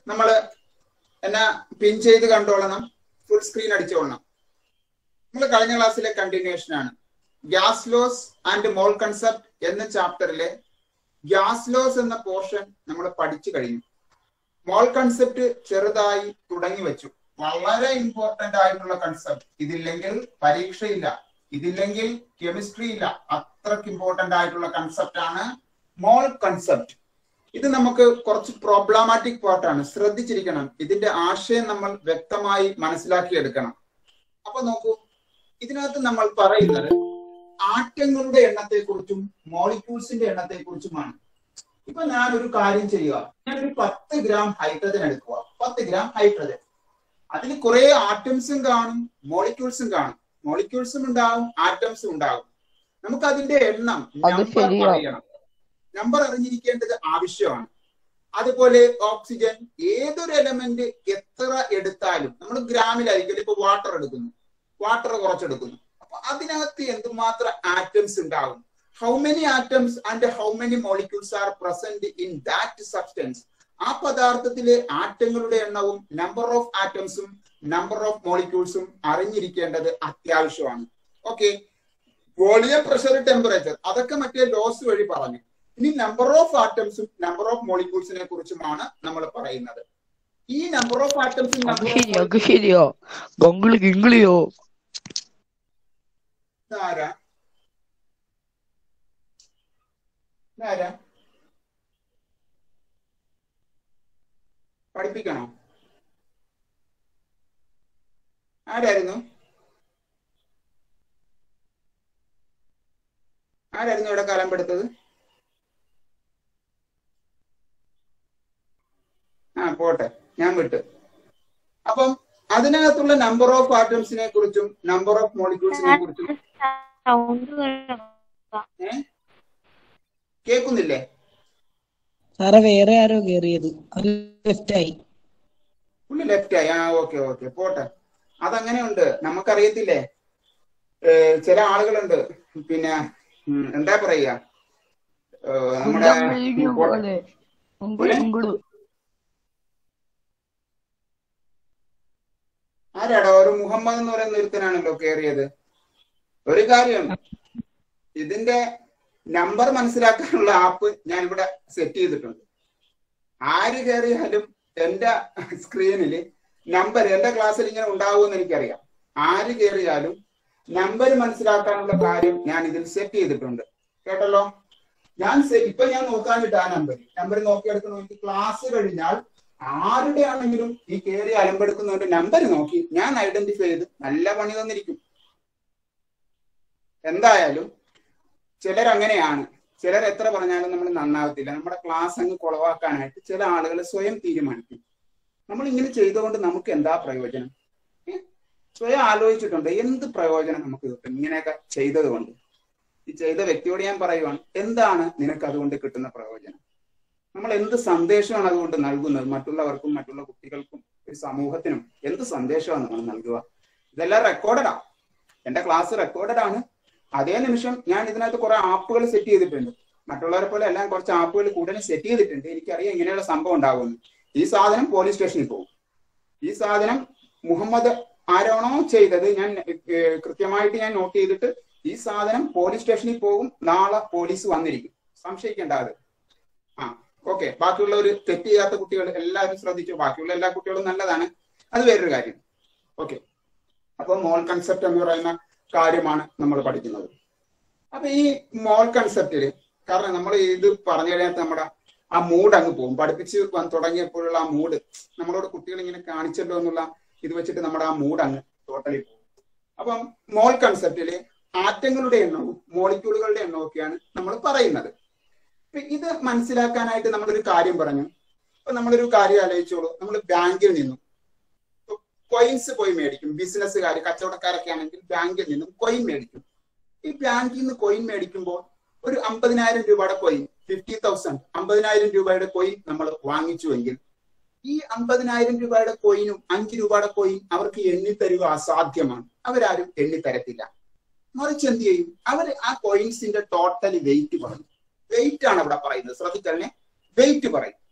നമ്മൾ എന്നാ പിൻ ചെയ്ത് കണ്ടോളണം ഫുൾ സ്ക്രീൻ അടിച്ചോളണം നമ്മൾ കഴിഞ്ഞ ക്ലാസ്സിലെ കണ്ടിന്യൂഷൻ ആണ് gas laws and mole concept എന്ന ചാപ്റ്ററിലെ ഗ്യാസ് ലോസ് എന്ന പോർഷൻ നമ്മൾ പഠിച്ചു കഴിഞ്ഞു മോൾ കൺസെപ്റ്റ് ചെറുതായി തുടങ്ങി വെച്ചു വളരെ ഇമ്പോർട്ടന്റ് ആയിട്ടുള്ള കൺസെപ്റ്റ് ഇതില്ലെങ്കിൽ പരീക്ഷയില്ല ഇതില്ലെങ്കിൽ കെമിസ്ട്രി ഇല്ല അത്രക്ക് ഇമ്പോർട്ടന്റ് ആയിട്ടുള്ള കൺസെപ്റ്റ് ആണ് മോൾ കൺസെപ്റ്റ് ഇത് നമുക്ക് കുറച്ച് പ്രോബ്ലമാറ്റിക് പാർട്ടാണ് ശ്രദ്ധിച്ചിരിക്കണം ഇതിന്റെ ആശയം നമ്മൾ വ്യക്തമായി മനസ്സിലാക്കിയെടുക്കണം അപ്പൊ നോക്കൂ ഇതിനകത്ത് നമ്മൾ പറയുന്നത് ആറ്റങ്ങളുടെ എണ്ണത്തെക്കുറിച്ചും മോളിക്യൂൾസിന്റെ എണ്ണത്തെക്കുറിച്ചുമാണ് ഇപ്പൊ ഞാൻ ഒരു കാര്യം ചെയ്യുക ഞാനൊരു പത്ത് ഗ്രാം ഹൈഡ്രജൻ എടുക്കുക പത്ത് ഗ്രാം ഹൈഡ്രജൻ അതിൽ കുറെ ആറ്റംസും കാണും മോളിക്യൂൾസും കാണും മോളിക്യൂൾസും ഉണ്ടാവും ആറ്റംസും ഉണ്ടാവും നമുക്ക് അതിന്റെ എണ്ണം അത് നമ്പർ ശരിയാ. പറയണം നമ്പർ അറിഞ്ഞിരിക്കേണ്ടത് ആവശ്യമാണ് അതുപോലെ ഓക്സിജൻ ഏതൊരു എലമെന്റ് എത്ര എടുത്താലും നമ്മൾ ഗ്രാമിലായിരിക്കും ഇപ്പൊ വാട്ടർ എടുക്കുന്നു വാട്ടർ കുറച്ചെടുക്കുന്നു അപ്പൊ അതിനകത്ത് എന്തുമാത്രം ആറ്റംസ് ഉണ്ടാവും how many atoms and how many molecules are present in that substance ആ പദാർത്ഥത്തിലെ ആറ്റങ്ങളുടെ എണ്ണവും നമ്പർ ഓഫ് ആറ്റംസും നമ്പർ ഓഫ് മോളിക്യൂൾസും അറിഞ്ഞിരിക്കേണ്ടത് അത്യാവശ്യമാണ് ഓക്കെ വോളിയം പ്രഷർ ടെമ്പറേച്ചർ അതൊക്കെ മറ്റേ ലോസ് വഴി പറഞ്ഞു ഇനി നമ്പർ ഓഫ് ആറ്റംസും നമ്പർ ഓഫ് മോളിക്യൂൾസിനെ കുറിച്ചുമാണ് നമ്മൾ പറയുന്നത് ഈ നമ്പർ ഓഫ് ആറ്റംസും അത് ശരിയോ അത് ശരിയോ ഗംഗിളി ഗിംഗിളിയോ ആരാ ആരാ പഠിപ്പിക്കണോ ആരായിരുന്നു ആരായിരുന്നു ഇവിടെ കാലം പെടുത്തത് ആ പോട്ടെ ഞാൻ വിട്ടു അപ്പം അതിനകത്തുള്ള നമ്പർ ഓഫ് ആറ്റംസിനെ കുറിച്ചും നമ്പർ ഓഫ് മോളിക്യൂൾസിനെ കുറിച്ചും സൗണ്ട് ഏ കേൾക്കുന്നില്ലേ സാറേ വേറെ ആരോ കേറിയത് അത് ലെഫ്റ്റ് ആയി പുള്ളി ലെഫ്റ്റ് ആയി ആ ഓക്കെ ഓക്കെ പോട്ടെ അതങ്ങനെയുണ്ട് നമുക്കറിയത്തില്ലേ ഏ, ചില ആളുകളുണ്ട് പിന്നെ ഉം, എന്താ പറയുക ഏ, നമ്മുടെ പോലെ ഗംഗിളി ഗംഗിളു ആരാടാ ഒരു മുഹമ്മദ് എന്ന് പറയുന്ന ഒരുത്തനാണല്ലോ കേറിയത് ഒരു കാര്യം ഇതിന്റെ നമ്പർ മനസ്സിലാക്കാനുള്ള ആപ്പ് ഞാൻ ഇവിടെ സെറ്റ് ചെയ്തിട്ടുണ്ട് ആര് കയറിയാലും എന്റെ സ്ക്രീനിൽ നമ്പർ എന്റെ ക്ലാസ്സിൽ ഇങ്ങനെ ഉണ്ടാവുമെന്ന് എനിക്കറിയാം ആര് കയറിയാലും നമ്പർ മനസ്സിലാക്കാനുള്ള കാര്യം ഞാൻ ഇതിൽ സെറ്റ് ചെയ്തിട്ടുണ്ട് കേട്ടല്ലോ ഞാൻ സെ- ഇപ്പൊ ഞാൻ നോക്കാനിട്ട് ആ നമ്പർ നമ്പർ നോക്കിയെടുക്കുന്ന എനിക്ക് ക്ലാസ് കഴിഞ്ഞാൽ ആരുടെ ആണെങ്കിലും ഈ കയറി അലമ്പെടുക്കുന്നവന്റെ നമ്പർ നോക്കി ഞാൻ ഐഡന്റിഫൈ ചെയ്ത് നല്ല പണി തന്നിരിക്കും എന്തായാലും ചിലർ അങ്ങനെയാണ് ചിലർ എത്ര പറഞ്ഞാലും നമ്മൾ നന്നാവത്തില്ല നമ്മുടെ ക്ലാസ് അങ്ങ് കുളവാക്കാനായിട്ട് ചില ആളുകൾ സ്വയം തീരുമാനിക്കും നമ്മൾ ഇങ്ങനെ ചെയ്തുകൊണ്ട് നമുക്ക് എന്താ പ്രയോജനം ഏ? സ്വയം ആലോചിച്ചിട്ടുണ്ട് എന്ത് പ്രയോജനം നമുക്ക് കിട്ടും ഇങ്ങനെയൊക്കെ ചെയ്തത് കൊണ്ട് ഈ ചെയ്ത വ്യക്തിയോട് ഞാൻ പറയുവാണ് എന്താണ് നിനക്ക് അതുകൊണ്ട് കിട്ടുന്ന പ്രയോജനം നമ്മൾ എന്ത് സന്ദേശമാണ് അതുകൊണ്ട് നൽകുന്നത് മറ്റുള്ളവർക്കും മറ്റുള്ള കുട്ടികൾക്കും ഒരു സമൂഹത്തിനും എന്ത് സന്ദേശമാണ് നമ്മൾ നൽകുക ഇതെല്ലാം റെക്കോർഡഡാ എന്റെ ക്ലാസ് റെക്കോർഡഡ് ആണ് അതേ നിമിഷം ഞാൻ ഇതിനകത്ത് കുറെ ആപ്പുകൾ സെറ്റ് ചെയ്തിട്ടുണ്ട് മറ്റുള്ളവരെ പോലെ എല്ലാം കുറച്ച് ആപ്പുകൾ കൂടുതൽ സെറ്റ് ചെയ്തിട്ടുണ്ട് എനിക്കറിയാം ഇങ്ങനെയുള്ള സംഭവം ഉണ്ടാകുമെന്ന് ഈ സാധനം പോലീസ് സ്റ്റേഷനിൽ പോകും ഈ സാധനം മുഹമ്മദ് ആരാണോ ചെയ്തത് ഞാൻ ഏർ, കൃത്യമായിട്ട് ഞാൻ നോട്ട് ചെയ്തിട്ട് ഈ സാധനം പോലീസ് സ്റ്റേഷനിൽ പോകും നാളെ പോലീസ് വന്നിരിക്കും സംശയിക്കേണ്ട അത് ആ ഓക്കെ ബാക്കിയുള്ളവർ തെറ്റ് ചെയ്യാത്ത കുട്ടികൾ എല്ലാവരും ശ്രദ്ധിച്ചു ബാക്കിയുള്ള എല്ലാ കുട്ടികളും നല്ലതാണ് അത് വേറൊരു കാര്യം ഓക്കെ അപ്പൊ മോൾ കൺസെപ്റ്റ് എന്ന് പറയുന്ന കാര്യമാണ് നമ്മൾ പഠിക്കുന്നത് അപ്പൊ ഈ മോൾ കൺസെപ്റ്റില് കാരണം നമ്മൾ ഇത് പറഞ്ഞു കഴിഞ്ഞാൽ നമ്മുടെ ആ മൂഡ് അങ്ങ് പോകും പഠിപ്പിച്ച് വന്ന് തുടങ്ങിയപ്പോഴുള്ള ആ മൂഡ് നമ്മളോട് കുട്ടികൾ ഇങ്ങനെ കാണിച്ചല്ലോ എന്നുള്ള ഇത് വെച്ചിട്ട് നമ്മുടെ ആ മൂഡ് അങ്ങ് ടോട്ടലി പോകും അപ്പം മോൾ കൺസെപ്റ്റില് ആറ്റങ്ങളുടെ എണ്ണവും മോളിക്യൂളുകളുടെ എണ്ണവും ഒക്കെയാണ് നമ്മൾ പറയുന്നത് ഇപ്പൊ ഇത് മനസ്സിലാക്കാനായിട്ട് നമ്മളൊരു കാര്യം പറഞ്ഞു ഇപ്പൊ നമ്മളൊരു കാര്യം ആലോചിച്ചോളൂ നമ്മൾ ബാങ്കിൽ നിന്നും കോയിൻസ് പോയി മേടിക്കും ബിസിനസ്സുകാർ കച്ചവടക്കാരൊക്കെ ആണെങ്കിൽ ബാങ്കിൽ നിന്നും കോയിൻ മേടിക്കും ഈ ബാങ്കിൽ നിന്ന് കോയിൻ മേടിക്കുമ്പോൾ ഒരു അമ്പതിനായിരം രൂപയുടെ കോയിൻ ഫിഫ്റ്റി തൗസൻഡ് അമ്പതിനായിരം രൂപയുടെ കോയിൻ നമ്മൾ വാങ്ങിച്ചുവെങ്കിൽ ഈ അമ്പതിനായിരം രൂപയുടെ കോയിനും അഞ്ച് രൂപയുടെ കോയിൻ അവർക്ക് എണ്ണിത്തരുക അസാധ്യമാണ് അവരാരും എണ്ണിത്തരത്തില്ല മറിച്ച് എന്ത് ചെയ്യും അവർ ആ കോയിൻസിന്റെ ടോട്ടൽ വെയിറ്റ് പറയും വെയിറ്റ് ആണ് അവിടെ പറയുന്നത് ശ്രദ്ധിച്ചല്ലേ വെയിറ്റ് പറയും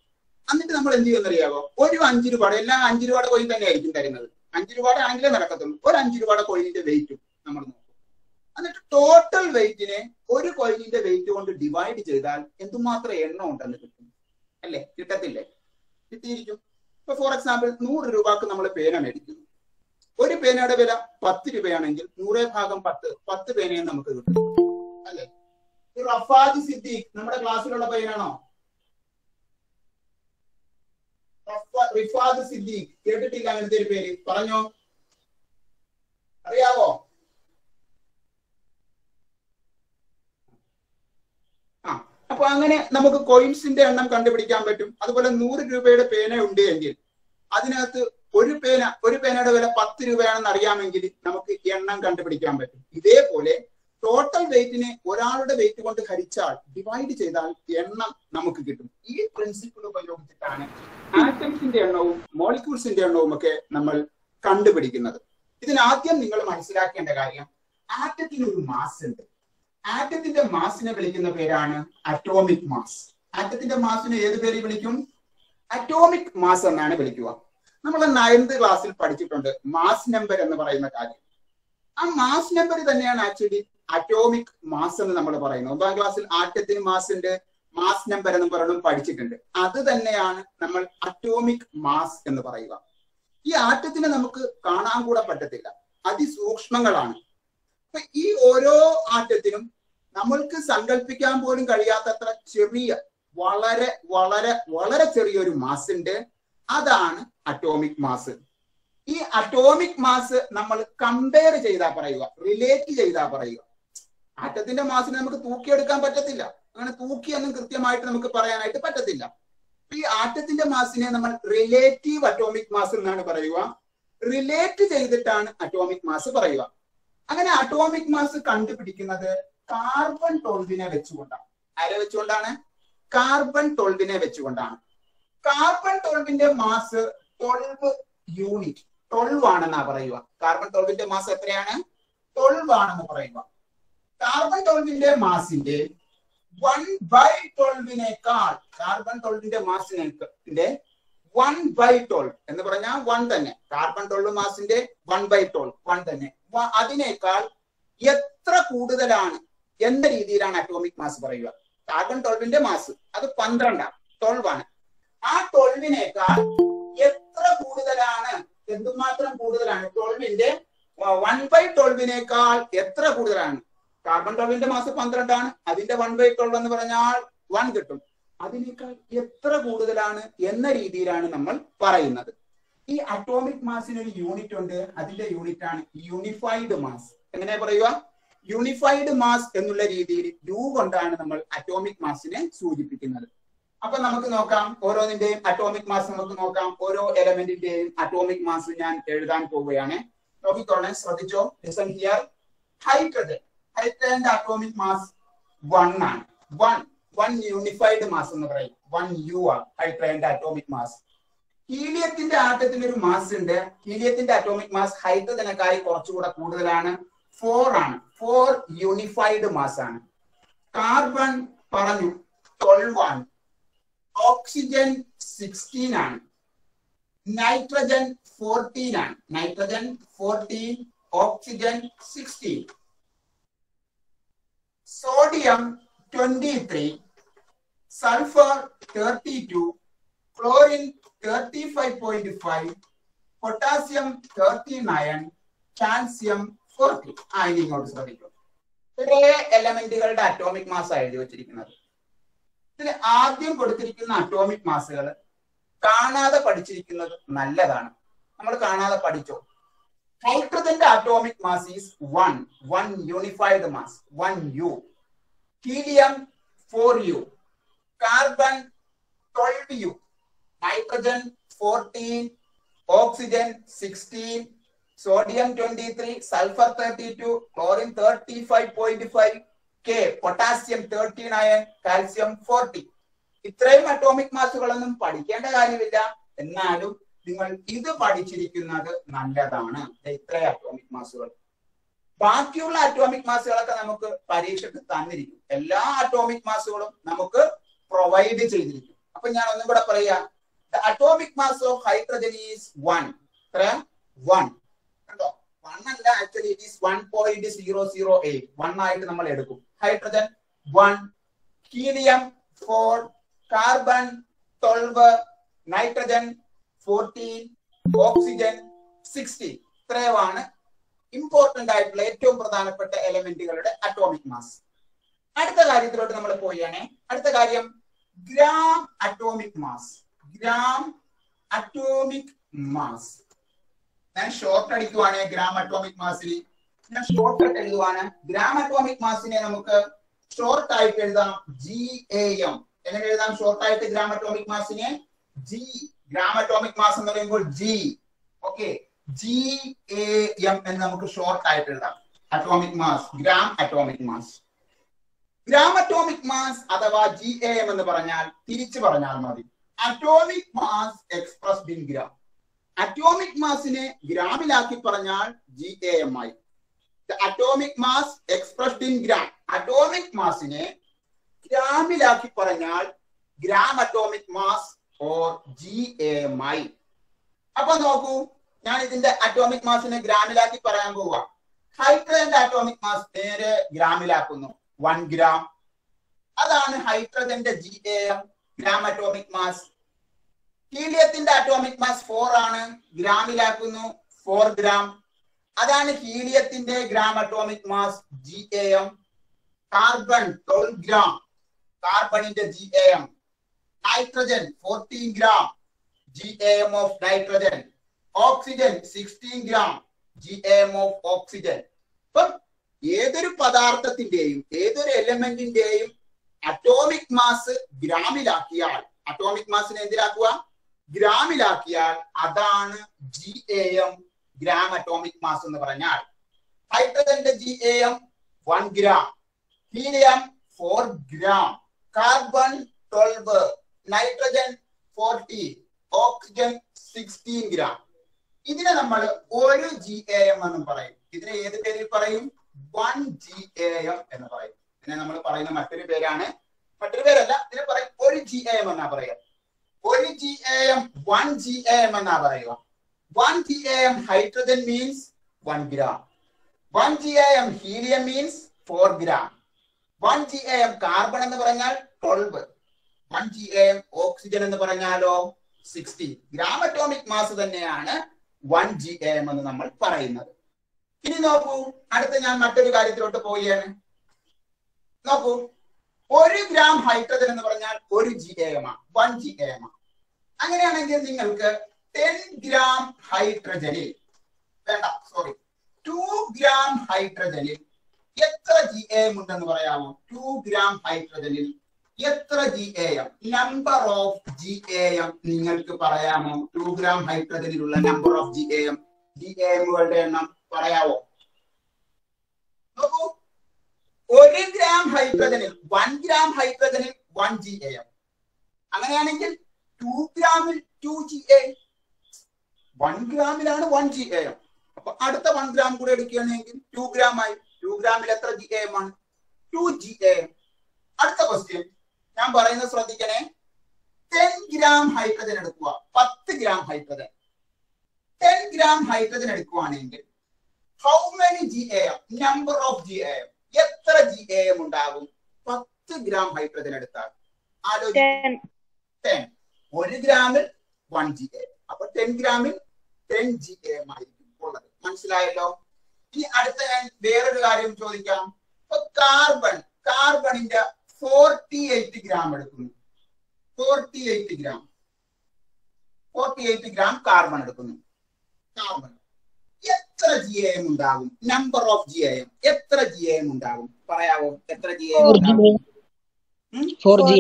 എന്നിട്ട് നമ്മൾ എന്ത് ചെയ്യുമെന്നറിയാവോ ഒരു അഞ്ച് രൂപയുടെ എല്ലാം അഞ്ച് രൂപയുടെ കോയിൻ തന്നെ ആയിരിക്കും തരുന്നത് അഞ്ച് രൂപയുടെ ആണെങ്കിലേ നടക്കത്തുള്ളൂ ഒരു അഞ്ച് രൂപയുടെ കോയിനിന്റെ വെയിറ്റും നമ്മൾ നോക്കും എന്നിട്ട് ടോട്ടൽ വെയിറ്റിനെ ഒരു കോയിനിന്റെ വെയിറ്റ് കൊണ്ട് ഡിവൈഡ് ചെയ്താൽ എന്തുമാത്രം എണ്ണം ഉണ്ടെന്ന് കിട്ടും അല്ലേ കിട്ടത്തില്ലേ കിട്ടിയിരിക്കും ഇപ്പൊ ഫോർ എക്സാമ്പിൾ നൂറ് രൂപക്ക് നമ്മൾ പേന മേടിക്കുന്നു ഒരു പേനയുടെ വില പത്ത് രൂപയാണെങ്കിൽ നൂറേ ഭാഗം പത്ത് പത്ത് പേനയും നമുക്ക് കിട്ടും അല്ലേ ഈ റഫാദ് സിദ്ദീഖ് നമ്മുടെ ക്ലാസ്സിലുള്ള പയ്യനാണോ റഫ- റിഫാദ് സിദ്ദീഖ് കേട്ടിട്ടില്ല അങ്ങനത്തെ ഒരു പേര് പറഞ്ഞോ അറിയാവോ ആ അപ്പൊ അങ്ങനെ നമുക്ക് കോയിൻസിന്റെ എണ്ണം കണ്ടുപിടിക്കാൻ പറ്റും അതുപോലെ നൂറ് രൂപയുടെ പേന ഉണ്ട് എങ്കിൽ അതിനകത്ത് ഒരു പേന ഒരു പേനയുടെ വില പത്ത് രൂപയാണെന്ന് അറിയാമെങ്കിൽ നമുക്ക് എണ്ണം കണ്ടുപിടിക്കാൻ പറ്റും ഇതേപോലെ ടോട്ടൽ വെയിറ്റിനെ ഒരാളുടെ വെയിറ്റ് കൊണ്ട് ഹരിച്ചാൽ ഡിവൈഡ് ചെയ്താൽ എണ്ണം നമുക്ക് കിട്ടും ഈ പ്രിൻസിപ്പിൾ ഉപയോഗിച്ചിട്ടാണ് ആറ്റംസിന്റെ എണ്ണവും മോളിക്യൂൾസിന്റെ എണ്ണവും ഒക്കെ നമ്മൾ കണ്ടുപിടിക്കുന്നത് ഇതിനാദ്യം നിങ്ങൾ മനസ്സിലാക്കേണ്ട കാര്യം ആറ്റത്തിന് ഒരു മാസ് ഉണ്ട് ആറ്റത്തിന്റെ മാസിനെ വിളിക്കുന്ന പേരാണ് അറ്റോമിക് മാസ് ആറ്റത്തിന്റെ മാസിനെ ഏത് പേര് വിളിക്കും അറ്റോമിക് മാസ് എന്നാണ് വിളിക്കുക നമ്മൾ നയൻത് ക്ലാസ്സിൽ പഠിച്ചിട്ടുണ്ട് മാസ് നമ്പർ എന്ന് പറയുന്ന കാര്യം ആ മാസ് നമ്പർ തന്നെയാണ് ആക്ച്വലി അറ്റോമിക് മാസ് എന്ന് നമ്മൾ പറയുന്നത് ഒമ്പതാം ക്ലാസ്സിൽ ആറ്റത്തിന് മാസ് ഉണ്ട് മാസ് നമ്പർ എന്ന് പറയുന്നതും പഠിച്ചിട്ടുണ്ട് അത് തന്നെയാണ് നമ്മൾ അറ്റോമിക് മാസ് എന്ന് പറയുക ഈ ആറ്റത്തിനെ നമുക്ക് കാണാൻ കൂടെ പറ്റത്തില്ല അതിസൂക്ഷ്മങ്ങളാണ് അപ്പൊ ഈ ഓരോ ആറ്റത്തിനും നമ്മൾക്ക് സങ്കല്പിക്കാൻ പോലും കഴിയാത്തത്ര ചെറിയ വളരെ വളരെ വളരെ ചെറിയൊരു മാസ് ഉണ്ട് അതാണ് അറ്റോമിക് മാസ് ഈ അറ്റോമിക് മാസ് നമ്മൾ കമ്പയർ ചെയ്താ പറയുക റിലേറ്റ് ചെയ്താ പറയുക ആറ്റത്തിന്റെ മാസിനെ നമുക്ക് തൂക്കിയെടുക്കാൻ പറ്റത്തില്ല അങ്ങനെ തൂക്കിയൊന്നും കൃത്യമായിട്ട് നമുക്ക് പറയാനായിട്ട് പറ്റത്തില്ല ഈ ആറ്റത്തിന്റെ മാസിനെ നമ്മൾ റിലേറ്റീവ് അറ്റോമിക് മാസ് എന്നാണ് പറയുക റിലേറ്റ് ചെയ്തിട്ടാണ് അറ്റോമിക് മാസ് പറയുക അങ്ങനെ അറ്റോമിക് മാസ് കണ്ടുപിടിക്കുന്നത് കാർബൺ ടോൾവിനെ വെച്ചുകൊണ്ടാണ് ആരെ വെച്ചുകൊണ്ടാണ് കാർബൺ ടോൾവിനെ വെച്ചുകൊണ്ടാണ് കാർബൺ ടോൾവിന്റെ മാസ് ട്വൽവ് യൂണിറ്റ് ട്വൽവ് ആണെന്നാ പറയുക കാർബൺ ടോൾവിന്റെ മാസ് എത്രയാണ് ട്വൽവ് ആണെന്ന് പറയുക കാർബൺ ടോൾവിന്റെ മാസിന്റെ വൺ ബൈ ട്വൽവിനേക്കാൾ കാർബൺ ട്വൽവിന്റെ മാസിനെ വൺ ബൈ ട്വൽവ് എന്ന് പറഞ്ഞാൽ വൺ തന്നെ കാർബൺ ട്വൽവ് മാസിന്റെ വൺ ബൈ ട്വൽവ് വൺ തന്നെ വ- അതിനേക്കാൾ എത്ര കൂടുതലാണ് എന്ന രീതിയിലാണ് അറ്റോമിക് മാസ് പറയുക കാർബൺ ട്വൽവിന്റെ മാസ് അത് പന്ത്രണ്ടാണ് ട്വൽവ് ആണ് ആ ട്വൽവിനേക്കാൾ എത്ര കൂടുതലാണ് എന്തുമാത്രം കൂടുതലാണ് ട്വൽവിന്റെ വൺ ബൈ ട്വൽവിനേക്കാൾ എത്ര കൂടുതലാണ് കാർബൺ ട്വൽവിന്റെ മാസ് പന്ത്രണ്ടാണ് അതിന്റെ വൺ ബൈ ട്വൽവ് എന്ന് പറഞ്ഞാൽ വൺ കിട്ടും അതിനേക്കാൾ എത്ര കൂടുതലാണ് എന്ന രീതിയിലാണ് നമ്മൾ പറയുന്നത് ഈ അറ്റോമിക് മാസിന് ഒരു യൂണിറ്റ് ഉണ്ട് അതിന്റെ യൂണിറ്റ് ആണ് യൂണിഫൈഡ് മാസ് എങ്ങനെ പറയുക യൂണിഫൈഡ് മാസ് എന്നുള്ള രീതിയിൽ യു കൊണ്ടാണ് നമ്മൾ അറ്റോമിക് മാസിനെ സൂചിപ്പിക്കുന്നത് അപ്പൊ നമുക്ക് നോക്കാം ഓരോന്നിന്റെയും അറ്റോമിക് മാസ് നമുക്ക് നോക്കാം ഓരോ എലമെന്റിന്റെയും അറ്റോമിക് മാസ് ഞാൻ എഴുതാൻ പോവുകയാണ് നോക്കിക്കോളെ ശ്രദ്ധിച്ചോ ലിസൺ ഹിയർ ഹൈഡ്രജൻ ഹൈഡ്രജന്റെ അറ്റോമിക് മാസ് വൺ ആണ് വൺ വൺ യൂണിഫൈഡ് മാസ് എന്ന് പറയും വൺ യു ആണ് ഹൈഡ്രജന്റെ അറ്റോമിക് മാസ് ഹീലിയത്തിന്റെ ആറ്റത്തിന് ഒരു മാസ് ഉണ്ട് ഹീലിയത്തിന്റെ അറ്റോമിക് മാസ് ഹൈഡ്രജനേക്കായി കുറച്ചുകൂടെ കൂടുതലാണ് ഫോർ ആണ് ഫോർ യൂണിഫൈഡ് മാസ് ആണ് കാർബൺ പറഞ്ഞു ട്വൽവ് ആണ് ഓക്സിജൻ സിക്സ്റ്റീൻ ആണ് നൈട്രജൻ ഫോർട്ടീൻ ആണ് nitrogen fourteen oxygen sixteen sodium twenty three sulphur thirty two chlorine thirty five point five potassium thirty nine calcium forty ആ ഇനി ഇങ്ങോട്ട് ശ്രദ്ധിക്കും ഇത്രേ എലമെന്റുകളുടെ അറ്റോമിക് മാസ് എഴുതി വെച്ചിരിക്കുന്നത് ഇതിൽ ആദ്യം കൊടുത്തിരിക്കുന്ന അറ്റോമിക് മാസുകൾ കാണാതെ പഠിച്ചിരിക്കുന്നത് നല്ലതാണ് നമ്മൾ കാണാതെ പഠിച്ചോ ഹൈഡ്രജന്റെ atomic mass is one one unified mass one U helium four U carbon twelve U nitrogen fourteen oxygen sixteen sodium twenty three sulphur thirty two chlorine thirty five point five K potassium thirty nine calcium forty ഇത്രയും atomic മാസുകളൊന്നും പഠിക്കേണ്ട കാര്യമില്ല എന്നാലും നിങ്ങൾ ഇത് പഠിച്ചിരിക്കുന്നത് നല്ലതാണ് ദേ ഇത്രയും atomic മാസുകൾ ബാക്കിയുള്ള അറ്റോമിക് മാസുകളൊക്കെ നമുക്ക് പരീക്ഷയ്ക്ക് തന്നിരിക്കും എല്ലാ അറ്റോമിക് മാസുകളും നമുക്ക് പ്രൊവൈഡ് ചെയ്തിരിക്കും അപ്പൊ ഞാൻ ഒന്നും കൂടെ പറയാ the atomic mass of hydrogen is one എത്ര വൺ കണ്ടോ വൺ അല്ല actually it is one point zero zero eight one ആയിട്ട് നമ്മൾ എടുക്കും hydrogen one helium four carbon twelve nitrogen fourteen oxygen sixteen ഇത്രയുമാണ് ഇമ്പോർട്ടന്റ് ആയിട്ടുള്ള ഏറ്റവും പ്രധാനപ്പെട്ട എലമെന്റുകളുടെ അറ്റോമിക് മാസ് അടുത്ത കാര്യത്തിലോട്ട് നമ്മൾ പോവുകയാണെ അടുത്ത കാര്യം gram atomic mass gram atomic mass ഞാൻ ഷോർട്ട് അടിക്കുവാണ് ഗ്രാം അറ്റോമിക് മാസിന് ഞാൻ ഷോർട്ട് കട്ട് എഴുതുവാണ് ഗ്രാം അറ്റോമിക് മാസിനെ നമുക്ക് ഷോർട്ട് ആയിട്ട് എഴുതാം ജി എ എം എങ്ങനെ എഴുതാം ഷോർട്ട് ആയിട്ട് ഗ്രാം അറ്റോമിക് മാസിനെ ജി ഗ്രാം അറ്റോമിക് മാസ് എന്ന് പറയുമ്പോൾ G okay G A M എന്ന് നമുക്ക് ഷോർട്ട് ആയിട്ട് എഴുതാം atomic mass gram atomic mass gram atomic mass അഥവാ ജി എ എം എന്ന് പറഞ്ഞാൽ തിരിച്ചു പറഞ്ഞാൽ മതി atomic mass expressed in gram atomic മാസിനെ ഗ്രാമിലാക്കി പറഞ്ഞാൽ ജി എ എം ആയി atomic mass expressed in gram atomic മാസിനെ ഗ്രാമിലാക്കി പറഞ്ഞാൽ gram atomic mass or G M ആയി അപ്പൊ നോക്കൂ ഞാൻ ഇതിന്റെ അറ്റോമിക് മാസിനെ ഗ്രാമിലാക്കി പറയാൻ പോവുക ഹൈഡ്രജന്റെ അറ്റോമിക് മാസ് നേരെ ഗ്രാമിലാക്കുന്നു വൺ ഗ്രാം അതാണ് ഹൈഡ്രജന്റെ G A M gram atomic mass ഹീലിയത്തിന്റെ അറ്റോമിക് മാസ് ഫോർ ആണ് ഗ്രാമിലാക്കുന്നു ഫോർ ഗ്രാം അതാണ് ഹീലിയത്തിന്റെ gram atomic mass G A M carbon twelve gram കാർബണിന്റെ G A M nitrogen fourteen gram G A M of nitrogen oxygen sixteen gram G A M of oxygen ഇപ്പം ഏതൊരു പദാർത്ഥത്തിന്റെയും ഏതൊരു എലമെന്റിന്റെയും അറ്റോമിക് മാസ് ഗ്രാമിലാക്കിയാൽ atomic മാസിനെ എന്തിലാക്കുക ഗ്രാമിലാക്കിയാൽ അതാണ് G A M gram atomic mass എന്ന് പറഞ്ഞാൽ ഹൈഡ്രജന്റെ G A M one gram helium four gram carbon twelve nitrogen fourteen oxygen sixteen gram ഇതിനെ നമ്മൾ ഒരു ജി എ എം എന്നും പറയും ഇതിനെ ഏത് പേരിൽ പറയും വൺ ജി എ എം എന്ന് പറയും ഇതിനെ നമ്മൾ പറയുന്ന മറ്റൊരു പേരാണ് മറ്റൊരു പേരല്ല ഇതിനെ പറയും ഒരു ജി എ എം എന്നാ പറയുക ഒരു G A M one G A M എന്നാ പറയുക one G A M hydrogen means one gram one G A M helium means four gram one G A M carbon എന്ന് പറഞ്ഞാൽ twelve one G A M oxygen എന്ന് പറഞ്ഞാലോ sixty gram atomic mass തന്നെയാണ് one G A M എന്ന് നമ്മൾ പറയുന്നത് ഇനി നോക്കൂ അടുത്ത ഞാൻ മറ്റൊരു കാര്യത്തിലോട്ട് പോവുകയാണ് നോക്കൂ ഒരു ഗ്രാം ഹൈഡ്രജൻ എന്ന് പറഞ്ഞാൽ ഒരു ജി എ എം ആണ് വൺ ജി എ എം ആണ് അങ്ങനെയാണെങ്കിൽ നിങ്ങൾക്ക് ടെൻ ഗ്രാം ഹൈഡ്രജനിൽ വേണ്ട സോറി ടു ഗ്രാം ഹൈഡ്രജനിൽ എത്ര ജി എ എം ഉണ്ടെന്ന് പറയാമോ ടു ഗ്രാം ഹൈഡ്രജനിൽ എത്ര G A M number of G A M നിങ്ങൾക്ക് പറയാമോ ടു ഗ്രാം ഹൈഡ്രജനിലുള്ള number of G A M G A എമ്മുകളുടെ എണ്ണം പറയാവോ നോക്കൂ ഒരു ഗ്രാം ഹൈഡ്രജനിൽ വൺ ഗ്രാം ഹൈഡ്രജനിൽ വൺ ജി എ എം അങ്ങനെയാണെങ്കിൽ ടു ഗ്രാമിൽ ടു ജി എ വൺ ഗ്രാമിലാണ് വൺ ജി എ എം അപ്പൊ അടുത്ത വൺ ഗ്രാം കൂടെ എടുക്കുകയാണെങ്കിൽ ടു ഗ്രാം ആയി ടു ഗ്രാമിൽ എത്ര ജി എം ആണ് ടു ജി എം അടുത്ത ക്വസ്റ്റ്യൻ ഞാൻ പറയുന്നത് ശ്രദ്ധിക്കണേ ടെൻ ഗ്രാം ഹൈഡ്രജൻ എടുക്കുക പത്ത് gram hydrogen ten gram hydrogen എടുക്കുകയാണെങ്കിൽ how many G M number of G M എത്ര ജി എം ഉണ്ടാകും പത്ത് ഗ്രാം ഹൈഡ്രജൻ എടുത്താൽ ആലോചിക്കും ടെൻ ഒരു ഗ്രാമിൽ വൺ ജി എ അപ്പൊ ടെൻ ഗ്രാമിൽ ടെൻ ജി എം ആയിരിക്കും ഉള്ളത് മനസ്സിലായല്ലോ ഇനി അടുത്ത ഞാൻ വേറൊരു കാര്യം ചോദിക്കാം ഇപ്പൊ കാർബൺ കാർബണിന്റെ ഫോർട്ടി എയ്റ്റ് ഗ്രാം എടുക്കുന്നു forty eight gram forty eight gram carbon എടുക്കുന്നു കാർബൺ എത്ര ജി എം ഉണ്ടാകും നമ്പർ ഓഫ് ജി എം എത്ര ജി എം ഉണ്ടാകും പറയാവോ എത്ര ജി എം ഫോർ ജി ഉണ്ടാകും ഉം? ഫോർ ജി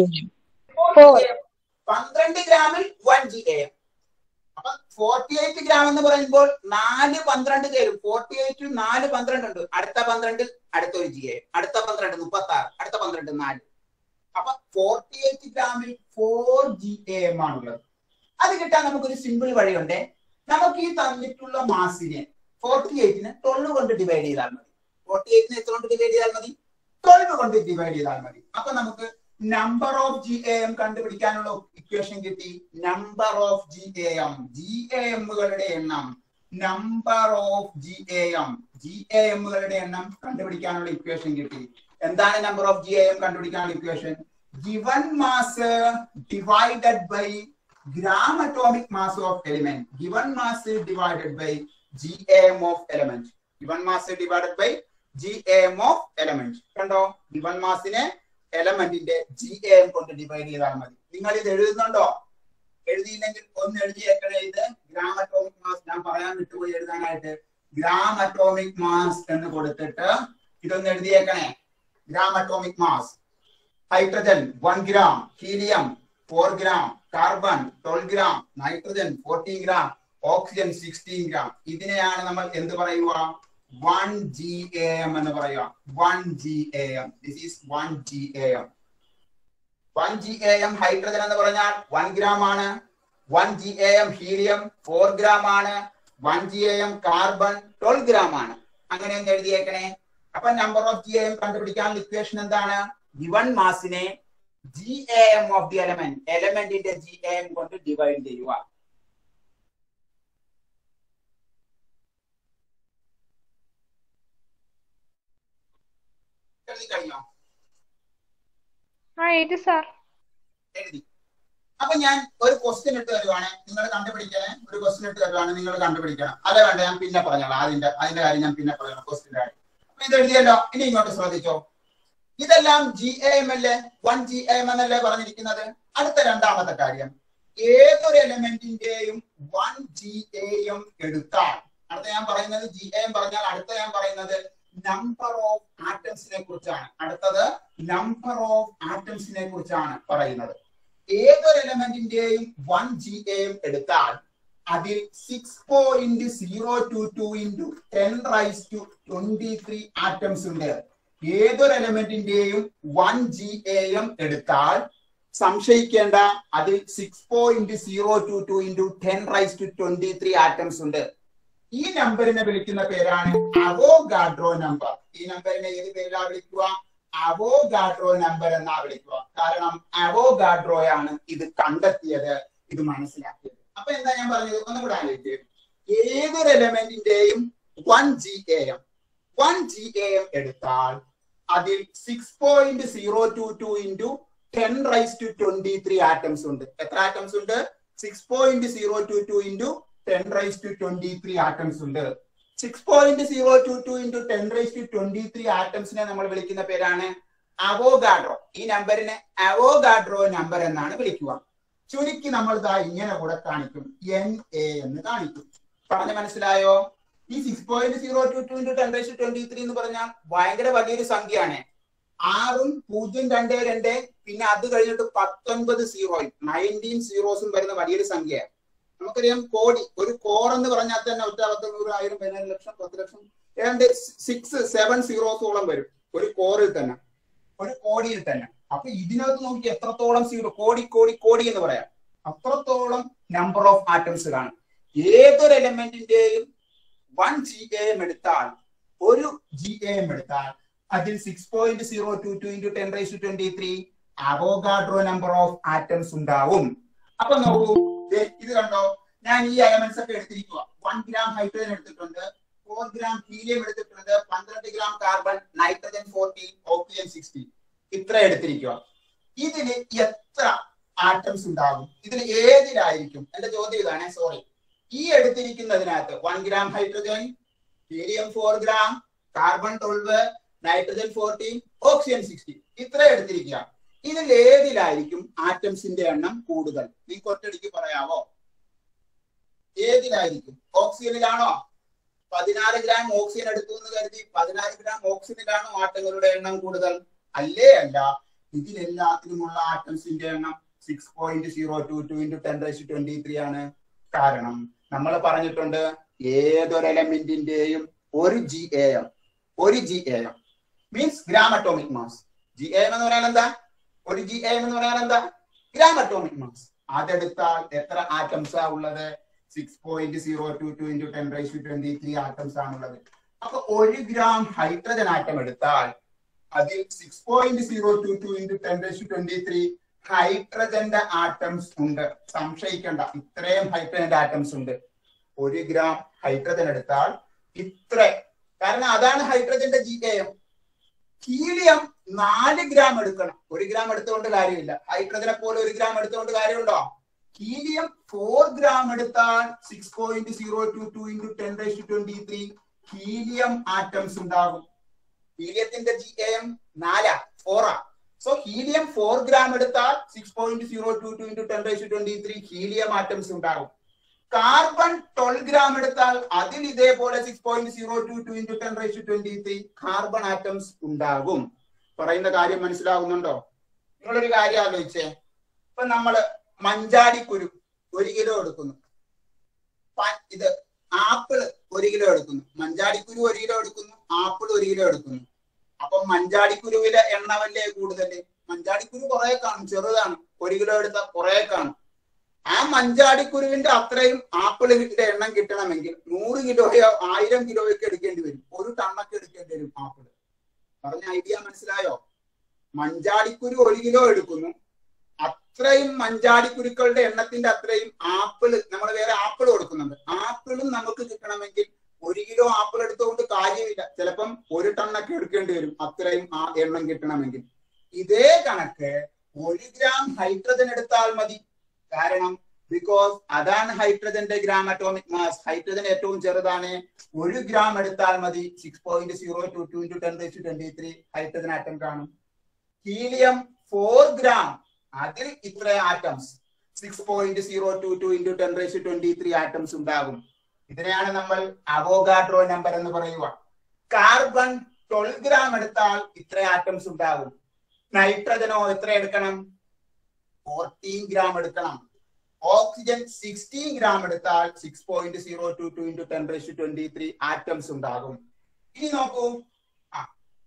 പന്ത്രണ്ട് ഗ്രാമിൽ വൺ ജി എം അപ്പൊ ഫോർട്ടി എയ്റ്റ് ഗ്രാം എന്ന് പറയുമ്പോൾ നാല് പന്ത്രണ്ട് കയറും ഫോർട്ടി എയ്റ്റ് നാല് പന്ത്രണ്ട് ഉണ്ട് അടുത്ത പന്ത്രണ്ടിൽ അടുത്ത ഒരു ജി എ അടുത്ത പന്ത്രണ്ട് മുപ്പത്തി ആറ് അടുത്ത പന്ത്രണ്ട് നാല് അപ്പൊ ഫോർട്ടി എയ്റ്റ് ഗ്രാമിൽ ഫോർ ജി എം ആണുള്ളത് അത് കിട്ടാൻ നമുക്കൊരു സിമ്പിൾ വഴിയുണ്ട് നമുക്ക് ഈ തന്നിട്ടുള്ള മാസിനെ ഫോർട്ടി എയ്റ്റിനെ ട്വൽവ് കൊണ്ട് ഡിവൈഡ് ചെയ്താൽ മതി ഫോർട്ടി എയ്റ്റിനെ എത്ര കൊണ്ട് ഡിവൈഡ് ചെയ്താൽ മതി ട്വൽവ് കൊണ്ട് ഡിവൈഡ് ചെയ്താൽ മതി അപ്പൊ നമുക്ക് number of G A M കണ്ടുപിടിക്കാനുള്ള ഇക്വേഷൻ കിട്ടി number of G A M G A എമ്മുകളുടെ എണ്ണം number of G A M G A എമ്മുകളുടെ എണ്ണം കണ്ടുപിടിക്കാനുള്ള ഇക്വേഷൻ കിട്ടി എന്താണ് number of G A M കണ്ടുപിടിക്കാനുള്ള equation given mass divided by gram atomic mass of element given mass is divided by gam of element given mass is divided by gam of element കണ്ടോ given മാസിനെ എലമെന്റിന്റെ gam കൊണ്ട് divide ചെയ്താൽ മതി നിങ്ങൾ ഇത് എഴുതുന്നുണ്ടോ എഴുതിയില്ലെങ്കിൽ ഒന്ന് എഴുതിയേക്കണേ ഇത് ഗ്രാം അറ്റോമിക് മാസ് ഞാൻ പറയാൻ വിട്ടുപോയി എഴുതാനായിട്ട് ഗ്രാം അറ്റോമിക് മാസ് എന്ന് കൊടുത്തിട്ട് ഇതൊന്ന് എഴുതിയേക്കണേ gram atomic mass hydrogen one gram helium four gram carbon twelve gram nitrogen fourteen gram oxygen sixteen gram ഇതിനെയാണ് നമ്മൾ എന്ത് പറയുക വൺ ജി എ എം എന്ന് പറയുക one G A M this is one G A M one G A M hydrogen എന്ന് പറഞ്ഞാൽ one gram ആണ് one G A M helium four gram ആണ് one G A M carbon twelve gram ആണ് അങ്ങനെ ഒന്ന് എഴുതിയേക്കണേ അപ്പൊ number of G A M കണ്ടുപിടിക്കാനുള്ള ഇക്വേഷൻ എന്താണ് ഗിവൺ മാസിനെ G A M of the element എലമെന്റിന്റെ ജി എ എം കൊണ്ട് ഡിവൈഡ് ചെയ്യുക എഴുതി കഴിഞ്ഞോ ആ എഴുതി സാർ എഴുതി അപ്പൊ ഞാൻ ഒരു ക്വസ്റ്റ്യൻ ഇട്ട് തരുവാണ് നിങ്ങൾ കണ്ടുപിടിക്കണേ ഒരു ക്വസ്റ്റ്യൻ ഇട്ട് തരുവാണ് നിങ്ങൾ കണ്ടുപിടിക്കണം അതെ വേണ്ട ഞാൻ പിന്നെ പറഞ്ഞോളാം അതിന്റെ അതിന്റെ കാര്യം ഞാൻ പിന്നെ പറയാം ക്വസ്റ്റ്യന്റെ കാര്യം അപ്പൊ ഇത് എഴുതിയല്ലോ ഇനി ഇങ്ങോട്ട് ശ്രദ്ധിച്ചോ ഇതെല്ലാം ജി എ എം അല്ലേ വൺ ജി എ എം എന്നല്ലേ പറഞ്ഞിരിക്കുന്നത് അടുത്ത രണ്ടാമത്തെ കാര്യം ഏതൊരു എലമെന്റിന്റെയും വൺ ജി എ എം എടുത്താൽ അടുത്ത ഞാൻ പറയുന്നത് ജി എ എം പറഞ്ഞാൽ അടുത്ത ഞാൻ പറയുന്നത് നമ്പർ ഓഫ് ആറ്റംസിനെ കുറിച്ചാണ് അടുത്തത് നമ്പർ ഓഫ് ആറ്റംസിനെ കുറിച്ചാണ് പറയുന്നത് ഏതൊരു എലമെന്റിന്റെയും വൺ ജി എ എം എടുത്താൽ അതിൽ six point zero two two into ten raise to twenty three atoms ഉണ്ട് ഏതൊരു എലമെന്റിന്റെയും വൺ ജി എ എം എടുത്താൽ സംശയിക്കേണ്ട അതിൽ six point zero two two into ten raise to twenty three atoms ഉണ്ട് ഈ നമ്പറിനെ വിളിക്കുന്ന പേരാണ് അവോഗാഡ്രോ നമ്പർ ഈ നമ്പറിനെ ഏത് പേരിലാ വിളിക്കുക അവോഗാഡ്രോ നമ്പർ എന്നാ വിളിക്കുക കാരണം അവോഗാഡ്രോയാണ് ഇത് കണ്ടെത്തിയത് ഇത് മനസ്സിലാക്കിയത് അപ്പൊ എന്താ ഞാൻ പറഞ്ഞത് ഒന്നും കൂടെ ആലോചിക്കുക ഏതൊരു എലമെന്റിന്റെയും one G A M one G A M എടുത്താൽ അതിൽ six point zero two two into ten raise to twenty three atoms ഉണ്ട് എത്ര ആറ്റംസ് ഉണ്ട് six point zero two two into ten raise to twenty three atoms ഉണ്ട് six point zero two two into ten raise to twenty three ആറ്റംസിനെ നമ്മൾ വിളിക്കുന്ന പേരാണ് Avogadro ഈ നമ്പറിനെ അവോഗാഡ്രോ നമ്പർ എന്നാണ് വിളിക്കുക ചുരുക്കി നമ്മൾ ഇതാ ഇങ്ങനെ കൂടെ കാണിക്കും എൻ എ എന്ന് കാണിക്കും പറഞ്ഞ മനസ്സിലായോ ഈ six point zero two two into ten raise twenty three എന്ന് പറഞ്ഞാൽ ഭയങ്കര വലിയൊരു സംഖ്യയാണ് ആറും പൂജ്യം രണ്ട് രണ്ട് പിന്നെ അത് കഴിഞ്ഞിട്ട് പത്തൊൻപത് സീറോയും നയൻറ്റീൻ സീറോസും വരുന്ന വലിയൊരു സംഖ്യയാണ് നമുക്കറിയാം കോടി ഒരു കോർ എന്ന് പറഞ്ഞാൽ തന്നെ ഒറ്റ പത്തൊന്നൂറ് ആയിരം പതിനാല് ലക്ഷം പത്ത് ലക്ഷം ഏതാണ്ട് സിക്സ് സെവൻ സീറോസോളം വരും ഒരു കോറിൽ തന്നെ ഒരു കോടിയിൽ തന്നെ അപ്പൊ ഇതിനകത്ത് നോക്കി എത്രത്തോളം സീറോ കോടി കോടി കോടി എന്ന് പറയാം അത്രത്തോളം നമ്പർ ഓഫ് ആറ്റംസ് കാണും ഏതൊരു എലമെന്റിന്റെയും വൺ ജി എ എം എടുത്താൽ ഒരു ജി എ എം എടുത്താൽ അതിൽ six point zero two two into ten raise to twenty three Avogadro number of atoms ഉണ്ടാവും അപ്പൊ നോക്കൂ ദേ ഇത് കണ്ടോ ഞാൻ ഈ എലമെന്റ്സ് ഒക്കെ എടുത്തിരിക്കുക വൺ ഗ്രാം ഹൈഡ്രജൻ എടുത്തിട്ടുണ്ട് ഫോർ ഗ്രാം ഹീലിയം എടുത്തിട്ടുണ്ട് പന്ത്രണ്ട് gram carbon nitrogen fourteen oxygen sixteen ഇത്ര എടുത്തിരിക്കുക ഇതിന് എത്ര ആറ്റംസ് ഉണ്ടാകും ഇതിൽ ഏതിലായിരിക്കും എന്റെ ചോദ്യം ഇതാണ് സോറി ഈ എടുത്തിരിക്കുന്നതിനകത്ത് one gram hydrogen helium four gram carbon twelve nitrogen fourteen oxygen sixteen ഇത്ര എടുത്തിരിക്കുക ഇതിൽ ഏതിലായിരിക്കും ആറ്റംസിന്റെ എണ്ണം കൂടുതൽ നീ കൊറ്റടിക്ക് പറയാവോ ഏതിലായിരിക്കും ഓക്സിജനിലാണോ പതിനാറ് ഗ്രാം ഓക്സിജൻ എടുത്തു എന്ന് കരുതി പതിനാറ് ഗ്രാം ഓക്സിജനിലാണോ ആറ്റങ്ങളുടെ എണ്ണം കൂടുതൽ അല്ലേ അല്ല ഇതിലെല്ലാത്തിനുമുള്ള ആറ്റംസിന്റെ എണ്ണം six point zero two two into ten raise twenty three ആണ് കാരണം നമ്മൾ പറഞ്ഞിട്ടുണ്ട് ഏതൊരു എലമെന്റിന്റെയും ഒരു ജി എ എം ഒരു G A M means gram atomic mass G A M എന്ന് പറയാൻ എന്താ ഒരു ജി എം എന്ന് പറയാൻ എന്താ ഗ്രാം അറ്റോമിക് മാസ് അതെടുത്താൽ എത്ര ആറ്റംസ് ആ ഉള്ളത് six point zero two two into ten raise to twenty three atoms ആണുള്ളത് അപ്പൊ ഒരു ഗ്രാം ഹൈഡ്രജൻ ആറ്റം എടുത്താൽ അതിൽ six point zero two two into ten raise twenty three ഹൈഡ്രജന്റെ ആറ്റംസ് ഉണ്ട് സംശയിക്കണ്ട ഇത്രയും ഹൈഡ്രജന്റെ ആറ്റംസ് ഉണ്ട് ഒരു ഗ്രാം ഹൈഡ്രജൻ എടുത്താൽ ഇത്ര കാരണം അതാണ് ഹൈഡ്രജന്റെ ജി എം ഹീലിയം നാല് ഗ്രാം എടുക്കണം ഒരു ഗ്രാം എടുത്തുകൊണ്ട് കാര്യമില്ല ഹൈഡ്രജനെ പോലെ ഒരു ഗ്രാം എടുത്തുകൊണ്ട് കാര്യമുണ്ടോ ഹീലിയം ഫോർ ഗ്രാം എടുത്താൽ six point zero two two into ten raise twenty three helium atoms ഉണ്ടാകും ഹീലിയത്തിന്റെ ജി എം നാലാ ഫോറാ സോ ഹീലിയം ഫോർ ഗ്രാം എടുത്താൽ six point zero two two into ten raise twenty three helium atoms ഉണ്ടാകും carbon twelve gram എടുത്താൽ അതിൽ ഇതേപോലെ six point zero two two into ten raise twenty three carbon atoms ഉണ്ടാകും പറയുന്ന കാര്യം മനസ്സിലാവുന്നുണ്ടോ നിങ്ങളൊരു കാര്യം ആലോചിച്ചേ ഇപ്പൊ നമ്മള് മഞ്ചാടിക്കുരു ഒരു കിലോ എടുക്കുന്നു പ- ഇത് ആപ്പിള് ഒരു കിലോ എടുക്കുന്നു മഞ്ചാടിക്കുരു ഒരു കിലോ എടുക്കുന്നു ആപ്പിൾ ഒരു കിലോ എടുക്കുന്നു അപ്പൊ മഞ്ചാടിക്കുരുവിലെ എണ്ണമല്ലേ കൂടുതല് മഞ്ചാടിക്കുരു കുറെ കാണും ചെറുതാണ് ഒരു കിലോ എടുത്താൽ കുറെ കാണും ആ മഞ്ചാടിക്കുരുവിന്റെ അത്രയും ആപ്പിളിന്റെ എണ്ണം കിട്ടണമെങ്കിൽ നൂറ് കിലോയോ ആയിരം കിലോയൊക്കെ എടുക്കേണ്ടി വരും ഒരു ടണ്ണൊക്കെ എടുക്കേണ്ടി വരും ആപ്പിള് പറഞ്ഞ ഐഡിയ മനസ്സിലായോ മഞ്ചാടിക്കുരു ഒരു കിലോ എടുക്കുന്നു അത്രയും മഞ്ചാടിക്കുരുക്കളുടെ എണ്ണത്തിന്റെ അത്രയും ആപ്പിള് നമ്മൾ വേറെ ആപ്പിൾ കൊടുക്കുന്നുണ്ട് ആപ്പിളും നമുക്ക് കിട്ടണമെങ്കിൽ ഒരു കിലോ ആപ്പിൾ എടുത്തുകൊണ്ട് കാര്യമില്ല ചിലപ്പം ഒരു ടണ്ണൊക്കെ എടുക്കേണ്ടി വരും അത്രയും ആ എണ്ണം കിട്ടണമെങ്കിൽ ഇതേ കണക്ക് ഒരു ഗ്രാം ഹൈഡ്രജൻ എടുത്താൽ മതി കാരണം ബിക്കോസ് അതാണ് ഹൈഡ്രജന്റെ ഗ്രാം അറ്റോമിക് മാസ് ഹൈഡ്രജൻ ഏറ്റവും ചെറുതാണ് ഒരു ഗ്രാം എടുത്താൽ മതി six point zero two two into ten raise twenty three hydrogen atom കാണും ഹീലിയം ഫോർ ഗ്രാം അതിൽ ഇത്ര atoms six point zero two two into ten raise twenty three atoms ഉണ്ടാകും ഇതിനെയാണ് നമ്മൾ അവോഗാഡ്രോ നമ്പർ എന്ന് പറയുക കാർബൺ ട്വൽവ് ഗ്രാം എടുത്താൽ ഇത്ര ആറ്റംസ് ഉണ്ടാകും നൈട്രജനോ എത്ര എടുക്കണം ഫോർട്ടീൻ ഗ്രാം എടുക്കണം ഓക്സിജൻ സിക്സ്റ്റീൻ ഗ്രാം എടുത്താൽ six point zero two two into ten raise twenty three atoms ഉണ്ടാകും ഇനി നോക്കൂ ആ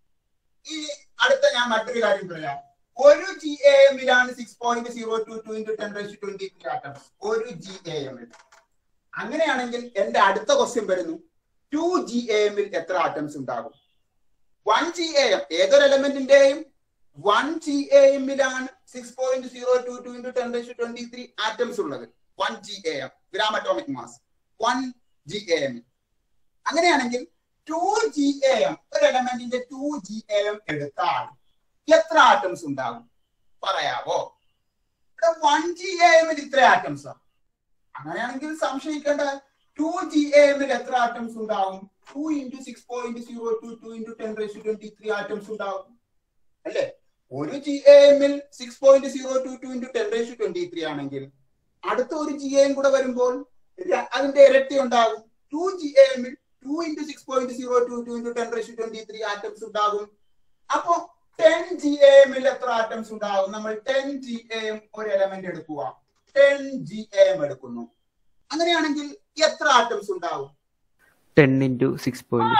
ഈ അടുത്ത ഞാൻ മറ്റൊരു കാര്യം പറയാം ഒരു ജി എ എമ്മിലാണ് six point zero two two into ten raise twenty three atoms ഒരു ജി എ എമ്മിൽ അങ്ങനെയാണെങ്കിൽ എന്റെ അടുത്ത ക്വസ്റ്റ്യൻ വരുന്നു ടു ജി എ എമ്മിൽ എത്ര ആറ്റംസ് ഉണ്ടാകും വൺ ജി എ എം ഏതൊരു എലമെന്റിന്റെയും വൺ ജി എ എമ്മിലാണ് six point zero two two into ten raise twenty three atoms ഉള്ളത് one G A M gram atomic mass one G A M അങ്ങനെയാണെങ്കിൽ two G A M ഒരു എലമെന്റിന്റെ two G A M എടുത്താൽ എത്ര atoms ഉണ്ടാകും പറയാവോ ഇവിടെ one G A എമ്മിൽ ഇത്ര ആറ്റംസ് അങ്ങനെയാണെങ്കിൽ സംശയിക്കേണ്ട ടു ജി എ എമ്മിൽ എത്ര ആറ്റംസ് ഉണ്ടാവും two into six point zero two two into ten raise twenty three atoms ഉണ്ടാവും അല്ലേ ഒരു ജി എ എമ്മിൽ six point zero two two into ten raise twenty three ആണെങ്കിൽ അടുത്ത ഒരു ജി എം കൂടെ വരുമ്പോൾ ര- അതിന്റെ ഇരട്ടി ഉണ്ടാകും ടു ജി എ എമ്മിൽ two into six point zero two two into ten raise twenty three atoms ഉണ്ടാകും അപ്പോ ടെൻ ജി എമ്മിൽ എത്ര ആറ്റംസ് ഉണ്ടാകും നമ്മൾ ടെൻ ജി എം ഒരു എലമെന്റ് എടുക്കുക ടെൻ ജി എം എടുക്കുന്നു അങ്ങനെയാണെങ്കിൽ എത്ര ആറ്റംസ് ഉണ്ടാവും ten into six point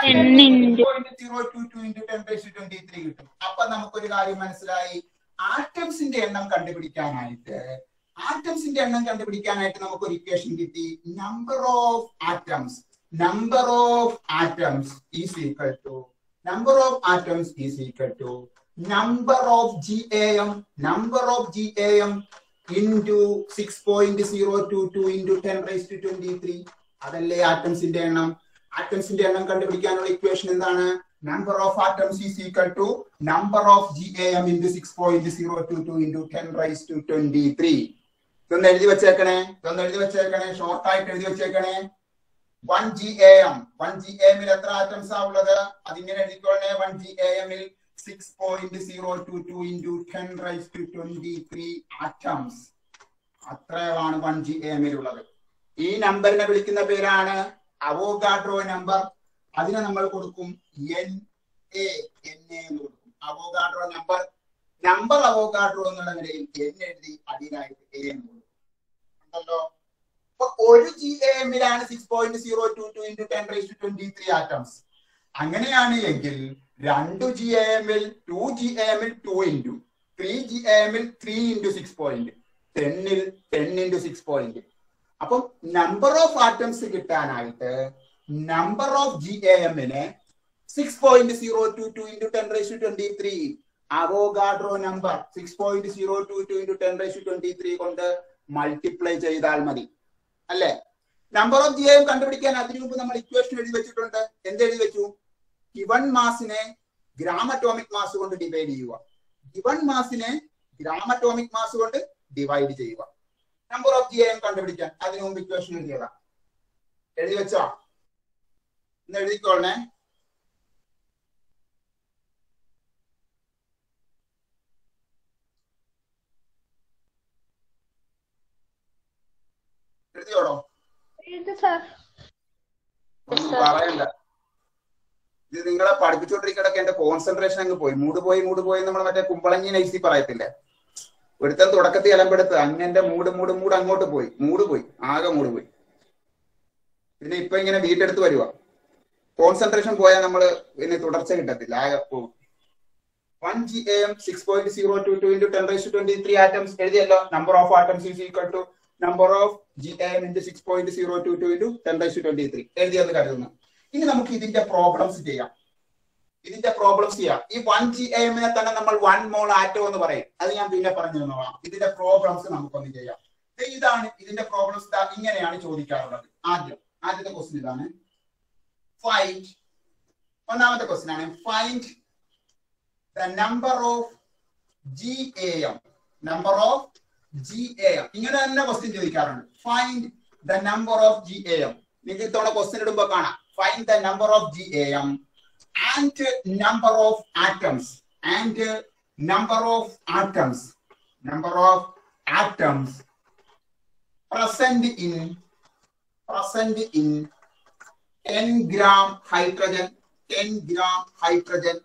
zero two two into ten raise twenty three കിട്ടും അപ്പൊ നമുക്കൊരു കാര്യം മനസ്സിലായി ആറ്റംസിന്റെ എണ്ണം കണ്ടുപിടിക്കാനായിട്ട് ആറ്റംസിന്റെ എണ്ണം കണ്ടുപിടിക്കാനായിട്ട് നമുക്ക് ഒരു ഇക്വേഷൻ കിട്ടി number of atoms number of atoms is equal to number of atoms is equal to number of G A M number of G A M into six point zero two two into ten raise to twenty three അതല്ലേ ആറ്റംസിന്റെ എണ്ണം ആറ്റംസിന്റെ എണ്ണം കണ്ടുപിടിക്കാനുള്ള equation എന്താണ് number of atoms is equal to number of G A M into six point zero two two into ten raise to twenty three ഇതൊന്ന് എഴുതി വെച്ചേക്കണേ ഇതൊന്ന് എഴുതി വെച്ചേക്കണേ ഷോർട്ട് ആയിട്ട് എഴുതി വെച്ചേക്കണേ one G A M one G A എമ്മിൽ എത്ര ആറ്റംസ് ആ ഉള്ളത് അതിങ്ങനെ എഴുതിക്കോളേ വൺ ജി എ എമ്മിൽ six point zero two two into ten raise to twenty three atoms അത്രയാണ് വൺ ജി എ എമ്മിലുള്ളത് ഈ നമ്പറിനെ വിളിക്കുന്ന പേരാണ് അവോഗാഡ്രോ നമ്പർ അതിനെ നമ്മൾ കൊടുക്കും എൻ എ എൻ എ എന്ന് കൊടുക്കും അവോഗാഡ്രോ നമ്പർ നമ്പർ അവോഗാഡ്രോ എന്നുള്ള നിലയിൽ എൻ എഴുതി അതിനായിട്ട് എ എന്ന് കൊടുക്കും ഉണ്ടല്ലോ അപ്പൊ ഒരു ജി എ എമ്മിലാണ് six point zero two two into ten raise to twenty three atoms അങ്ങനെയാണ് എങ്കിൽ രണ്ട് ജി എ എമ്മിൽ ടു ജി എ എമ്മിൽ two into three G A എമ്മിൽ ത്രീ ഇൻറ്റു സിക്സ് പോയിന്റ് ടെന്നിൽ ടെൻ ഇൻറ്റു സിക്സ് പോയിന്റ് അപ്പം number of atoms കിട്ടാനായിട്ട് number of G A എമ്മിനെ six point zero two two into ten raise twenty three Avogadro number six point zero two two into ten raise twenty three കൊണ്ട് multiply ചെയ്താൽ മതി അല്ലേ number of G M കണ്ടുപിടിക്കാൻ അതിനു മുമ്പ് നമ്മൾ equation എഴുതി വെച്ചിട്ടുണ്ട് എന്ത് എഴുതി വെച്ചു ഗിവൺ മാസിനെ ഗ്രാം അറ്റോമിക് മാസ് കൊണ്ട് ഡിവൈഡ് ചെയ്യുക ഗിവൺ മാസിനെ ഗ്രാം അറ്റോമിക് മാസ് കൊണ്ട് ഡിവൈഡ് ചെയ്യുക നമ്പർ ഓഫ് ജി എം കണ്ടുപിടിക്കാൻ അതിനു മുമ്പ് ഇക്വേഷൻ എഴുതിയതാ എഴുതി വെച്ചോ ഒന്ന് എഴുതിക്കോളണേ എഴുതിയോടോ ഒന്നും പറയണ്ട ഇത് നിങ്ങളെ പഠിപ്പിച്ചുകൊണ്ടിരിക്കണൊക്കെ എന്റെ കോൺസെൻട്രേഷൻ അങ്ങ് പോയി മൂട് പോയി മൂട് പോയി നമ്മൾ മറ്റേ കുമ്പളങ്ങി നൈസി പറയത്തില്ലേ ഒരുത്തൻ തുടക്കത്തിൽ ഇലമ്പെടുത്ത് അങ്ങനെ മൂട് മൂട് മൂട് അങ്ങോട്ട് പോയി മൂട് പോയി ആകെ മൂട് പോയി പിന്നെ ഇപ്പൊ ഇങ്ങനെ വീട്ടെടുത്ത് വരുക കോൺസെൻട്രേഷൻ പോയാൽ നമ്മൾ പിന്നെ തുടർച്ച കിട്ടത്തില്ല ആകെ പോകും one G M six point zero two two into ten raise twenty three atoms എഴുതിയല്ലോ number of atoms is equal to number of G M into six point zero two two into ten raise twenty three എഴുതിയെന്ന് കരുതുന്നു ഇനി നമുക്ക് ഇതിന്റെ problems ചെയ്യാം ഇതിന്റെ problems ചെയ്യാം ഈ വൺ ജി എമ്മിനെ തന്നെ നമ്മൾ വൺ മോൾ ആറ്റം എന്ന് പറയും അത് ഞാൻ പിന്നെ പറഞ്ഞു തന്നോളാം ഇതിന്റെ പ്രോബ്ലംസ് നമുക്കൊന്ന് ചെയ്യാം ദേ ഇതാണ് ഇതിന്റെ പ്രോബ്ലംസ് ഇങ്ങനെയാണ് ചോദിക്കാറുള്ളത് ആദ്യം ആദ്യത്തെ ക്വസ്റ്റ്യൻ ഇതാണ് ഫൈൻഡ് ഒന്നാമത്തെ ക്വസ്റ്റ്യൻ ആണ് find the number of G A M number of G A M ഇങ്ങനെ തന്നെ ക്വസ്റ്റ്യൻ ചോദിക്കാറുണ്ട് find the number of G A M നിങ്ങൾക്ക് ഇത്തവണ ക്വസ്റ്റ്യൻ ഇടുമ്പോ കാണാം find the number of G A M and number of atoms and number of atoms number of atoms present in present in 10 gram hydrogen 10 gram hydrogen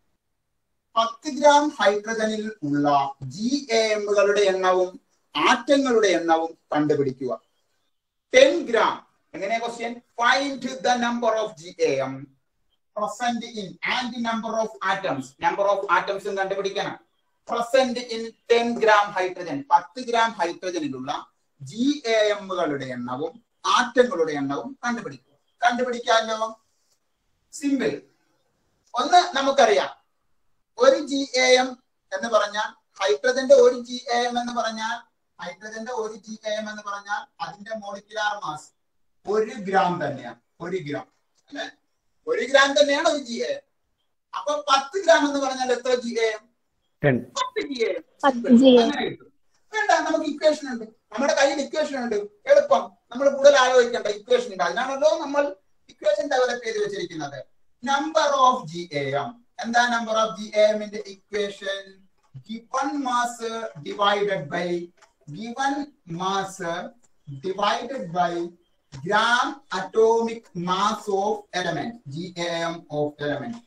പത്ത് gram ഹൈഡ്രജനിൽ ഉള്ള G എമ്മുകളുടെ എണ്ണവും ആറ്റങ്ങളുടെ എണ്ണവും കണ്ടുപിടിക്കുക ടെൻ ഗ്രാം എങ്ങനെയാ question find the number of G M present in and number of atoms number of ആറ്റംസും കണ്ടുപിടിക്കണം present in ten gram hydrogen പത്ത് ഗ്രാം ഹൈഡ്രജനിലുള്ള ജി എമ്മുകളുടെ എണ്ണവും ആറ്റങ്ങളുടെ എണ്ണവും കണ്ടുപിടിക്കുക കണ്ടുപിടിക്കാമല്ലോ സിമ്പിൾ ഒന്ന് നമുക്കറിയാം ഒരു ജി എം എന്ന് പറഞ്ഞാൽ ഹൈഡ്രജന്റെ ഒരു ജി എം എന്ന് പറഞ്ഞാൽ ഹൈഡ്രജന്റെ ഒരു ജി എം എന്ന് പറഞ്ഞാൽ അതിന്റെ മോളിക്കുലാർ മാസ് ഒരു ഗ്രാം തന്നെയാണ് ഒരു ഗ്രാം അല്ലെ ഒരു ഗ്രാം തന്നെയാണ് ഒരു ജി എം അപ്പൊ പത്ത് ഗ്രാം എന്ന് പറഞ്ഞാൽ എത്ര ജി എം ടെൻ പത്ത് ജി എം പത്ത് GAM. വേണ്ട നമുക്ക് ഇക്വേഷൻ ഉണ്ട് നമ്മുടെ കയ്യിൽ ഇക്വേഷൻ ഉണ്ട് എളുപ്പം നമ്മൾ കൂടുതൽ ആലോചിക്കേണ്ട ഇക്വേഷൻ ഉണ്ട് അതിനാണല്ലോ നമ്മൾ ഇക്വേഷൻ ഡെവലപ്പ് ചെയ്ത് വെച്ചിരിക്കുന്നത് number of G A M എന്താ നമ്പർ ഓഫ് ജി എമ്മിന്റെ equation given mass divided by given mass divided by gram atomic mass of element G M of element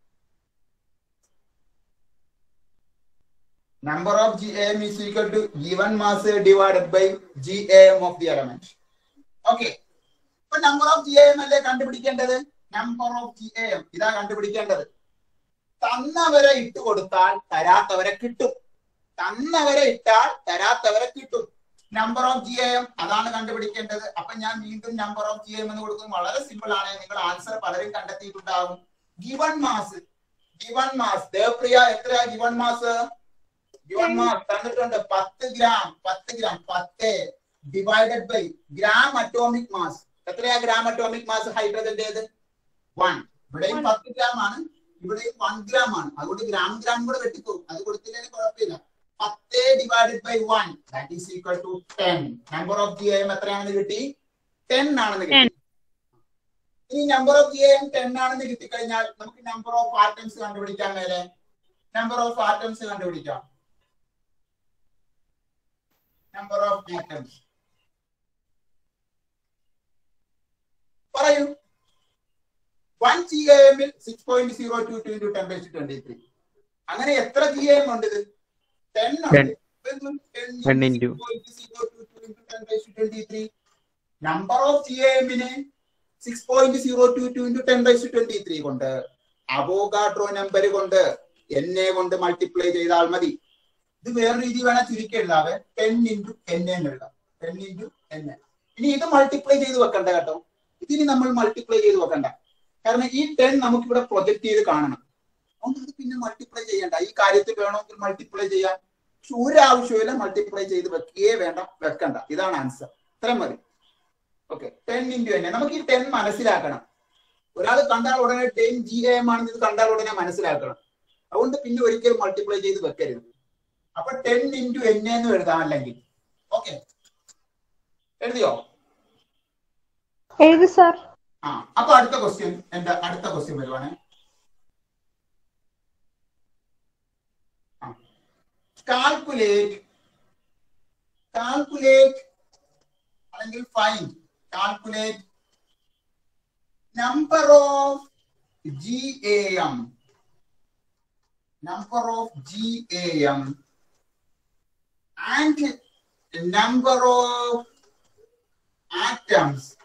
number of gam is equal to given mass divided by gam of the element okay ഇപ്പൊ number of G M അല്ലേ കണ്ടുപിടിക്കേണ്ടത് number of G M ഇതാ കണ്ടുപിടിക്കേണ്ടത് തന്നവരെ ഇട്ട് കൊടുത്താൽ തരാത്തവരെ കിട്ടും തന്നവരെ ഇട്ടാൽ തരാത്തവരെ കിട്ടും നമ്പർ ഓഫ് ജി എം അതാണ് കണ്ടുപിടിക്കേണ്ടത് അപ്പൊ ഞാൻ വീണ്ടും നമ്പർ ഓഫ് ജി എം എന്ന് കൊടുക്കും വളരെ സിമ്പിൾ ആണ് നിങ്ങൾ ആൻസർ പലരും കണ്ടെത്തിയിട്ടുണ്ടാകും given mass given mass Devapriya എത്രയാ ഗിവൺ മാസ് ഗിവൺ മാസ് തന്നിട്ടുണ്ട് പത്ത് ഗ്രാം പത്ത് ഗ്രാം പത്ത് divided by gram atomic mass എത്രയാ ഗ്രാം അറ്റോമിക് മാസ് ഹൈഡ്രജന്റേത് വൺ ഇവിടെയും പത്ത് ഗ്രാം ആണ് ഇവിടെയും വൺ ഗ്രാം ആണ് അതുകൊണ്ട് ഗ്രാം ഗ്രാം കൂടെ വെട്ടിപ്പോകും അത് കൊടുത്തില്ലെങ്കിൽ കുഴപ്പമില്ല പത്ത് divided by one that is equal to ten number of G M എത്രയാണെന്ന് കിട്ടി ടെൻ ആണെന്ന് കിട്ടി ഇനി number of G M ten ആണെന്ന് കിട്ടിക്കഴിഞ്ഞാൽ നമുക്ക് നമ്പർ ഓഫ് ആറ്റംസ് കണ്ടുപിടിക്കാൻ മേലെ നമ്പർ ഓഫ് ആറ്റംസ് കണ്ടുപിടിക്കാം number of atoms. പറയൂ വൺ ജി എമ്മിൽ six point zero two two into ten raise twenty three അങ്ങനെ എത്ര ജി എം ഉണ്ട് ഇത് ടെൻ ഉണ്ട് Ten into. Number of G എമ്മിനെ six point zero two two into ten raise twenty three കൊണ്ട് Avogadro number കൊണ്ട് എന്നെ കൊണ്ട് മൾട്ടിപ്ലൈ ചെയ്താൽ മതി ഇത് വേറെ രീതി വേണേൽ ചുരുക്കി എഴുതാവേ ടെൻ ഇൻറ്റു എൻ എന്ന് എഴുതാം ടെൻ ഇൻറ്റു എൻ ഇനി ഇത് മൾട്ടിപ്ലൈ ചെയ്ത് വെക്കണ്ട കേട്ടോ ഇതിനി നമ്മൾ മൾട്ടിപ്ലൈ ചെയ്ത് വെക്കണ്ട കാരണം ഈ ടെൻ നമുക്ക് ഇവിടെ പ്രൊജക്ട് ചെയ്ത് കാണണം അതുകൊണ്ട് ഇത് പിന്നെ മൾട്ടിപ്ലൈ ചെയ്യണ്ട ഈ കാര്യത്തിൽ വേണമെങ്കിൽ മൾട്ടിപ്ലൈ ചെയ്യാം പക്ഷെ ഒരു ആവശ്യമില്ല മൾട്ടിപ്ലൈ ചെയ്ത് വെക്കുകയേ വേണ്ട വെക്കണ്ട ഇതാണ് ആൻസർ ഇത്രയും മതി ഓക്കെ ടെൻ ഇൻറ്റു എന്നെ നമുക്ക് ഈ ടെൻ മനസ്സിലാക്കണം ഒരാൾ കണ്ടാൽ ഉടനെ ടെൻ ജി എം ആണെന്ന് ഇത് കണ്ടാൽ ഉടനെ മനസ്സിലാക്കണം അതുകൊണ്ട് പിന്നെ ഒരിക്കലും മൾട്ടിപ്ലൈ ചെയ്ത് വെക്കരുത് അപ്പൊ ടെൻ ഇൻറ്റു എൻ എന്ന് എഴുതാം അല്ലെങ്കിൽ ഓക്കെ എഴുതിയോ എഴുതി സാർ ആ അപ്പൊ അടുത്ത ക്വസ്റ്റ്യൻ എന്റെ അടുത്ത ക്വസ്റ്റ്യൻ വരുവാണ് കാൽക്കുലേറ്റ് കാൽക്കുലേറ്റ് അല്ലെങ്കിൽ find calculate number of G A M number of G A M and number of atoms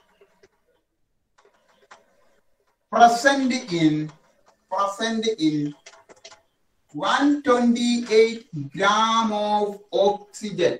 present in present in 128 gram of oxygen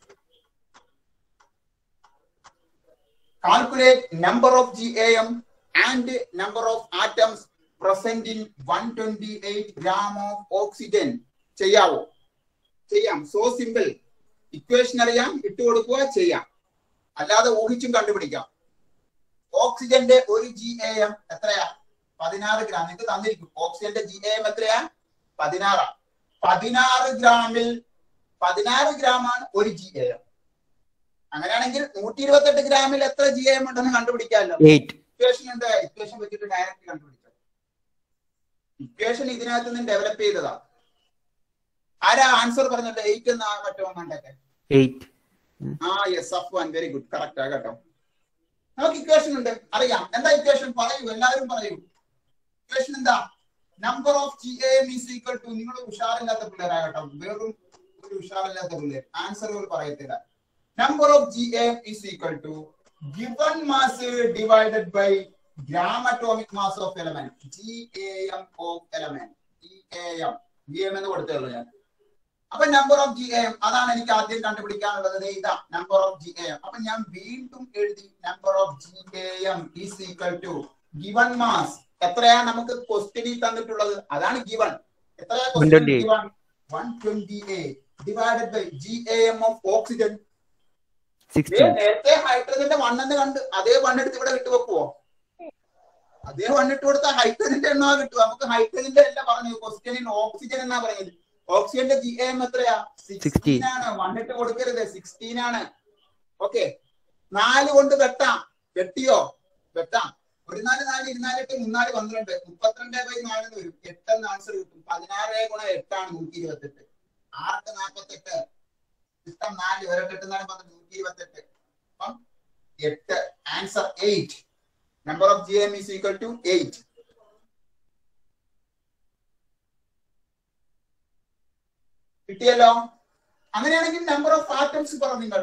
calculate number of GAM and number of atoms present in 128 gram of oxygen ചെയ്യാവോ ചെയ്യാം so simple equation അറിയാം ഇട്ട് കൊടുക്കുക ചെയ്യാം അല്ലാതെ ഊഹിച്ചും കണ്ടുപിടിക്കാം ഓക്സിജന്റെ ഒരു ജി എ എം എത്രയാ പതിനാറ് ഗ്രാം നിങ്ങൾക്ക് തന്നിരിക്കും ഓക്സിജന്റെ ജി എ എം എത്രയാ പതിനാറാ പതിനാറ് ഗ്രാമിൽ പതിനാറ് ഗ്രാമാണ് ഒരു ജി എ എം അങ്ങനെയാണെങ്കിൽ നൂറ്റി ഇരുപത്തെട്ട് ഗ്രാമിൽ എത്ര ജി എം ഉണ്ടെന്ന് കണ്ടുപിടിക്കാമല്ലോ എയ്റ്റ് ഇക്വേഷൻ ഉണ്ട് ഇക്വേഷൻ വെച്ചിട്ട് ഡയറക്റ്റ് കണ്ടുപിടിക്കാം ഇക്വേഷൻ ഇതിനകത്ത് നിന്ന് ഡെവലപ്പ് ചെയ്തതാ ആരാ ആൻസർ പറഞ്ഞത് എയ്റ്റ് എന്ന് മറ്റോ കണ്ടൊക്കെ എയ്റ്റ് ആ യെസ് അഫ് വൺ വെരി ഗുഡ് കറക്റ്റ് ആ കേട്ടോ നമുക്ക് ഇക്വേഷൻ ഉണ്ട് അറിയാം എന്താ ഇക്വേഷൻ പറയൂ എല്ലാവരും പറയൂ ഇക്വേഷൻ എന്താ number of G M is equal to നിങ്ങൾ ഉഷാറില്ലാത്ത പിള്ളേരാ കേട്ടോ വെറും ഒരു ഉഷാറില്ലാത്ത പിള്ളേർ ആൻസറുകൾ പറയത്തില്ല number of G M is equal to given mass divided by gram atomic mass of element G A M of element G A M G M എന്ന് കൊടുത്തുള്ളൂ ഞാൻ അപ്പൊ നമ്പർ ഓഫ് ജി എം അതാണ് എനിക്ക് ആദ്യം കണ്ടുപിടിക്കാനുള്ളത് ദേ ഇതാ നമ്പർ ഓഫ് ജി എം അപ്പൊ ഞാൻ വീണ്ടും എഴുതി number of G M is equal to given mass എത്രയാ നമുക്ക് ക്വസ്റ്റ്യനിൽ തന്നിട്ടുള്ളത് അതാണ് ഗിവൺ എത്രയാ 128. One twenty eight divided by G A M of oxygen sixteen നേരത്തെ ഹൈഡ്രജന്റെ വണ്ണെന്ന് കണ്ട് അതേ വണ്ണെടുത്ത് ഇവിടെ വിട്ടു വെക്കുവോ അതേ വണ്ണിട്ട് കൊടുത്താൽ ഹൈഡ്രജന്റെ എണ്ണ കിട്ടും നമുക്ക് ഹൈഡ്രജന്റെ അല്ല പറഞ്ഞു ക്വസ്റ്റ്യനിൽ ഓക്സിജൻ എന്നാ പറഞ്ഞത് ഓക്സിജന്റെ ജി എം എത്രയാ സിക്സ്റ്റീൻ ആണ് വണ്ണിട്ട് കൊടുക്കരുത് സിക്സ്റ്റീൻ ആണ് ഓക്കെ നാല് കൊണ്ട് വെട്ടാം വെട്ടിയോ വെട്ടാം ഒരു നാല് നാല് ഇരുനാല് എട്ട് മൂന്നാല് പന്ത്രണ്ട് മുപ്പത്തിരണ്ട് ബൈ നാല് എന്ന് വരും എട്ടെന്ന് ആൻസർ കിട്ടും പതിനാറ് ഗുണം എട്ടാണ് നൂറ്റി ഇരുപത്തെട്ട് ആർക്ക് നാൽപ്പത്തെട്ട് ഇഷ്ടം നാല് ഒരെട്ട് നാല് പന്ത്രണ്ട് നൂറ്റി ഇരുപത്തെട്ട് അപ്പം എട്ട് answer eight number of G M is equal to eight കിട്ടിയല്ലോ അങ്ങനെയാണെങ്കിൽ നമ്പർ ഓഫ് ആറ്റംസ് പറ നിങ്ങൾ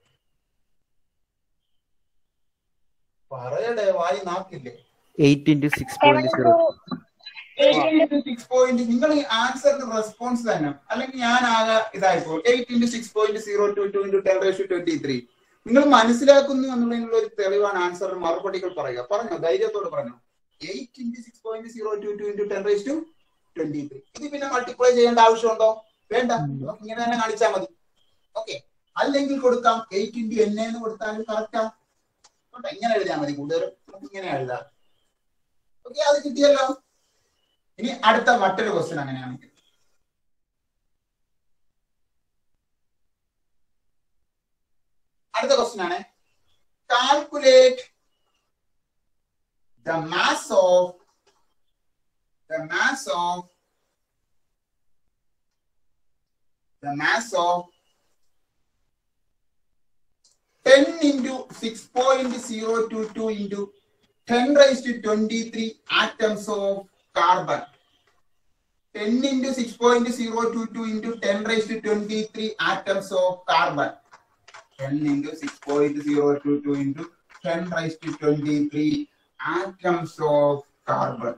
പറയടേ വായി നാക്കില്ലേ eight into six point zero six point നിങ്ങൾ ഈ ആൻസറിന് റെസ്പോൺസ് തന്നെ അല്ലെങ്കിൽ ഞാൻ ആകെ ഇതായിപ്പോ eight into six point zero two two into ten raise to twenty three നിങ്ങൾ മനസ്സിലാക്കുന്നു എന്നുള്ളതിനുള്ള ഒരു തെളിവാണ് ആൻസറിന് മറുപടികൾ പറയുക പറഞ്ഞോ ധൈര്യത്തോട് പറഞ്ഞോ eight into six point zero two two into ten raise to twenty three ഇത് പിന്നെ മൾട്ടിപ്ലൈ ചെയ്യേണ്ട ആവശ്യമുണ്ടോ വേണ്ട നമുക്ക് ഇങ്ങനെ തന്നെ കാണിച്ചാൽ മതി ഓക്കെ അല്ലെങ്കിൽ കൊടുക്കാം എയ്റ്റ് ഇന്റു എൻ എന്ന് കൊടുത്താലും കറക്റ്റ് ആവും കേട്ടോ ഇങ്ങനെ എഴുതിയാൽ മതി കൂടുതലും നമുക്ക് ഇങ്ങനെ എഴുതാം ഓക്കെ അത് കിട്ടിയല്ലോ ഇനി അടുത്ത മറ്റൊരു ക്വസ്റ്റ്യൻ അങ്ങനെയാണെങ്കിൽ അടുത്ത ക്വസ്റ്റ്യൻ ആണ് calculate the mass of the mass of the mass of ten into six point zero two two into ten raise to twenty three atoms of carbon. 10 into 6.022 into 10 raised to 23 atoms of carbon. 10 into 6.022 into 10 raised to 23 atoms of carbon.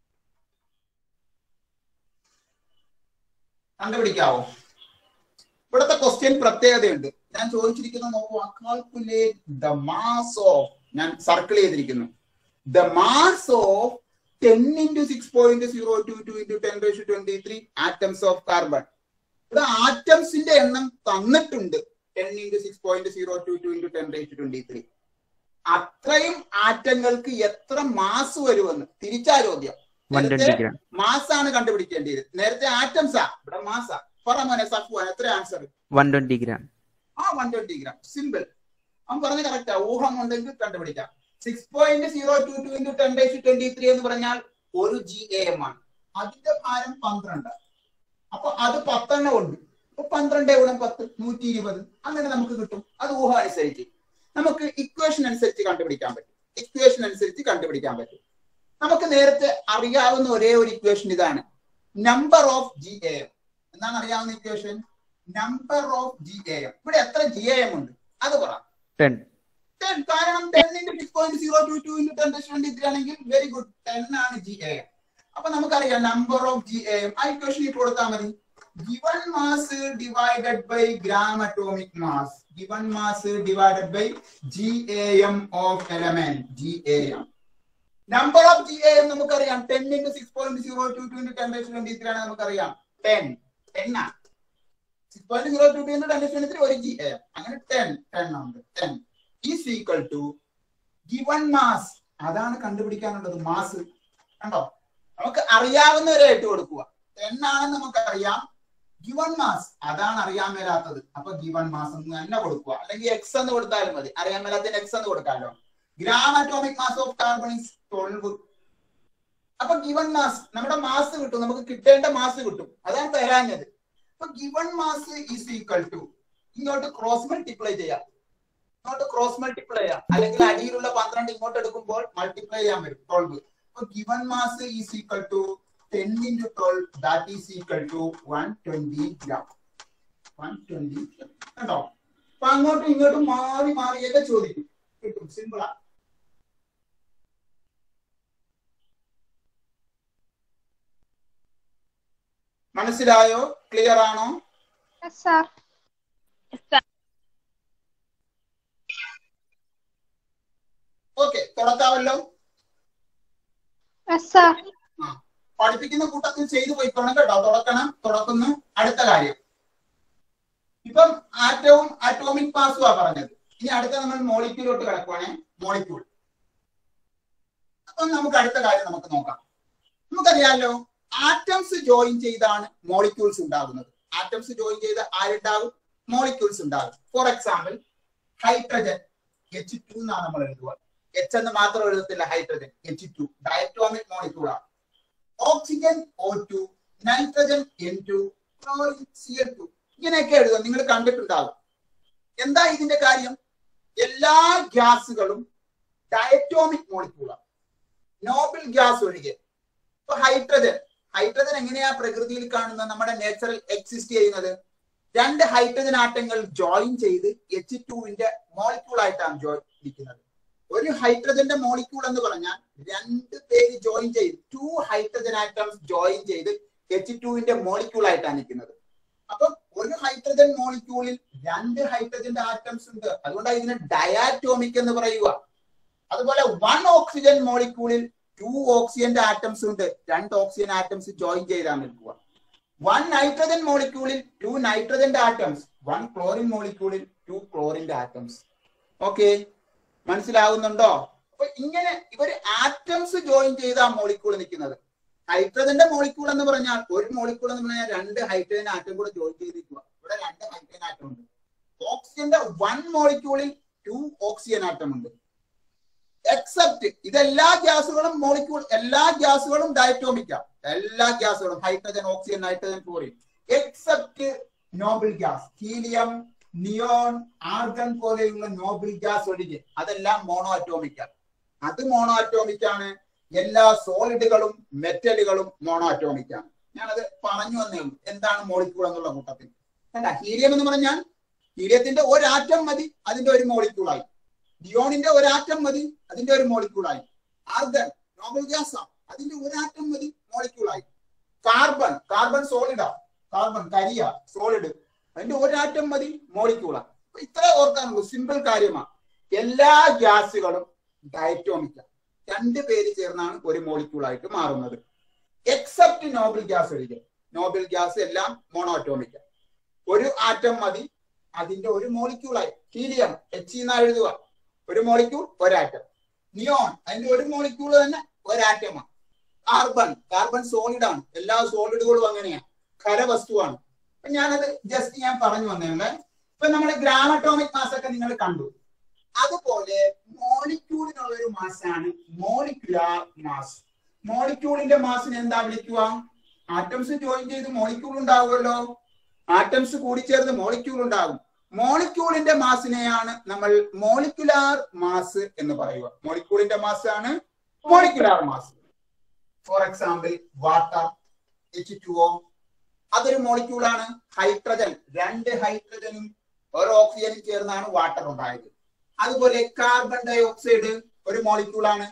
കണ്ടുപിടിക്കാവോ ഇവിടുത്തെ question പ്രത്യേകതയുണ്ട് ഞാൻ ചോദിച്ചിരിക്കുന്നത് നോക്കുക calculate the mass of ഞാൻ circle ചെയ്തിരിക്കുന്നു the mass of ten into six point zero two two into ten raise to twenty three atoms of carbon ഇവിടെ ആറ്റംസിന്റെ എണ്ണം തന്നിട്ടുണ്ട് ten into six point zero two two into ten raise to twenty three അത്രയും ആറ്റങ്ങൾക്ക് എത്ര mass വരുമെന്ന് തിരിച്ചാ ചോദ്യം വൺ ട്വന്റി ഗ്രാം മാസ് ആണ് കണ്ടുപിടിക്കേണ്ടത് നേരത്തെ ആറ്റംസാ ഇവിടെ മാസാ പറ മോനെ സഫുവാൻ എത്ര ആൻസർ വൺ ട്വന്റി ഗ്രാം ആ വൺ ട്വന്റി ഗ്രാം സിമ്പിൾ അവൻ പറഞ്ഞ കറക്റ്റാ ഊഹം ഉണ്ടെങ്കിൽ കണ്ടുപിടിക്കാം six point zero two two into ten raise twenty three എന്ന് പറഞ്ഞാൽ ഒരു ജി എ എം ആണ് അതിന്റെ ഭാരം പന്ത്രണ്ട് അപ്പൊ അത് പത്തെണ്ണം ഉണ്ട് അപ്പൊ പന്ത്രണ്ട് ഗുണം പത്ത് നൂറ്റി ഇരുപത് അങ്ങനെ നമുക്ക് കിട്ടും അത് ഊഹം അനുസരിച്ച് നമുക്ക് ഇക്വേഷൻ അനുസരിച്ച് കണ്ടുപിടിക്കാൻ പറ്റും ഇക്വേഷൻ അനുസരിച്ച് കണ്ടുപിടിക്കാൻ പറ്റും നമുക്ക് നേരത്തെ അറിയാവുന്ന ഒരേ ഒരു ഇക്വേഷൻ ഇതാണ് number of G A M എന്താണ് അറിയാവുന്ന equation number of G A M ഇവിടെ എത്ര ജി എ എം ഉണ്ട് അത് പറ ടെൻ ടെൻ കാരണം ten into six point zero two two into ten twenty three ആണെങ്കിൽ വെരി ഗുഡ് ടെൻ ആണ് ജി എ എം അപ്പൊ നമുക്കറിയാം number of G A M ആ ഇക്വേഷൻ ഇട്ട് കൊടുത്താൽ മതി given mass divided by gram atomic mass given mass divided by G A M of element G A M number of G A M നമുക്കറിയാം ten into six point zero two two into ten twenty three ആണ് നമുക്കറിയാം ten ten ആണ് six point zero two two into ten twenty three ഒരു G A M അങ്ങനെ ten ten ഉണ്ട് ten is equal to given mass അതാണ് കണ്ടുപിടിക്കാനുള്ളത് mass കണ്ടോ നമുക്ക് അറിയാവുന്നവരെ ഇട്ട് കൊടുക്കുക ടെൻ ആണെന്ന് നമുക്കറിയാം ഗിവൺ മാസ് അതാണ് അറിയാൻ മേലാത്തത് അപ്പൊ ഗിവൺ മാസ് എന്ന് തന്നെ കൊടുക്കുക അല്ലെങ്കിൽ എക്സ് എന്ന് കൊടുത്താലും മതി അറിയാൻ മേലാത്തതിന് എക്സ് എന്ന് കൊടുക്കാമല്ലോ gram atomic mass of carbon is twelve അപ്പൊ ഗിവൺ മാസ് നമ്മുടെ മാസ് കിട്ടും നമുക്ക് കിട്ടേണ്ട മാസ് കിട്ടും അതാണ് തരാഞ്ഞത് അപ്പൊ given mass is equal to ഇങ്ങോട്ട് ക്രോസ് മൾട്ടിപ്ലൈ ചെയ്യാം ഇങ്ങോട്ട് ക്രോസ് മൾട്ടിപ്ലൈ ചെയ്യാം അല്ലെങ്കിൽ അടിയിലുള്ള പന്ത്രണ്ട് ഇങ്ങോട്ട് എടുക്കുമ്പോൾ മൾട്ടിപ്ലൈ ചെയ്യാൻ വരും ട്വൽവ് അപ്പൊ given mass is equal to ten into twelve that is equal to one twenty gram one twenty കേട്ടോ അപ്പൊ അങ്ങോട്ടും ഇങ്ങോട്ടും മാറി മാറിയൊക്കെ ചോദിക്കും കിട്ടും സിമ്പിളാ മനസ്സിലായോ ക്ലിയർ ആണോ സാർ ഓക്കെ തുടക്കാവല്ലോ സാർ ആ പഠിപ്പിക്കുന്ന കൂട്ടത്തിൽ ചെയ്തു പോയിക്കോണം കേട്ടോ തുടക്കണം തുടക്കുന്നു അടുത്ത കാര്യം ഇപ്പം ആറ്റവും അറ്റോമിക് മാസും ആ പറഞ്ഞത് ഇനി അടുത്ത നമ്മൾ മോളിക്യൂലോട്ട് കിടക്കുവാണേ മോളിക്യൂൾ അപ്പം നമുക്ക് അടുത്ത കാര്യം നമുക്ക് നോക്കാം നമുക്കറിയാലോ ആറ്റംസ് ജോയിൻ ചെയ്താണ് മോളിക്യൂൾസ് ഉണ്ടാകുന്നത് ആറ്റംസ് ജോയിൻ ചെയ്ത് ആരുണ്ടാകും മോളിക്യൂൾസ് ഉണ്ടാകും for example hydrogen H two എന്നാണ് നമ്മൾ എഴുതുക എച്ച് എന്ന് മാത്രം എഴുതത്തില്ല ഹൈഡ്രജൻ എച്ച് ടു ഡയറ്റോമിക് മോളിക്യൂളാണ് oxygen O two nitrogen N two chlorine C L two ഇങ്ങനെയൊക്കെ എഴുതുക നിങ്ങൾ കണ്ടിട്ടുണ്ടാകും എന്താ ഇതിന്റെ കാര്യം എല്ലാ ഗ്യാസുകളും ഡയറ്റോമിക് മോളിക്യൂളാണ് നോബിൾ ഗ്യാസ് ഒഴികെ ഇപ്പൊ ഹൈഡ്രജൻ ഹൈഡ്രജൻ എങ്ങനെയാ പ്രകൃതിയിൽ കാണുന്നത് നമ്മുടെ നേച്ചറിൽ എക്സിസ്റ്റ് ചെയ്യുന്നത് രണ്ട് ഹൈഡ്രജൻ ആറ്റങ്ങൾ ജോയിൻ ചെയ്ത് എച്ച് ടുവിന്റെ മോളിക്യൂൾ ആയിട്ടാണ് ജോയിൻ ഇരിക്കുന്നത് ഒരു ഹൈഡ്രജന്റെ മോളിക്യൂൾ എന്ന് പറഞ്ഞാൽ രണ്ട് പേര് ജോയിൻ ചെയ്ത് ടു ഹൈഡ്രജൻ ആറ്റംസ് ജോയിൻ ചെയ്ത് എച്ച് ടുവിന്റെ മോളിക്യൂൾ ആയിട്ടാണ് നിൽക്കുന്നത് അപ്പൊ ഒരു ഹൈഡ്രജൻ മോളിക്യൂളിൽ രണ്ട് ഹൈഡ്രജന്റെ ആറ്റംസ് ഉണ്ട് അതുകൊണ്ടാണ് ഇതിനെ ഡയാറ്റോമിക് എന്ന് പറയുക അതുപോലെ വൺ ഓക്സിജൻ മോളിക്യൂളിൽ ടു ഓക്സിജന്റെ ആറ്റംസ് ഉണ്ട് രണ്ട് ഓക്സിജൻ ആറ്റംസ് ജോയിൻ ചെയ്താണ് നിൽക്കുക വൺ നൈട്രജൻ മോളിക്യൂളിൽ ടു നൈട്രജന്റെ ആറ്റംസ് വൺ ക്ലോറിൻ മോളിക്യൂളിൽ ടു ക്ലോറിന്റെ ആറ്റംസ് ഓക്കെ മനസ്സിലാവുന്നുണ്ടോ അപ്പൊ ഇങ്ങനെ ഇവര് ആറ്റംസ് ജോയിൻ ചെയ്ത ആ മോളിക്യൂൾ നിൽക്കുന്നത് ഹൈഡ്രജന്റെ മോളിക്യൂൾ എന്ന് പറഞ്ഞാൽ ഒരു മോളിക്യൂൾ എന്ന് പറഞ്ഞാൽ രണ്ട് ഹൈഡ്രജൻ ആറ്റം കൂടെ ജോയിൻ ചെയ്തിരിക്കുക ഇവിടെ രണ്ട് ഹൈഡ്രജൻ ആറ്റം ഉണ്ട് ഓക്സിജന്റെ വൺ മോളിക്യൂളിൽ ടു ഓക്സിജൻ ആറ്റം ഉണ്ട് എക്സെപ്റ്റ് ഇതെല്ലാ ഗ്യാസുകളും മോളിക്യൂൾ എല്ലാ ഗ്യാസുകളും ഡയറ്റോമിക്കാം എല്ലാ ഗ്യാസുകളും hydrogen oxygen nitrogen chlorine except noble gas helium neon argon പോലെയുള്ള നോബിൾ ഗ്യാസ് ഒഴികെ അതെല്ലാം മോണോ അറ്റോമിക്കാണ് അത് മോണോ അറ്റോമിക് ആണ് എല്ലാ സോളിഡുകളും മെറ്റലുകളും മോണോ അറ്റോമിക് ആണ് ഞാനത് പറഞ്ഞു വന്നേ ഉള്ളൂ എന്താണ് മോളിക്യൂൾ എന്നുള്ള കൂട്ടത്തിൽ അല്ല ഹീലിയം എന്ന് പറഞ്ഞാൽ ഹീലിയത്തിന്റെ ഒരാറ്റം മതി അതിന്റെ ഒരു മോളിക്യൂളായി നിയോണിന്റെ ഒരാറ്റം മതി അതിന്റെ ഒരു മോളിക്യൂളായി ആർഗൺ നോബൽ ഗ്യാസ് അതിന്റെ ഒരാറ്റം മതി മോളിക്യൂളായി കാർബൺ കാർബൺ സോളിഡാ കാർബൺ കരിയ സോളിഡ് അതിന്റെ ഒരാറ്റം മതി മോളിക്യൂളാ അപ്പൊ ഇത്ര ഓർക്കാനുള്ളൂ സിമ്പിൾ കാര്യമാണ് എല്ലാ ഗ്യാസുകളും ഡയറ്റോമിക്ക രണ്ട് പേര് ചേർന്നാണ് ഒരു മോളിക്യൂൾ ആയിട്ട് മാറുന്നത് എക്സെപ്റ്റ് നോബിൾ ഗ്യാസ് ഒഴികെ നോബിൾ ഗ്യാസ് എല്ലാം മോണോറ്റോമിക്ക ഒരു ആറ്റം മതി അതിന്റെ ഒരു മോളിക്യൂളായി ഹീലിയം എച്ച് എന്നാ എഴുതുക ഒരു മോളിക്യൂൾ ഒരാറ്റം നിയോൺ അതിന്റെ ഒരു മോളിക്യൂൾ തന്നെ ഒരാറ്റമാണ് കാർബൺ കാർബൺ സോളിഡ് ആണ് എല്ലാ സോളിഡുകളും അങ്ങനെയാണ് ഖരവസ്തുവാണ് അപ്പൊ ഞാനത് ജസ്റ്റ് ഞാൻ പറഞ്ഞു വന്നേ ഇപ്പൊ നമ്മുടെ ഗ്രാമറ്റോമിക് മാസ് ഒക്കെ നിങ്ങൾ കണ്ടു അതുപോലെ മോളിക്യൂളിനുള്ള ഒരു മാസാണ് മോളിക്യുലാർ മാസ് മോളിക്യൂളിന്റെ മാസിനെ എന്താ വിളിക്കുക ആറ്റംസ് ജോയിൻ ചെയ്ത് മോളിക്യൂൾ ഉണ്ടാവുമല്ലോ ആറ്റംസ് കൂടിച്ചേർന്ന് മോളിക്യൂൾ ഉണ്ടാകും മോളിക്യൂളിന്റെ മാസിനെയാണ് നമ്മൾ മോളിക്കുലാർ മാസ് എന്ന് പറയുക മോളിക്യൂളിന്റെ മാസ് ആണ് molecular mass for example water H two O അതൊരു മോളിക്യൂളാണ് ഹൈഡ്രജൻ രണ്ട് ഹൈഡ്രജനും ഒരു ഓക്സിജനും ചേർന്നാണ് വാട്ടർ ഉണ്ടായത് അതുപോലെ കാർബൺ ഡൈ ഓക്സൈഡ് ഒരു മോളിക്യൂളാണ്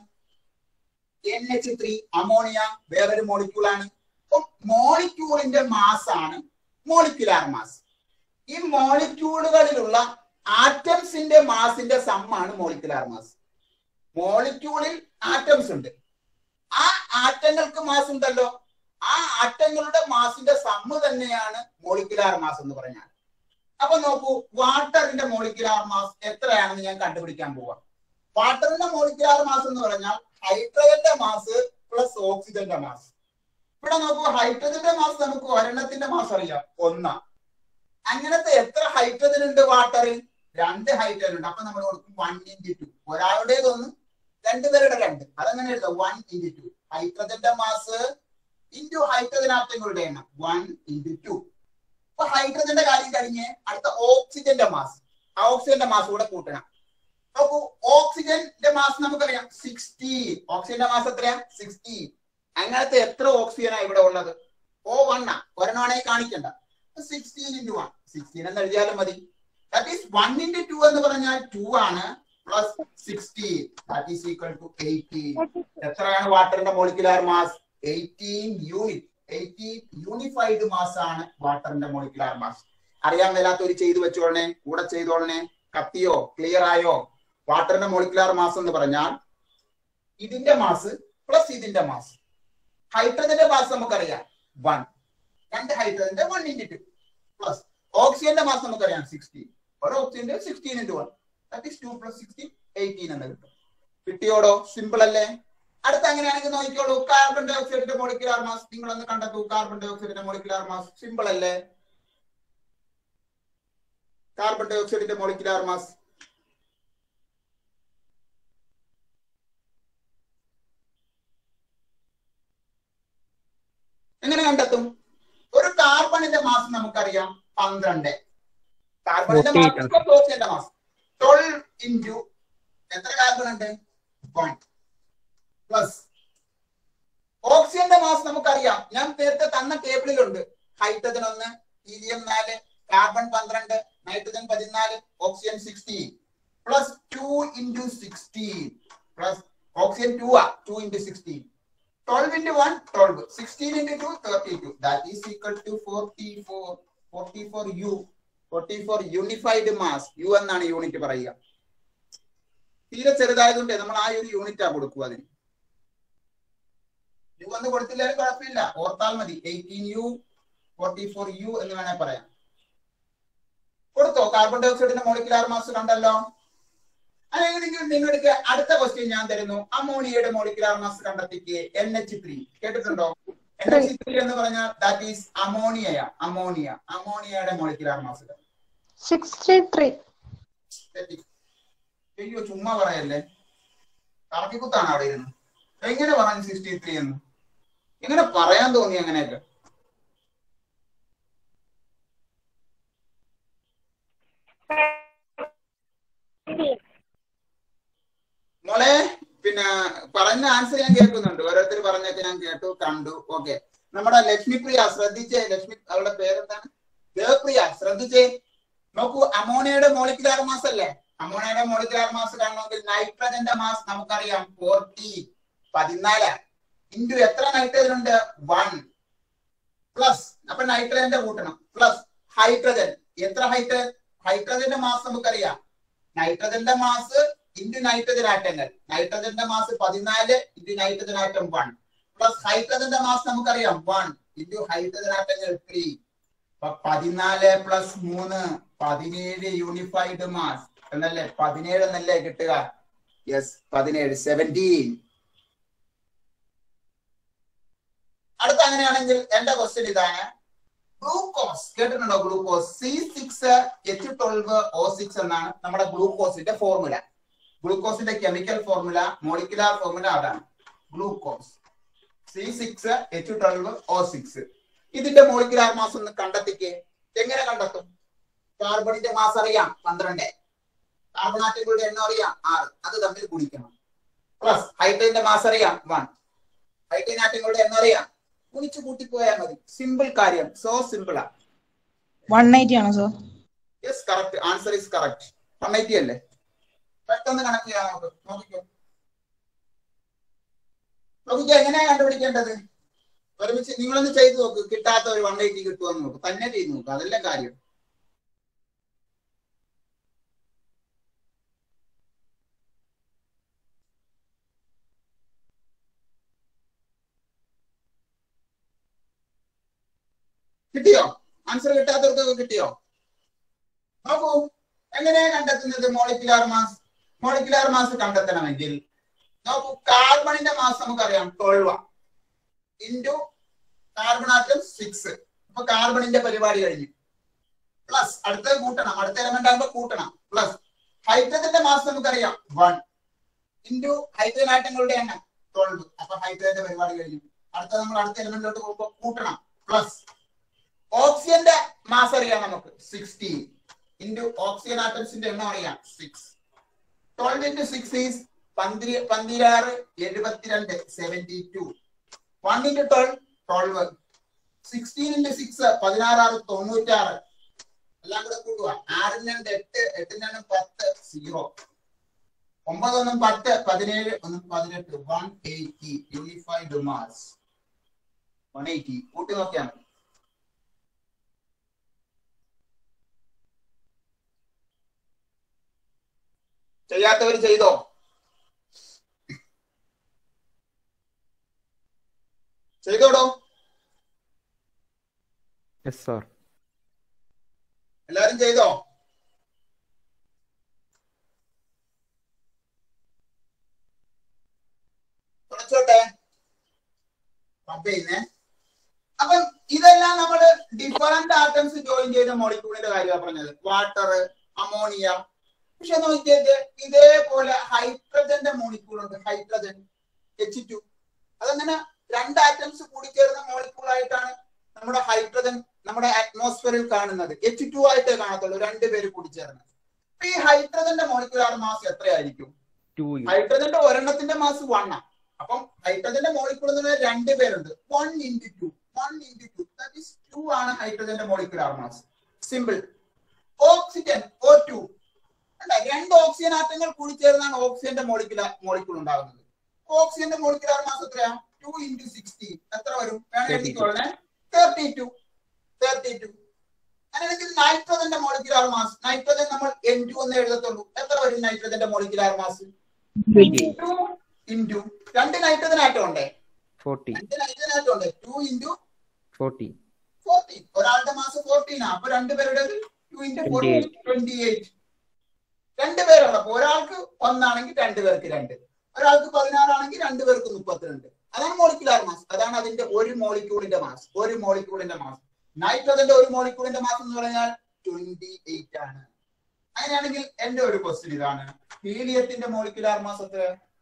എൻ എച്ച് ത്രീ അമോണിയ വേറൊരു മോളിക്യൂളാണ് അപ്പം മോളിക്യൂളിന്റെ മാസ് ആണ് മോളിക്കുലാർ മാസ് ഈ മോളിക്യൂളുകളിലുള്ള ആറ്റംസിന്റെ മാസിന്റെ സമ്മാണ് മോളിക്കുലാർ മാസ് മോളിക്യൂളിൽ ആറ്റംസ് ഉണ്ട് ആ ആറ്റങ്ങൾക്ക് മാസ് ഉണ്ടല്ലോ ആ ആറ്റങ്ങളുടെ മാസിന്റെ സമ്മ് തന്നെയാണ് മോളിക്കുലാർ മാസ് എന്ന് പറഞ്ഞാൽ അപ്പൊ നോക്കൂ വാട്ടറിന്റെ മോളിക്കുലാർ മാസ് എത്രയാണെന്ന് ഞാൻ കണ്ടുപിടിക്കാൻ പോവാം വാട്ടറിന്റെ മോളിക്കുലാർ മാസ് എന്ന് പറഞ്ഞാൽ ഹൈഡ്രജന്റെ മാസ് പ്ലസ് ഓക്സിജന്റെ മാസ് ഇവിടെ നോക്കൂ ഹൈഡ്രജന്റെ മാസ് നമുക്ക് ഒരെണ്ണത്തിന്റെ മാസ് അറിയാം ഒന്നാ അങ്ങനത്തെ എത്ര ഹൈഡ്രജൻ ഉണ്ട് വാട്ടറിൽ രണ്ട് ഹൈഡ്രജൻ ഉണ്ട് അപ്പൊ നമ്മൾ കൊടുക്കും വൺ ഇൻറ്റു ടു ഒരാളുടേതൊന്ന് രണ്ടുപേരുടെ രണ്ട് അതങ്ങനെ എഴുതാം വൺ ഇൻറ്റു ടു ഹൈഡ്രജന്റെ മാസ് ഇൻറ്റു ഹൈഡ്രജൻ ആറ്റങ്ങളുടെ എണ്ണം വൺ ഇൻറ്റു ടു അപ്പൊ ഹൈഡ്രജന്റെ കാര്യം കഴിഞ്ഞ് അടുത്ത ഓക്സിജന്റെ മാസ് ആ ഓക്സിജന്റെ മാസ് കൂടെ കൂട്ടണം നോക്കൂ ഓക്സിജന്റെ മാസ് നമുക്കറിയാം സിക്സ്റ്റീൻ ഓക്സിജന്റെ മാസ് എത്രയാ സിക്സ്റ്റീൻ അങ്ങനത്തെ എത്ര ഓക്സിജനാ ഇവിടെ ഉള്ളത് ഓ വണ്ണാ ഒരെണ്ണമാണെങ്കിൽ കാണിക്കണ്ട സിക്സ്റ്റീൻ ഇൻറ്റു വൺ സിക്സ്റ്റീൻ എന്ന് എഴുതിയാലും മതി that is one into two എന്ന് പറഞ്ഞാൽ ടു ആണ് plus sixteen that is equal to eighteen എത്രയാണ് വാട്ടറിന്റെ molecular mass eighteen unit eighteen unified mass ആണ് വാട്ടറിന്റെ മോളിക്കുലാർ മാസ് അറിയാൻ മേലാത്തൊരു ചെയ്തു വെച്ചോളണേ കൂടെ ചെയ്തോളണേ കത്തിയോ ക്ലിയർ ആയോ വാട്ടറിന്റെ മോളിക്കുലാർ മാസ് എന്ന് പറഞ്ഞാൽ ഇതിന്റെ മാസ് പ്ലസ് ഇതിന്റെ മാസ് ഹൈഡ്രജന്റെ മാസ് നമുക്കറിയാം വൺ രണ്ട് ഹൈഡ്രജന്റെ വൺ ഇൻറ്റു ടു പ്ലസ് ഓക്സിജന്റെ മാസ് നമുക്കറിയാം സിക്സ്റ്റീൻ ഒരു ഓക്സിജന്റെ sixteen into one that is two plus sixteen eighteen എന്ന് കിട്ടും കിട്ടിയോടോ സിമ്പിൾ അല്ലേ അടുത്ത അങ്ങനെയാണെങ്കിൽ നോക്കിക്കോളൂ കാർബൺ ഡൈ ഓക്സൈഡിന്റെ മോളിക്കുലാർ മാസ് നിങ്ങളൊന്ന് കണ്ടെത്തൂ carbon dye ഓക്സൈഡിന്റെ molecular mass simple അല്ലേ കാർബൺ ഡൈ ഓക്സൈഡിന്റെ മോളിക്കുലാർ മാസ് എങ്ങനെ കണ്ടെത്തും ഒരു കാർബണിന്റെ മാസ് നമുക്കറിയാം പന്ത്രണ്ട് കാർബണിന്റെ മാസ് ഓക്സിജന്റെ മാസ് ട്വൽവ് ഇൻറ്റു എത്ര കാർബൺ ഉണ്ട് വൺ പ്ലസ് ഓക്സിജന്റെ മാസ് നമുക്കറിയാം ഞാൻ നേരത്തെ തന്ന ടേബിളിലുണ്ട് ഹൈഡ്രജൻ ഒന്ന് ഹീലിയം നാല് കാർബൺ പന്ത്രണ്ട് നൈട്രജൻ പതിനാല് oxygen sixteen plus two into sixteen plus oxygen two ആ two into sixteen twelve into one twelve sixteen into two thirty two that is equal to forty four forty four U forty four unified mass U എന്നാണ് unit പറയുക തീരെ ചെറുതായതുകൊണ്ട് നമ്മൾ ആ ഒരു യൂണിറ്റാ കൊടുക്കുക അതിന് U എന്ന് കൊടുത്തില്ലാലും കുഴപ്പമില്ല ഓർത്താൽ മതി eighteen U forty four U എന്ന് വേണേ പറയാം കൊടുത്തോ കാർബൺ ഡൈ ഓക്സൈഡിന്റെ മോളിക്കുലാർ മാസ് കണ്ടല്ലോ അല്ലെങ്കിൽ നിങ്ങൾക്ക് അടുത്ത ക്വസ്റ്റ്യൻ ഞാൻ തരുന്നു അമോണിയയുടെ മോളിക്കുലാർ മാസ് കണ്ടെത്തിക്ക് എൻ എച്ച് ത്രീ കേട്ടിട്ടുണ്ടോ എൻ എച്ച് ത്രീ എന്ന് പറഞ്ഞാൽ ദാറ്റ് ഈസ് അമോണിയ അമോണിയ അമോണിയയുടെ മോളിക്കുലാർ മാസ് സിക്സ്റ്റി ത്രീ അയ്യോ ചുമ്മാ പറയല്ലേ കറക്കിക്കുത്താണ് അവിടെ ഇരുന്ന് എങ്ങനെ പറഞ്ഞു സിക്സ്റ്റി ത്രീ എന്ന് എങ്ങനെ പറയാൻ തോന്നി അങ്ങനെയൊക്കെ മോളെ പിന്നെ പറഞ്ഞ ആൻസർ ഞാൻ കേൾക്കുന്നുണ്ട് ഓരോരുത്തർ പറഞ്ഞൊക്കെ ഞാൻ കേട്ടു കണ്ടു ഓക്കെ നമ്മുടെ ലക്ഷ്മിപ്രിയ ശ്രദ്ധിച്ചേ ലക്ഷ്മി അവളുടെ പേരെന്താണ് ദേവപ്രിയ ശ്രദ്ധിച്ചേ നോക്കൂ അമോണിയയുടെ മോളിക്കുലാർ മാസ് അല്ലേ അമോണിയയുടെ മോളിക്കുലാർ മാസ് കാണണമെങ്കിൽ നൈട്രജന്റെ മാസ് നമുക്കറിയാം ഫോർട്ടി പതിനാല് ഇൻറ്റു എത്ര നൈട്രജൻ ഉണ്ട് വൺ പ്ലസ് അപ്പൊ നൈട്രജന്റെ കൂട്ടണം പ്ലസ് ഹൈഡ്രജൻ എത്ര ഹൈറ്റ് ഹൈഡ്രജന്റെ മാസ് നമുക്കറിയാം നൈട്രജന്റെ മാസ് ഇൻറ്റു നൈട്രജൻ ആറ്റങ്ങൾ നൈട്രജന്റെ മാസ് പതിനാല് into nitrogen atom one plus ഹൈഡ്രജന്റെ മാസ് നമുക്കറിയാം വൺ ഇൻറ്റു ഹൈഡ്രജൻ ആറ്റങ്ങൾ ത്രീ അപ്പൊ പതിനാല് പ്ലസ് മൂന്ന് പതിനേഴ് യൂണിഫൈഡ് മാസ് എന്നല്ലേ പതിനേഴ് എന്നല്ലേ കിട്ടുക യെസ് പതിനേഴ് സെവൻറ്റീൻ അടുത്ത അങ്ങനെയാണെങ്കിൽ എന്റെ ക്വസ്റ്റ്യൻ ഇതാണ് ഗ്ലൂക്കോസ് കേട്ടിട്ടുണ്ടോ glucose C six H twelve O six എന്നാണ് നമ്മുടെ ഗ്ലൂക്കോസിന്റെ ഫോർമുല ഗ്ലൂക്കോസിന്റെ കെമിക്കൽ ഫോർമുല മോളിക്കുലാർ ഫോർമുല അതാണ് glucose C six H twelve O six ഇതിന്റെ മോളിക്കുലാർ മാസ് ഒന്ന് കണ്ടെത്തിക്കേ എങ്ങനെ കണ്ടെത്തും കാർബണിന്റെ മാസ് അറിയാം പന്ത്രണ്ട് കാർബണാറ്റങ്ങളുടെ എണ്ണം അറിയാം ആറ് അത് തമ്മിൽ ഗുണിക്കണം പ്ലസ് ഹൈഡ്രജന്റെ മാസ് അറിയാം വൺ ഹൈഡ്രജൻ ആറ്റങ്ങളുടെ എണ്ണം അറിയാം ഗുണിച്ച് കൂട്ടിപ്പോയാൽ മതി സിമ്പിൾ കാര്യം സോ സിമ്പിളാ വൺ എയ്റ്റി ആണോ sir yes correct answer is correct one eighty അല്ലേ പെട്ടെന്ന് കണക്ട് ചെയ്യാൻ നോക്ക് നോക്കിക്കോ നോക്കിക്കോ എങ്ങനെയാ കണ്ടുപിടിക്കേണ്ടത് ഒരുമിച്ച് നിങ്ങളൊന്ന് ചെയ്ത് നോക്ക് കിട്ടാത്ത ഒരു വൺ എയ്റ്റി കിട്ടുമെന്ന് നോക്ക് തന്നെ ചെയ്ത് നോക്ക് അതല്ല കാര്യം കിട്ടിയോ ആൻസർ കിട്ടാത്തവർക്കൊക്കെ കിട്ടിയോ നോക്കൂ എങ്ങനെയാ കണ്ടെത്തുന്നത് മോളിക്കുലാർ മാസ് മോളിക്കുലാർ മാസ് കണ്ടെത്തണമെങ്കിൽ നോക്കൂ കാർബണിന്റെ മാസ് നമുക്കറിയാം twelve into carbon atom six അപ്പൊ കാർബണിന്റെ പരിപാടി കഴിഞ്ഞു പ്ലസ് അടുത്തത് കൂട്ടണം അടുത്ത എലമെന്റ് ആകുമ്പോൾ കൂട്ടണം പ്ലസ് ഹൈഡ്രജന്റെ മാസ് നമുക്കറിയാം വൺ ഇൻറ്റു ഹൈഡ്രജൻ ആറ്റങ്ങളുടെ എണ്ണം ട്വൽവ് അപ്പൊ ഹൈഡ്രജന്റെ പരിപാടി കഴിഞ്ഞു അടുത്ത നമ്മൾ അടുത്ത എലമെന്റിലോട്ട് പോകുമ്പോൾ കൂട്ടണം പ്ലസ് ഓക്സിജന്റെ മാസ് അറിയാം നമുക്ക് സിക്സ്റ്റീൻ ഇൻറ്റു ഓക്സിജൻ ആറ്റംസിന്റെ എണ്ണം അറിയാം six twelve into six is പന്തി പന്തിരാറ് എഴുപത്തിരണ്ട് seventy two one into twelve twelve sixteen into six പതിനാറാറ് തൊണ്ണൂറ്റാറ് എല്ലാം കൂടെ കൂട്ടുക ആറിന് രണ്ട് എട്ട് എട്ടിന് രണ്ട് പത്ത് സീറോ ഒമ്പത് ഒന്നും പത്ത് പതിനേഴ് ഒന്നും പതിനെട്ട് one eighty unified mass one eighty കൂട്ടി നോക്കിയാൽ മതി ചെയ്യാത്തവർ ചെയ്തോ ചെയ്തോടോ യെസ് സാർ എല്ലാരും ചെയ്തോ തുടച്ചോട്ടെ പമ്പ് ചെയ്യുന്നേ അപ്പം ഇതെല്ലാം നമ്മള് ഡിഫറന്റ് ആറ്റംസ് ജോയിൻ ചെയ്ത മോളിക്യൂളിന്റെ കാര്യമാണ് പറഞ്ഞത് വാട്ടർ അമോണിയ പക്ഷെ നോക്കിയത് ഇതേപോലെ ഹൈഡ്രജന്റെ മോളിക്യൂൾ ഉണ്ട് ഹൈഡ്രജൻ എച്ച് ടു അതങ്ങനെ രണ്ട് ആറ്റംസ് കൂടിച്ചേർന്ന മോളിക്യൂൾ ആയിട്ടാണ് നമ്മുടെ ഹൈഡ്രജൻ നമ്മുടെ അറ്റ്മോസ്ഫിയറിൽ കാണുന്നത് എച്ച് ടു ആയിട്ടേ കാണത്തുള്ളൂ രണ്ടുപേര് കൂടിച്ചേർന്ന് അപ്പൊ ഈ ഹൈഡ്രജന്റെ മോളിക്യൂളാർ മാസ് എത്രയായിരിക്കും ടു ഹൈഡ്രജന്റെ ഒരെണ്ണത്തിന്റെ മാസ് വൺ ആണ് അപ്പം ഹൈഡ്രജന്റെ മോളിക്യൂൾ എന്ന് പറഞ്ഞാൽ രണ്ട് പേരുണ്ട് one into two one into two that is two ആണ് ഹൈഡ്രജന്റെ molecular mass simple oxygen O two അല്ല രണ്ട് ഓക്സിജൻ ആറ്റങ്ങൾ കൂടി ചേർന്നാണ് ഓക്സിജന്റെ മോളിക്കുലാർ മോളിക്യൂൾ ഉണ്ടാകുന്നത് ഓക്സിജന്റെ മോളിക്കുലാർ മാസ് എത്രയാ ടു ഇൻറ്റു സിക്സ്റ്റീൻ എത്ര വരും വേണം എഴുതിക്കോളെ തേർട്ടി ടു തേർട്ടി ടു അങ്ങനെയാണെങ്കിൽ നൈട്രജന്റെ മോളിക്കുലാർ മാസ് നൈട്രജൻ നമ്മൾ എൻ ടു എന്ന് എഴുതത്തുള്ളൂ എത്ര വരും നൈട്രജന്റെ മോളിക്കുലാർ മാസ് ടു ഇൻറ്റു രണ്ട് നൈട്രജൻ ആറ്റം ഉണ്ടേ ഫോർട്ടി രണ്ട് നൈട്രജൻ ആറ്റം ഉണ്ട് ടു ഇൻറ്റു ഫോർട്ടി ഫോർട്ടീൻ ഒരാളുടെ മാസം ഫോർട്ടീൻ ആ അപ്പൊ രണ്ടുപേരുടെ two into fourteen twenty eight രണ്ടുപേരുള്ളപ്പോ ഒരാൾക്ക് ഒന്നാണെങ്കിൽ രണ്ടുപേർക്ക് രണ്ട് ഒരാൾക്ക് പതിനാറാണെങ്കിൽ രണ്ടുപേർക്ക് മുപ്പത്തിരണ്ട് അതാണ് മോളിക്കുലാർ മാസ് അതാണ് അതിന്റെ ഒരു മോളിക്യൂളിന്റെ മാസ് ഒരു മോളിക്യൂളിന്റെ മാസ് നൈട്രജന്റെ ഒരു മോളിക്യൂളിന്റെ മാസ് എന്ന് പറഞ്ഞാൽ ട്വന്റി എയ്റ്റ് ആണ് അങ്ങനെയാണെങ്കിൽ എന്റെ ഒരു ക്വസ്റ്റ്യൻ ഇതാണ് ഹീലിയത്തിന്റെ മോളിക്കുലാർ മാസ് എത്ര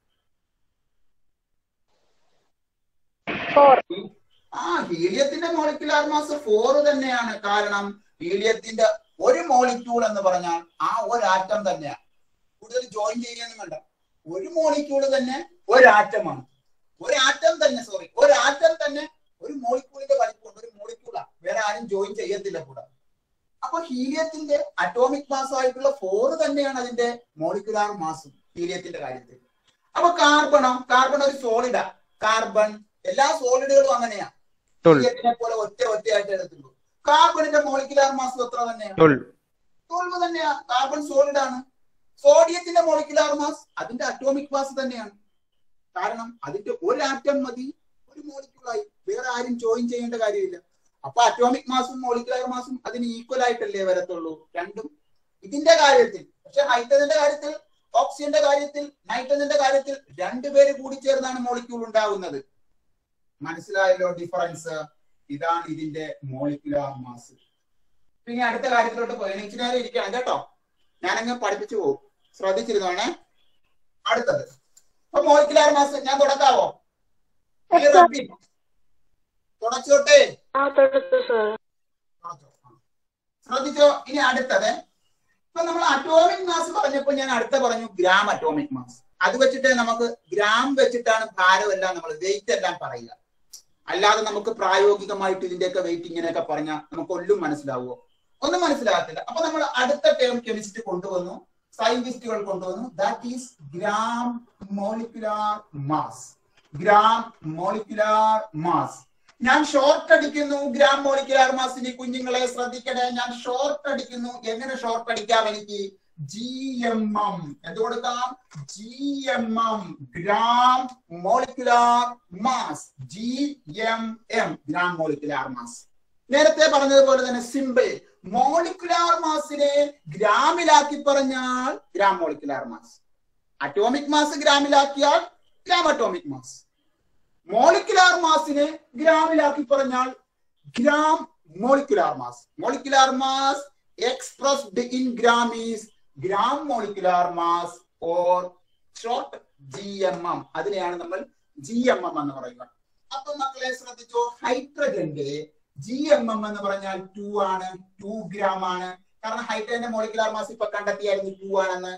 ഫോർ ആ ഹീലിയത്തിന്റെ മോളിക്കുലാർ മാസ് ഫോർ തന്നെയാണ് കാരണം ഹീലിയത്തിന്റെ ഒരു മോളിക്യൂൾ എന്ന് പറഞ്ഞാൽ ആ ഒരു ആറ്റം തന്നെയാണ് കൂടുതൽ ജോയിൻ ചെയ്യാനും വേണ്ട ഒരു മോളിക്യൂൾ തന്നെ ഒരു ആറ്റമാണ് ഒരു ആറ്റം തന്നെ സോറി ഒരു ആറ്റം തന്നെ ഒരു മോളിക്യൂളിന്റെ വലിപ്പമുണ്ട് ഒരു മോളിക്യൂളാ വേറെ ആരും ജോയിൻ ചെയ്യത്തില്ല കൂടെ അപ്പൊ ഹീലിയത്തിന്റെ അറ്റോമിക് മാസ് ആയിട്ടുള്ള ഫോർ തന്നെയാണ് അതിന്റെ മോളിക്കുലാർ മാസും ഹീലിയത്തിന്റെ കാര്യത്തിൽ അപ്പൊ കാർബണോ കാർബൺ ഒരു സോളിഡാ കാർബൺ എല്ലാ സോളിഡുകളും അങ്ങനെയാ ട്വൽവ് ഹീലിയത്തിനെ പോലെ ഒറ്റ ഒറ്റയായിട്ട് എടുത്തുള്ളൂ കാർബണിന്റെ മോളിക്കുലാർ മാസ് എത്ര തന്നെയാണ് ട്വൽവ് ട്വൽവ് തന്നെയാ കാർബൺ സോളിഡ് ആണ് സോഡിയത്തിന്റെ മോളിക്കുലാർ മാസ് അതിന്റെ അറ്റോമിക് മാസ് തന്നെയാണ് കാരണം അതിന്റെ ഒരു ആറ്റം മതി ഒരു മോളിക്യൂളായി വേറെ ആരും ജോയിൻ ചെയ്യേണ്ട കാര്യമില്ല അപ്പൊ അറ്റോമിക് മാസും മോളിക്കുലാർ മാസും അതിന് ഈക്വൽ ആയിട്ടല്ലേ വരത്തുള്ളൂ രണ്ടും ഇതിന്റെ കാര്യത്തിൽ പക്ഷെ ഹൈഡ്രജന്റെ കാര്യത്തിൽ ഓക്സിജന്റെ കാര്യത്തിൽ നൈട്രജന്റെ കാര്യത്തിൽ രണ്ടുപേര് കൂടി ചേർന്നാണ് മോളിക്യൂൾ ഉണ്ടാകുന്നത് മനസ്സിലായല്ലോ ഡിഫറൻസ് ഇതാണ് ഇതിന്റെ മോളിക്കുലാർ മാസ് പിന്നെ അടുത്ത കാര്യത്തിലോട്ട് പോയി ഇച്ചിരി നേരം ഇരിക്കണം കേട്ടോ ഞാനങ്ങ് പഠിപ്പിച്ചു പോകും ശ്രദ്ധിച്ചിരുന്നോണേ അടുത്തത് അപ്പൊ മോളിക്കുലാർ മാസ് ഞാൻ തുടക്കാവോ Yes, sir. തുടച്ചോട്ടെ ആ തൊടുത്തു സർ തുടച്ചോ. ആ. ശ്രദ്ധിച്ചോ ഇനി അടുത്തത് ഇപ്പൊ നമ്മൾ അറ്റോമിക് മാസ് പറഞ്ഞപ്പോൾ ഞാൻ അടുത്ത പറഞ്ഞു ഗ്രാം അറ്റോമിക് മാസ് അത് വെച്ചിട്ട് നമുക്ക് ഗ്രാം വെച്ചിട്ടാണ് ഭാരമെല്ലാം നമ്മൾ വെയിറ്റ് എല്ലാം പറയുക അല്ലാതെ നമുക്ക് പ്രായോഗികമായിട്ട് ഇതിന്റെയൊക്കെ വെയിറ്റ് ഇങ്ങനെയൊക്കെ പറഞ്ഞാൽ നമുക്ക് ഒല്ലും മനസ്സിലാവുമോ ഒന്നും മനസ്സിലാകത്തില്ല അപ്പൊ നമ്മൾ അടുത്ത ടേം കെമിസ്ട്രി കൊണ്ടുവന്നു സയന്റിസ്റ്റുകൾ കൊണ്ടുവന്നു that is gram molecular mass gram molecular mass ഞാൻ ഷോർട്ട് അടിക്കുന്നു ഗ്രാം മോളിക്കുലാർ മാസിന് കുഞ്ഞുങ്ങളെ ശ്രദ്ധിക്കണേ ഞാൻ ഷോർട്ട് അടിക്കുന്നു എങ്ങനെ ഷോർട്ട് അടിക്കാം എനിക്ക് ജി എം എം എന്ത് കൊടുക്കാം G M M gram molecular mass G M M gram molecular mass നേരത്തെ പറഞ്ഞതുപോലെ തന്നെ സിമ്പിൾ മോളിക്കുലാർ മാസിനെ ഗ്രാമിലാക്കി പറഞ്ഞാൽ gram molecular mass atomic mass ഗ്രാമിലാക്കിയാൽ ഗ്രാം അറ്റോമിക് മാസ് മോളിക്കുലാർ മാസിനെ ഗ്രാമിലാക്കി പറഞ്ഞാൽ gram molecular mass molecular mass expressed in gram is gram molecular mass or short G M M അതിനെയാണ് നമ്മൾ ജി എം എം എന്ന് പറയുക അപ്പൊ മക്കളെ ശ്രദ്ധിച്ചോ ഹൈഡ്രജന്റെ ജി എം എം എന്ന് പറഞ്ഞാൽ ടു ആണ് ടു ഗ്രാം ആണ് കാരണം ഹൈഡ്രജന്റെ മോളിക്കുലാർ മാസ് ഇപ്പൊ കണ്ടെത്തിയായിരുന്നു ടു ആണെന്ന്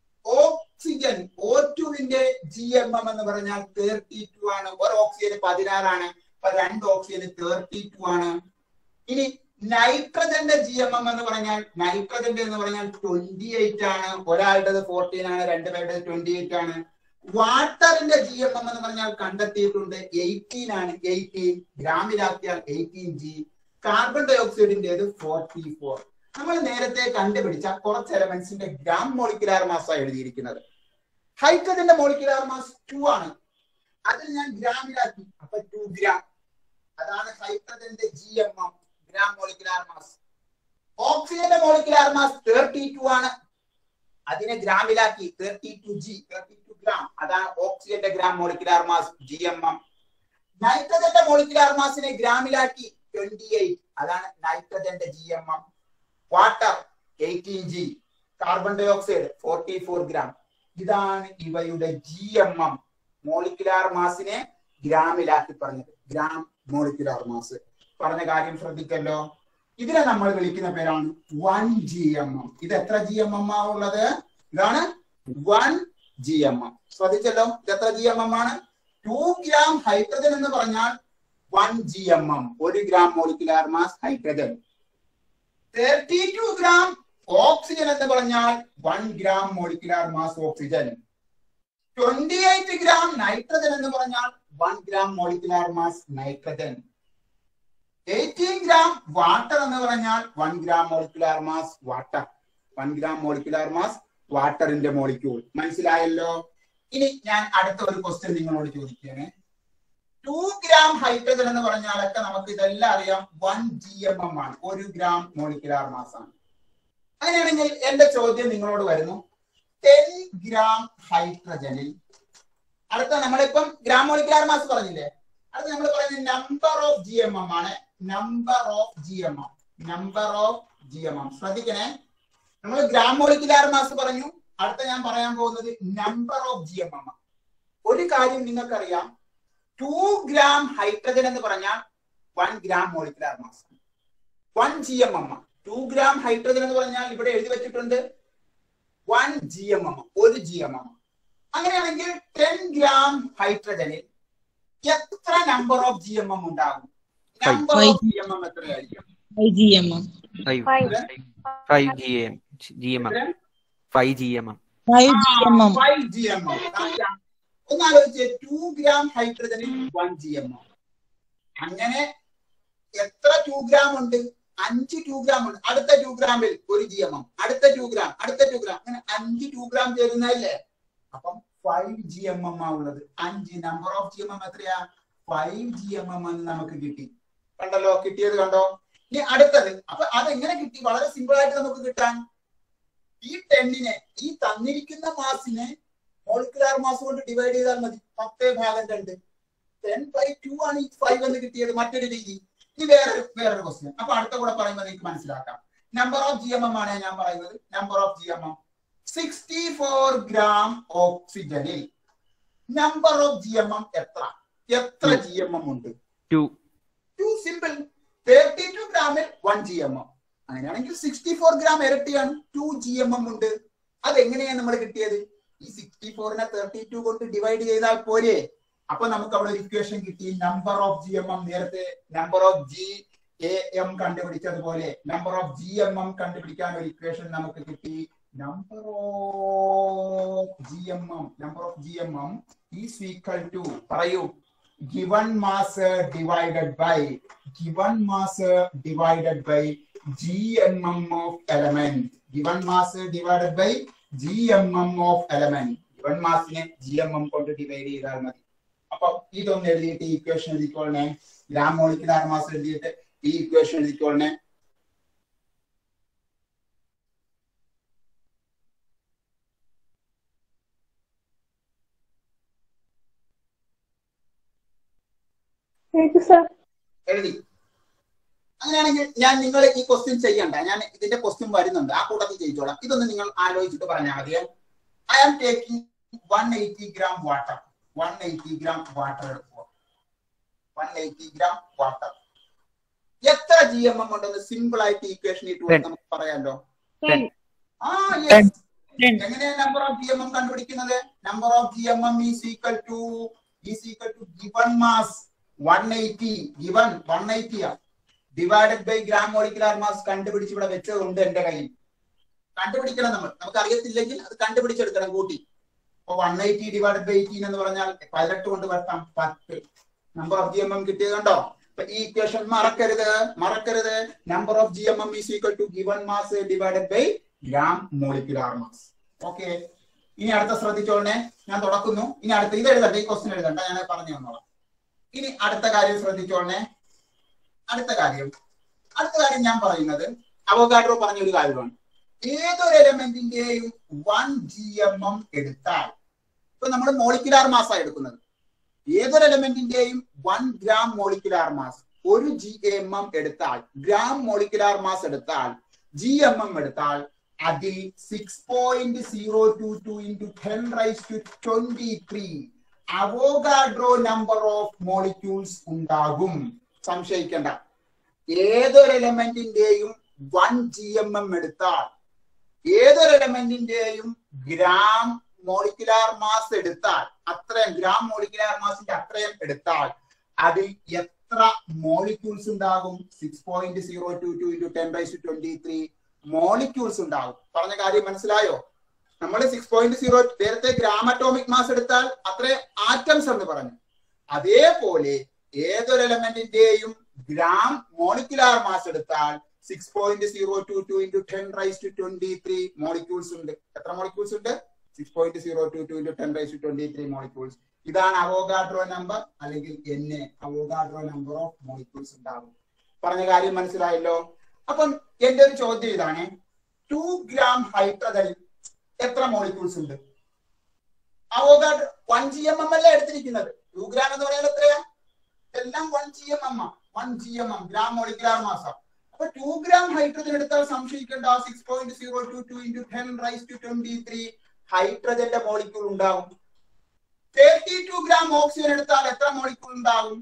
ഓക്സിജൻ ഓ ടുവിന്റെ ജി എം എം എന്ന് പറഞ്ഞാൽ തേർട്ടി ടു ആണ് ഒരു ഓക്സിജന് പതിനാറാണ് അപ്പൊ രണ്ട് ഓക്സിജന് തേർട്ടി ടു ആണ് ഇനി നൈട്രജന്റെ ജി എം എം എന്ന് പറഞ്ഞാൽ നൈട്രജന്റെ എന്ന് പറഞ്ഞാൽ ട്വന്റി എയ്റ്റ് ആണ് ഒരാളുടേത് ഫോർട്ടീൻ ആണ് രണ്ടുപേരുടെ ട്വന്റി എയ്റ്റ് ആണ് വാട്ടറിന്റെ ജി എം എം എന്ന് പറഞ്ഞാൽ കണ്ടെത്തിയിട്ടുണ്ട് എയ്റ്റീൻ ആണ് എയ്റ്റീൻ ഗ്രാമിലാക്കിയാൽ eighteen G carbon dioxide forty four നമ്മൾ നേരത്തെ കണ്ടുപിടിച്ച കുറച്ച് എലമെന്റ്സിന്റെ ഗ്രാം മോളിക്കുലാർ മാസാണ് എഴുതിയിരിക്കുന്നത് ഹൈഡ്രജന്റെ മോളിക്കുലാർ മാസ് ടു ആണ് അതിൽ ഞാൻ ഗ്രാമിലാക്കി അപ്പൊ ടു ഗ്രാം അതാണ് ഹൈഡ്രജന്റെ G M M gram molecular mass ഓക്സിജന്റെ മോളിക്കുലാർ മാസ് തേർട്ടി ടു ആണ് അതിനെ ഗ്രാമിലാക്കി thirty two G thirty two gram അതാണ് ഓക്സിജന്റെ gram molecular mass G M M നൈട്രജന്റെ മോളിക്കുലാർ മാസിനെ ഗ്രാമിലാക്കി ട്വന്റി എയ്റ്റ് അതാണ് നൈട്രജന്റെ G M M water eighteen G carbon dioxide forty four gram ഇതാണ് ഇവയുടെ ജി എം എം മോളിക്കുലാർ മാസിനെ ഗ്രാമിലാക്കി പറഞ്ഞത് ഗ്രാം മോളിക്കുലാർ മാസ് പറഞ്ഞ കാര്യം ശ്രദ്ധിക്കല്ലോ ഇതിനെ നമ്മൾ വിളിക്കുന്ന പേരാണ് വൺ ജി എം എം ഇത് എത്ര ജി എം എം ആ ഉള്ളത് ഇതാണ് വൺ ജി എം എം ശ്രദ്ധിച്ചല്ലോ ഇത് എത്ര ജി എം എം ആണ് ടു ഗ്രാം ഹൈഡ്രജൻ എന്ന് പറഞ്ഞാൽ വൺ ജി എം എം ഒരു gram molecular mass hydrogen thirty two gram oxygen എന്ന് പറഞ്ഞാൽ one gram molecular mass oxygen twenty eight gram nitrogen എന്ന് പറഞ്ഞാൽ one gram molecular mass nitrogen eighteen gram water എന്ന് പറഞ്ഞാൽ one gram molecular mass water one gram molecular mass വാട്ടറിന്റെ molecule മനസ്സിലായല്ലോ ഇനി ഞാൻ അടുത്ത ഒരു ക്വസ്റ്റ്യൻ നിങ്ങളോട് ചോദിക്കുകയാണ് ടു ഗ്രാം ഹൈഡ്രജൻ എന്ന് പറഞ്ഞാലൊക്കെ നമുക്ക് ഇതെല്ലാം അറിയാം വൺ ജി എം എം ആണ് ഒരു ഗ്രാം മോളിക്കുലാർ മാസ് ആണ് അങ്ങനെയാണെങ്കിൽ എന്റെ ചോദ്യം നിങ്ങളോട് വരുന്നു ടെൻ ഗ്രാം ഹൈഡ്രജനിൽ അടുത്ത നമ്മളിപ്പം ഗ്രാം മോളിക്കുലാർ മാസ് പറഞ്ഞില്ലേ അടുത്ത നമ്മൾ പറയുന്നത് number of G M M ആണ് number of G M M number of G M M ശ്രദ്ധിക്കണേ നമ്മൾ ഗ്രാം മോളിക്കുലാർ മാസ് പറഞ്ഞു അടുത്ത ഞാൻ പറയാൻ പോകുന്നത് number of G M M ഒരു കാര്യം നിങ്ങൾക്കറിയാം ടു ഗ്രാം ഹൈഡ്രജൻ എന്ന് പറഞ്ഞാൽ one gram molecular mass one G M M two gram hydrogen എന്ന് പറഞ്ഞാൽ ഇവിടെ എഴുതി വെച്ചിട്ടുണ്ട് വൺ ജി എം എം ഒരു ജി എം എം അങ്ങനെയാണെങ്കിൽ ടെൻ ഗ്രാം ഹൈഡ്രജനിൽ എത്ര number of G M M ഉണ്ടാകും number of G M M എത്രയായിരിക്കും five G M M five എത്ര? Five G M G M M എത്ര? Five G M M five G M M five G M M ഒന്ന് ആലോചിച്ച് two gram ഹൈഡ്രജനിൽ one G M M അങ്ങനെ എത്ര two gram ഉണ്ട് അഞ്ച് two gram ഉണ്ട് അടുത്ത ടു ഗ്രാമിൽ ഒരു ജി എം എം അടുത്ത ടു ഗ്രാം അടുത്ത ടു ഗ്രാം അങ്ങനെ അഞ്ച് ടു ഗ്രാം ചേരുന്നതല്ലേ അപ്പം ഫൈവ് ജി എം എം ആ ഉള്ളത് അഞ്ച് number of G M M എത്രയാ ഫൈവ് ജി എം എം എന്ന് നമുക്ക് കിട്ടി കണ്ടല്ലോ കിട്ടിയത് കണ്ടോ ഇനി അടുത്തത് അപ്പൊ അതെങ്ങനെ കിട്ടി വളരെ സിമ്പിൾ ആയിട്ട് നമുക്ക് കിട്ടാൻ ഈ ടെന്നിനെ ഈ തന്നിരിക്കുന്ന മാസിനെ മോളിക്കുലാർ മാസ് കൊണ്ട് ഡിവൈഡ് ചെയ്താൽ മതി പത്തേ ഭാഗം രണ്ട് ടെൻ ബൈ ടു ആണ് ഈ ഫൈവ് എന്ന് കിട്ടിയത് മറ്റൊരു രീതി ഇനി വേറൊരു വേറൊരു ക്വസ്റ്റ്യൻ അപ്പൊ അടുത്ത കൂടെ പറയുമ്പോൾ നിങ്ങൾക്ക് മനസ്സിലാക്കാം number of G M M ആണ് ഞാൻ പറയുന്നത് number of G M M sixty four gram ഓക്സിജനിൽ number of G M M എത്ര എത്ര ജി എം എം ഉണ്ട് two two simple thirty two ഗ്രാമിൽ വൺ ജി എം എം അങ്ങനെയാണെങ്കിൽ സിക്സ്റ്റി ഫോർ ഗ്രാം ഇരട്ടിയാണ് ടു ജി എം എം ഉണ്ട് അതെങ്ങനെയാണ് നമ്മൾ കിട്ടിയത് ഈ സിക്സ്റ്റി ഫോറിനെ തേർട്ടി ടു കൊണ്ട് ഡിവൈഡ് ചെയ്താൽ പോരെ അപ്പൊ നമുക്ക് അവിടെ ഒരു ഇക്വേഷൻ കിട്ടി number of G M M നേരത്തെ number of G A M കണ്ടുപിടിച്ചതുപോലെ number of G M M കണ്ടുപിടിക്കാൻ ഒരു ഇക്വേഷൻ നമുക്ക് കിട്ടി number of G M M number of G M M is equal to പറയൂ given mass uh, divided by given mass uh, divided by gmm of element given mass uh, divided by gmm of element given mass നെ gmm കൊണ്ട് divide ചെയ്താൽ മതി അപ്പൊ ഇതൊന്ന് എഴുതിയിട്ട് ഈ equation എഴുതിക്കോളണേ ഗ്രാം മോളിക്കുലാർ മാസ് എഴുതിയിട്ട് ഈ ഇക്വേഷൻ എഴുതിക്കോളണേ Thank you, sir. എഴുതി അങ്ങനെയാണെങ്കിൽ ഞാൻ നിങ്ങൾ ഈ ക്വസ്റ്റ്യൻ ചെയ്യണ്ട ഞാൻ ഇതിന്റെ ക്വസ്റ്റ്യൻ വരുന്നുണ്ട് ആ കൂട്ടത്തിൽ ചെയ്തോളാം ഇതൊന്ന് നിങ്ങൾ ആലോചിച്ചിട്ട് പറഞ്ഞാൽ മതി I am taking one eighty gram water one eighty gram water എടുക്കുക വൺ എയ്റ്റി ഗ്രാം വാട്ടർ എത്ര ജി എം എം ഉണ്ടെന്ന് സിമ്പിൾ ആയിട്ട് ഈക്വേഷൻ ഇട്ട് Ten. നമുക്ക് പറയാമല്ലോ Ten. ആ yes. എങ്ങനെയാണ് number of G M M കണ്ടുപിടിക്കുന്നത് number of G M M is equal to is equal to given mass one eighty given one എയ്റ്റിയാ divided by gram molecular mass കണ്ടുപിടിച്ച് ഇവിടെ വെച്ചതുണ്ട് എന്റെ കയ്യിൽ കണ്ടുപിടിക്കണം നമ്മൾ നമുക്ക് അറിയത്തില്ലെങ്കിൽ അത് കണ്ടുപിടിച്ചെടുക്കണം കൂട്ടി അപ്പൊ one eighty divided by eighteen എന്ന് പറഞ്ഞാൽ പതിനെട്ട് കൊണ്ട് വരത്താം പത്ത് number of G M M കിട്ടിയത് കണ്ടോ അപ്പൊ ഈ ഇക്വേഷൻ മറക്കരുത് മറക്കരുത് number of G M M is equal to given mass divided by gram molecular mass okay ഇനി അടുത്ത ശ്രദ്ധിച്ചോളണേ ഞാൻ തുടക്കുന്നു ഇനി അടുത്ത ഇത് എഴുതണ്ട ഈ ക്വസ്റ്റ്യൻ എഴുതണ്ട ഞാൻ പറഞ്ഞു തന്നോളാം ഇനി അടുത്ത കാര്യം ശ്രദ്ധിച്ചോളണേ അടുത്ത കാര്യം അടുത്ത കാര്യം ഞാൻ പറയുന്നത് അവകാഡ്രോ പറഞ്ഞ ഒരു കാര്യമാണ് ഏതൊരു എലമെന്റിന്റെയും വൺ ജി എം എം എടുത്താൽ ഇപ്പൊ നമ്മൾ മോളിക്കുലാർ മാസാ എടുക്കുന്നത് ഏതൊരു എലമെന്റിന്റെയും വൺ ഗ്രാം മോളിക്കുലാർ മാസ് ഒരു ജി എം എം എടുത്താൽ ഗ്രാം മോളിക്കുലാർ മാസ് എടുത്താൽ ജി എം എം എടുത്താൽ അതിൽ six point zero two two into ten raise to twenty three Avogadro number of molecules ഉണ്ടാകും സംശയിക്കേണ്ട ഏതൊരു എലമെന്റിന്റെയും വൺ ജി എം എം എടുത്താൽ ഏതൊരു എലമെന്റിന്റെയും ഗ്രാം മോളിക്കുലാർ മാസ് എടുത്താൽ അത്രയും ഗ്രാം മോളിക്കുലാർ മാസിന്റെ അത്രയും എടുത്താൽ അതിൽ എത്ര മോളിക്യൂൾസ് ഉണ്ടാകും six point zero two two into ten raise twenty three molecules ഉണ്ടാകും പറഞ്ഞ കാര്യം മനസ്സിലായോ നമ്മൾ സിക്സ് പോയിന്റ് സീറോ നേരത്തെ ഗ്രാം അറ്റോമിക് മാസ് എടുത്താൽ അത്രയും ആറ്റംസ് എന്ന് പറഞ്ഞു അതേപോലെ ഏതൊരു എലമെന്റിന്റെയും ഗ്രാം മോളിക്കുലാർ മാസ് എടുത്താൽ six point zero two two into ten raise to twenty three molecules ഉണ്ട് എത്ര മോളിക്യൂൾസ് ഉണ്ട് six point zero two two into ten raise to twenty three molecules ഇതാണ് അവോഗാഡ്രോ നമ്പർ അല്ലെങ്കിൽ N A Avogadro number of molecules ഉണ്ടാകും പറഞ്ഞ കാര്യം മനസ്സിലായല്ലോ അപ്പം എന്റെ ഒരു ചോദ്യം ഇതാണ് ടു ഗ്രാം ഹൈഡ്രജനിൽ എത്ര മോളിക്യൂൾസ് ഉണ്ട് Avogadro one G M M അല്ലേ എടുത്തിരിക്കുന്നത് ടു ഗ്രാം എന്ന് പറയുന്നത് എത്രയാ എല്ലാം one G M M one G M M gram molecular mass അപ്പൊ ടു ഗ്രാം ഹൈഡ്രജൻ എടുത്താൽ സംശയിക്കേണ്ട six point zero two two into ten raise to twenty three ഹൈഡ്രജന്റെ മോളിക്യൂൾ ഉണ്ടാവും തേർട്ടി ടു ഗ്രാം ഓക്സിജൻ എടുത്താൽ എത്ര മോളിക്യൂൾ ഉണ്ടാവും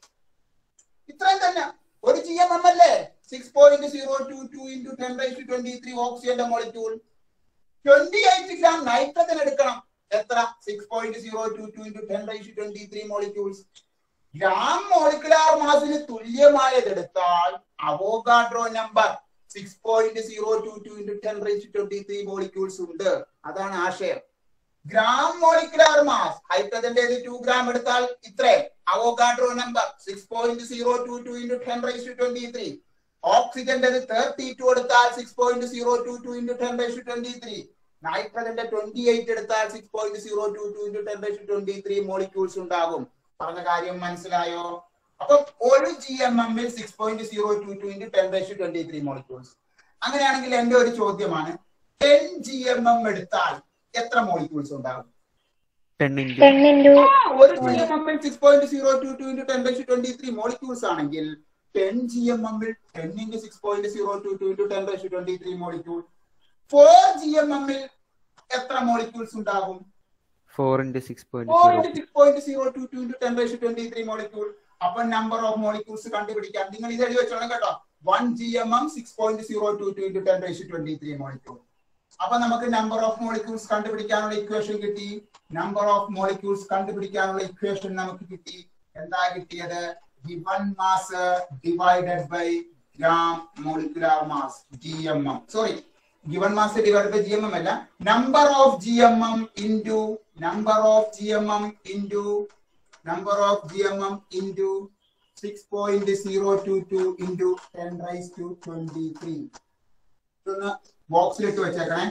ഇത്രയും തന്നെ ഒരു ജി എം എം അല്ലേ six point zero two two into ten raise to twenty three ഓക്സിജന്റെ molecule twenty eight gram nitrogen എടുക്കണം എത്ര six point zero two two into ten raise to twenty three molecules gram molecular മാസിന് തുല്യമായതെടുത്താൽ Avogadro number six point zero two two into ten raise twenty three molecules ഉണ്ട് അതാണ് ആശയം gram molecular mass ഹൈഡ്രജന്റെ two gram എടുത്താൽ ഇത്രയും Avogadro number six point zero two two into ten raise to twenty three ഓക്സിജന്റെ thirty two എടുത്താൽ six point zero two two into ten raise to twenty three നൈട്രജന്റെ twenty eight എടുത്താൽ six point zero two two into ten raise to twenty three molecules ഉണ്ടാകും പറഞ്ഞ കാര്യം മനസ്സിലായോ അപ്പൊ ഒരു ജി എം എമ്മിൽ six point zero two two into ten raise to twenty three molecules അങ്ങനെയാണെങ്കിൽ എന്റെ ഒരു ചോദ്യമാണ് ടെൻ ജി എം എം എടുത്താൽ എത്ര മോളിക്യൂൾസ് ഉണ്ടാകും ടെൻ ഇൻറ്റു ടെൻ ഇൻറ്റു ഒരു ജി എം എമ്മിൽ six point zero two two into ten raise to twenty three molecules ആണെങ്കിൽ ടെൻ ജി എം എമ്മിൽ ten into six point zero two two into ten raise to twenty three molecule four G M എമ്മിൽ എത്ര molecules ഉണ്ടാകും four into six point four zero into six point zero two two into ten raise to twenty three molecule അപ്പൊ number of molecules കണ്ടുപിടിക്കാം നിങ്ങൾ ഇത് എഴുതി വെച്ചോളാം കേട്ടോ one G M M six point zero two two into ten raise to twenty three molecule അപ്പൊ നമുക്ക് number of molecules കണ്ടുപിടിക്കാനുള്ള ഇക്വേഷൻ കിട്ടി നമ്പർ ഓഫ് മോളിക്യൂൾസ് കണ്ടുപിടിക്കാനുള്ള ഇക്വേഷൻ നമുക്ക് കിട്ടി എന്താ കിട്ടിയത് given mass divided by gram molecular mass G M M sorry given mass divide by G M M അല്ല number of G M M into number of G M M into number of G M M into six point zero two two into ten raise to twenty three ഇതൊന്ന് ബോക്സിലിട്ട് വെച്ചേക്കണേ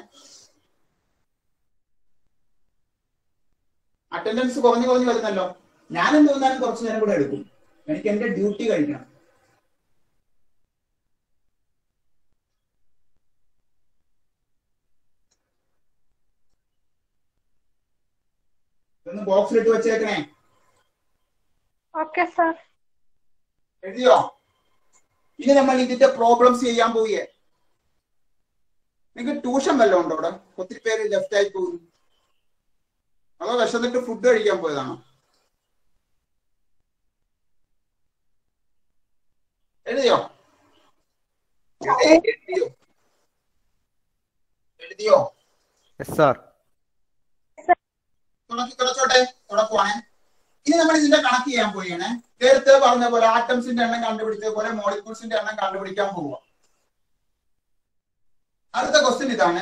attendance കുറഞ്ഞു കുറഞ്ഞു വരുന്നല്ലോ ഞാൻ എന്ത് വന്നാലും കുറച്ചു നേരം കൂടെ എടുക്കും എനിക്ക് എന്റെ ഡ്യൂട്ടി കഴിക്കണം ഇതൊന്ന് ബോക്സിലിട്ട് വെച്ചേക്കണേ ഓക്കെ സാർ എഴുതിയോ ഇനി നമ്മൾ ഇതിന്റെ പ്രോബ്ലംസ് ചെയ്യാൻ പോയേ നിങ്ങൾക്ക് ട്യൂഷൻ വല്ലതും ഉണ്ടോ അവിടെ ഒത്തിരി പേര് ലെഫ്റ്റ് ആയി പോകുന്നു അതോ വിശന്നിട്ട് ഫുഡ് കഴിക്കാൻ പോയതാണോ എഴുതിയോ എഴുതി- എഴുതിയോ എഴുതിയോ എസ് സാർ തുടക്കി തുടച്ചോട്ടെ തുടക്കുവാണേ ഇനി നമ്മൾ ഇതിന്റെ കണക്ക് ചെയ്യാൻ പോവുകയാണ് നേരത്തെ പറഞ്ഞ പോലെ ആറ്റംസിന്റെ എണ്ണം കണ്ടുപിടിച്ച പോലെ മോളിക്യൂൾസിന്റെ എണ്ണം കണ്ടുപിടിക്കാൻ പോവുക അടുത്ത ക്വസ്റ്റ്യൻ ഇതാണ്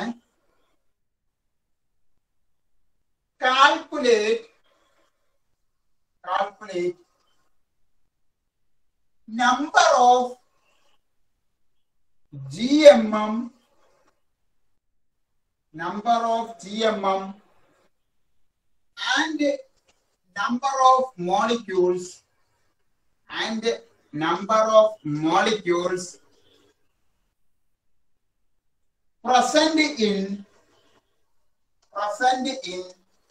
calculate calculate number of G M M number of G M M and number of molecules and number of molecules present in present in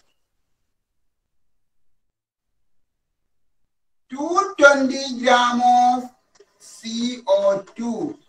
220 gram of CO2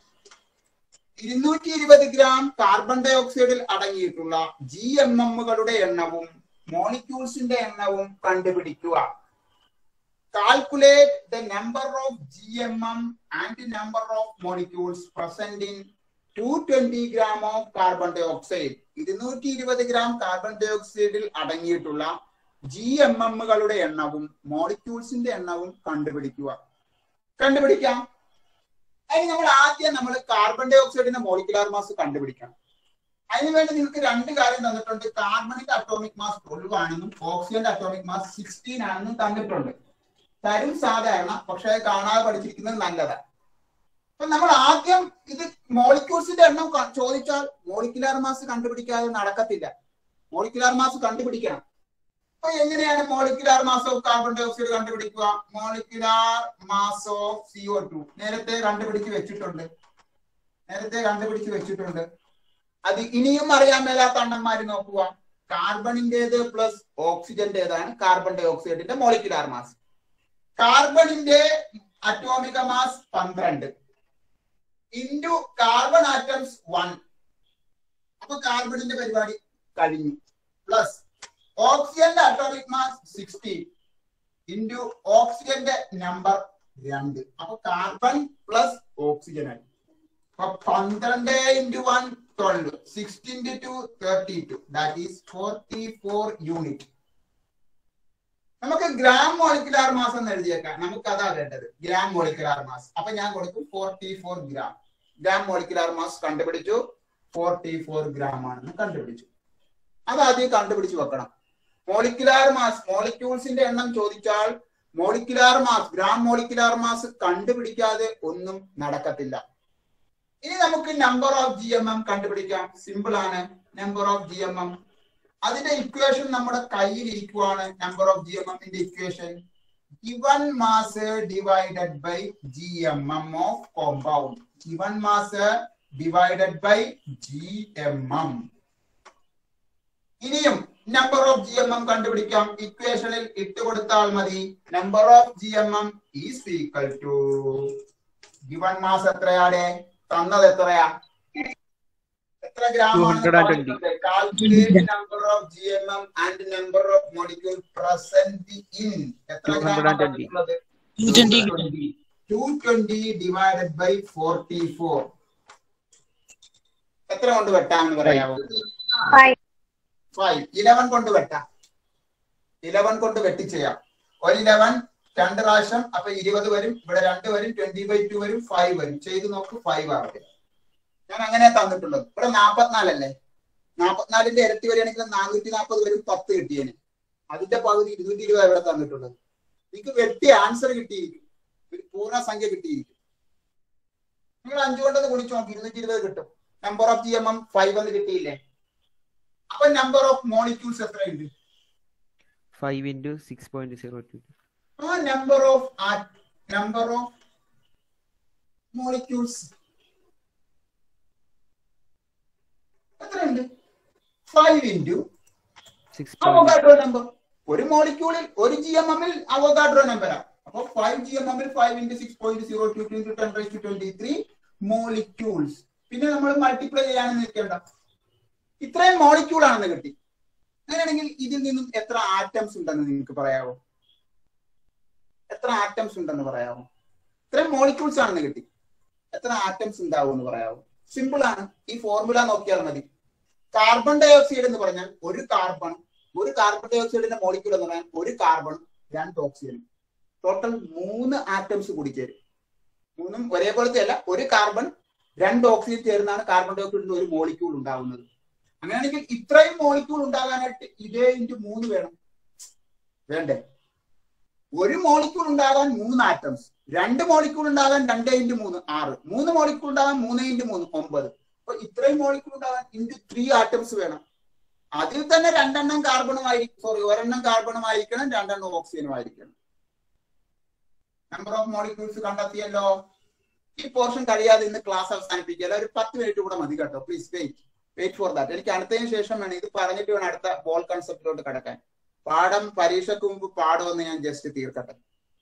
ഇരുന്നൂറ്റി ഇരുപത് ഗ്രാം കാർബൺ ഡൈ ഓക്സൈഡിൽ അടങ്ങിയിട്ടുള്ള G M എമ്മുകളുടെ എണ്ണവും മോളിക്യൂൾസിന്റെ എണ്ണവും കണ്ടുപിടിക്കുക calculate the number of G M M and number of molecules present in two twenty gram of carbon dioxide ഇരുന്നൂറ്റി ഇരുപത് gram carbon dye ഓക്സൈഡിൽ അടങ്ങിയിട്ടുള്ള ജി എം എമ്മുകളുടെ എണ്ണവും മോളിക്യൂൾസിന്റെ എണ്ണവും കണ്ടുപിടിക്കുക കണ്ടുപിടിക്കാം അതിന് നമ്മൾ ആദ്യം നമ്മൾ കാർബൺ ഡൈ ഓക്സൈഡിന്റെ മോളിക്കുലാർ മാസ് കണ്ടുപിടിക്കണം അതിനുവേണ്ടി നിങ്ങൾക്ക് രണ്ട് കാര്യം തന്നിട്ടുണ്ട് കാർബണിന്റെ അറ്റോമിക് മാസ് ട്വൽവ് ആണെന്നും ഓക്സിജന്റെ അറ്റോമിക് മാസ് സിക്സ്റ്റീൻ ആണെന്നും തന്നിട്ടുണ്ട് തരും സാധാരണ പക്ഷെ അത് കാണാതെ പഠിച്ചിരിക്കുന്നത് നല്ലതാണ് അപ്പൊ നമ്മൾ ആദ്യം ഇത് മോളിക്യൂൾസിന്റെ എണ്ണം ക- ചോദിച്ചാൽ മോളിക്കുലാർ മാസ് കണ്ടുപിടിക്കാതെ നടക്കത്തില്ല മോളിക്കുലാർ മാസ് കണ്ടുപിടിക്കണം അപ്പൊ എങ്ങനെയാണ് molecular mass of carbon dioxide കണ്ടുപിടിക്കുക molecular mass of CO two നേരത്തെ കണ്ടുപിടിച്ച് വെച്ചിട്ടുണ്ട് നേരത്തെ കണ്ടുപിടിച്ച് വെച്ചിട്ടുണ്ട് അത് ഇനിയും അറിയാൻ മേലാത്ത അണ്ണന്മാര് നോക്കുക കാർബണിന്റേത് പ്ലസ് ഓക്സിജന്റേതാണ് കാർബൺ ഡൈ ഓക്സൈഡിന്റെ മോളിക്കുലാർ മാസ് കാർബണിന്റെ അറ്റോമിക മാസ് പന്ത്രണ്ട് ഇൻറ്റു കാർബൺ ആറ്റംസ് വൺ അപ്പൊ കാർബണിന്റെ പരിപാടി കഴിഞ്ഞു പ്ലസ് ഓക്സിജന്റെ അറ്റോമിക് മാസ് സിക്സ്റ്റീൻ ഇൻറ്റു ഓക്സിജന്റെ നമ്പർ രണ്ട് അപ്പൊ കാർബൺ പ്ലസ് ഓക്സിജൻ ആയി അപ്പൊ പന്ത്രണ്ട് into one twelve sixteen two thirty two that is forty four unit നമുക്ക് ഗ്രാം മോളിക്കുലാർ മാസ് എന്ന് എഴുതിയേക്കാം നമുക്ക് അതാ വേണ്ടത് ഗ്രാം മോളിക്കുലാർ മാസ് അപ്പൊ ഞാൻ കൊടുക്കും forty four gram gram molecular mass കണ്ടുപിടിച്ചു ഫോർട്ടി ഫോർ ഗ്രാം ആണെന്ന് കണ്ടുപിടിച്ചു അത് ആദ്യം കണ്ടുപിടിച്ച് വെക്കണം മോളിക്കുലാർ മാസ് മോളിക്യൂൾസിന്റെ എണ്ണം ചോദിച്ചാൽ molecular mass gram molecular mass കണ്ടുപിടിക്കാതെ ഒന്നും നടക്കത്തില്ല ഇനി നമുക്ക് number of G M M കണ്ടുപിടിക്കാം സിമ്പിൾ ആണ് number of G M M അതിന്റെ ഇക്വേഷൻ നമ്മുടെ കയ്യിൽ ഇരിക്കുവാണ് നമ്പർ ഓഫ് ജി എം എമ്മിന്റെ equation given mass divided by gmm of compound given mass divided by gmm ഇനിയും number of G M M കണ്ടുപിടിക്കാം ഇക്വേഷനിൽ ഇട്ട് കൊടുത്താൽ മതി number of G M M is equal to given mass എത്രയാണ് തന്നത് എത്രയാ എത്ര ഗ്രാമാണ് 220. Calculate number of G M M and number of molecule present in എത്ര gram 220. Two twenty two twenty divided by forty four എത്ര കൊണ്ട് വെട്ടാമെന്ന് പറയാമോ Five. Five Eleven കൊണ്ട് വെട്ടാം ഇലവൻ കൊണ്ട് വെട്ടി ചെയ്യാം ഒരു ഇലവൻ രണ്ട് പ്രാവശ്യം അപ്പൊ ഇരുപത് വരും ഇവിടെ രണ്ട് വരും ട്വന്റി ബൈ ടു വരും ഫൈവ് വരും ചെയ്ത് നോക്ക് ഫൈവ് ആവട്ടെ ഞാൻ അങ്ങനെ തന്നിട്ടുള്ളത് ഇവിടെ നാപ്പത്തിനാലല്ലേ നാപ്പത്തിനാലിന്റെ ഇരട്ടി വരികയാണെങ്കിൽ നാനൂറ്റി നാൽപ്പത് വരും പത്ത് കിട്ടിയേനെ അതിന്റെ പകുതി ഇരുന്നൂറ്റി ഇരുപത് ഇവിടെ തന്നിട്ടുള്ളത് നിങ്ങൾക്ക് വെട്ടി ആൻസർ കിട്ടിയിരിക്കും ഒരു പൂർണ്ണ സംഖ്യ കിട്ടിയിരിക്കും നിങ്ങൾ അഞ്ചു കൊണ്ടത് കുടിച്ചു നോക്കി ഇരുന്നൂറ്റി ഇരുപത് കിട്ടും number of G M M five എന്ന് കിട്ടിയില്ലേ അപ്പൊ നമ്പർ ഓഫ് മോളിക്യൂൾസ് എത്രയുണ്ട് five into six point zero two ആ number of number of molecules എത്രയുണ്ട് five into six Avogadro number ഒരു മോളിക്യൂളിൽ ഒരു ജി എം എമ്മിൽ അവോഗാഡ്രോ നമ്പറാണ് അപ്പൊ ഫൈവ് ജി എം എമ്മിൽ five into six point zero two into ten raise to twenty three molecules പിന്നെ നമ്മൾ മൾട്ടിപ്ലൈ ചെയ്യാനൊന്നും നിൽക്കേണ്ട ഇത്രയും മോളിക്യൂൾ ആണെന്ന് കിട്ടി അങ്ങനെയാണെങ്കിൽ ഇതിൽ നിന്നും എത്ര ആറ്റംസ് ഉണ്ടെന്ന് നിങ്ങൾക്ക് പറയാമോ എത്ര ആറ്റംസ് ഉണ്ടെന്ന് പറയാമോ ഇത്രയും മോളിക്യൂൾസ് ആണെന്ന് കിട്ടി എത്ര ആറ്റംസ് ഉണ്ടാവും എന്ന് പറയാമോ സിമ്പിൾ ആണ് ഈ ഫോർമുല നോക്കിയാൽ മതി കാർബൺ ഡൈ ഓക്സൈഡ് എന്ന് പറഞ്ഞാൽ ഒരു കാർബൺ ഒരു കാർബൺ ഡൈ ഓക്സൈഡിന്റെ മോളിക്യൂൾ എന്ന് പറഞ്ഞാൽ ഒരു കാർബൺ രണ്ട് ഓക്സിജനും ടോട്ടൽ മൂന്ന് ആറ്റംസ് കൂടി ചേരും മൂന്നും ഒരേപോലത്തെ അല്ല ഒരു കാർബൺ രണ്ട് ഓക്സിജൻ ചേർന്നാണ് കാർബൺ ഡൈ ഓക്സൈഡിന്റെ ഒരു മോളിക്യൂൾ ഉണ്ടാവുന്നത് അങ്ങനെയാണെങ്കിൽ ഇത്രയും മോളിക്യൂൾ ഉണ്ടാകാനായിട്ട് ഇതേ ഇൻറ്റു മൂന്ന് വേണം വേണ്ടേ ഒരു മോളിക്യൂൾ ഉണ്ടാകാൻ മൂന്ന് ആറ്റംസ് രണ്ട് മോളിക്യൂൾ ഉണ്ടാകാൻ രണ്ട് ഇൻറ്റു മൂന്ന് ആറ് മൂന്ന് മോളിക്യൂൾ ഉണ്ടാകാൻ മൂന്ന് ഇൻറ്റു മൂന്ന് ഒമ്പത് അപ്പൊ ഇത്രയും മോളിക്യൂൾ ഉണ്ടാകാൻ ഇൻറ്റു ത്രീ ആറ്റംസ് വേണം അതിൽ തന്നെ രണ്ടെണ്ണം കാർബണും ആയിരിക്കും സോറി ഒരെണ്ണം കാർബണും ആയിരിക്കണം രണ്ടെണ്ണം ഓക്സിജനും ആയിരിക്കണം നമ്പർ ഓഫ് മോളിക്യൂൾസ് കണ്ടെത്തിയല്ലോ ഈ പോർഷൻ കഴിയാതെ ഇന്ന് ക്ലാസ് അവസാനിപ്പിക്കുക ഒരു പത്ത് മിനിറ്റ് കൂടെ മതി കേട്ടോ please wait wait for that എനിക്ക് അടുത്തതിന് ശേഷം വേണം ഇത് പറഞ്ഞിട്ട് വേണം അടുത്ത ബോൾ കൺസെപ്റ്റിലോട്ട് കടക്കാൻ പാഠം പരീക്ഷയ്ക്ക് മുമ്പ് പാഠമെന്ന് ഞാൻ ജസ്റ്റ് തീർക്കട്ടെ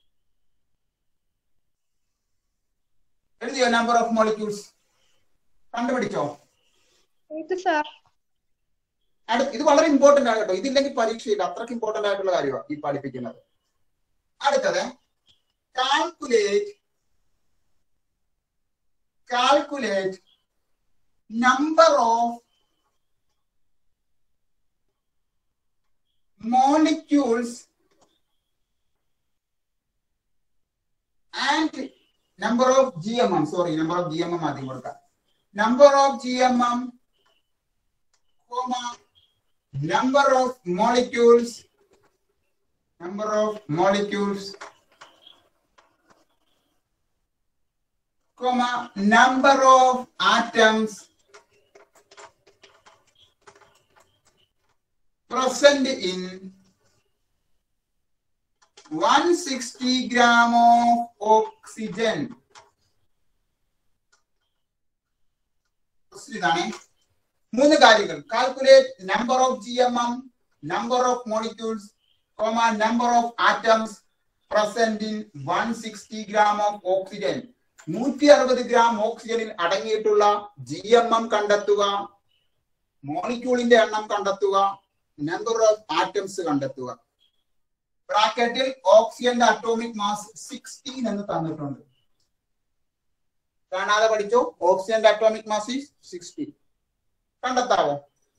എഴുതിയോ നമ്പർ ഓഫ് മോളിക്യൂൾസ് കണ്ടുപിടിച്ചോ Thank you, sir. അടുത്ത ഇത് വളരെ ഇമ്പോർട്ടന്റ് ആണ് കേട്ടോ ഇതില്ലെങ്കിൽ പരീക്ഷയില്ല അത്രയ്ക്ക് ഇമ്പോർട്ടന്റ് ആയിട്ടുള്ള കാര്യമാണ് ഈ പഠിപ്പിക്കുന്നത് അടുത്തത് calculate calculate number of molecules and number of GMM sorry number of GMM ആദ്യം കൊടുക്കാം number of GMM comma number of molecules number of molecules comma number of atoms present in 160 gram of oxygen. Question ഇതാണ് മൂന്ന് കാര്യങ്ങൾ calculate number of G M M number of molecules comma number of atoms present in one sixty gram of oxygen നൂറ്റി അറുപത് gram ഓക്സിജനിൽ അടങ്ങിയിട്ടുള്ള G M M കണ്ടെത്തുക മോളിക്യൂളിന്റെ എണ്ണം കണ്ടെത്തുക number of atoms കണ്ടെത്തുക ബ്രാക്കറ്റിൽ ഓക്സിജന്റെ അറ്റോമിക് മാസ് സിക്സ്റ്റീൻ എന്ന് തന്നിട്ടുണ്ട് കാണാതെ പഠിച്ചോ ഓക്സിജന്റെ അറ്റോമിക് മാസ് സിക്സ്റ്റീൻ കണ്ടെത്താവോ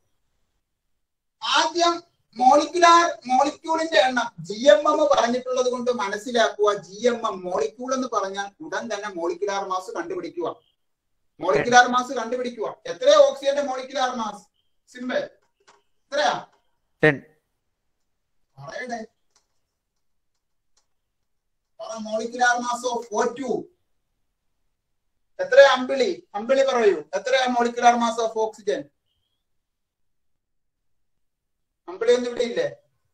ആദ്യം മോളിക്കുലാർ മോളിക്യൂളിന്റെ എണ്ണം ജി എം എം പറഞ്ഞിട്ടുള്ളത് കൊണ്ട് മനസ്സിലാക്കുക ജി എം എം മോളിക്യൂൾ എന്ന് പറഞ്ഞാൽ ഉടൻ തന്നെ മോളിക്കുലാർ മാസ് കണ്ടുപിടിക്കുക മോളിക്കുലാർ മാസ് കണ്ടുപിടിക്കുക എത്രയാ ഓക്സിജന്റെ മോളിക്കുലാർ മാസ് സിമ്പിൾ എത്രയാ ടെൻ പറയട്ടെ പറ molecular mass of O two എത്രയാ അമ്പിളി അമ്പിളി പറയൂ എത്രയാ molecular mass of oxygen Ambili ഒന്നും ഇവിടെ ഇല്ലേ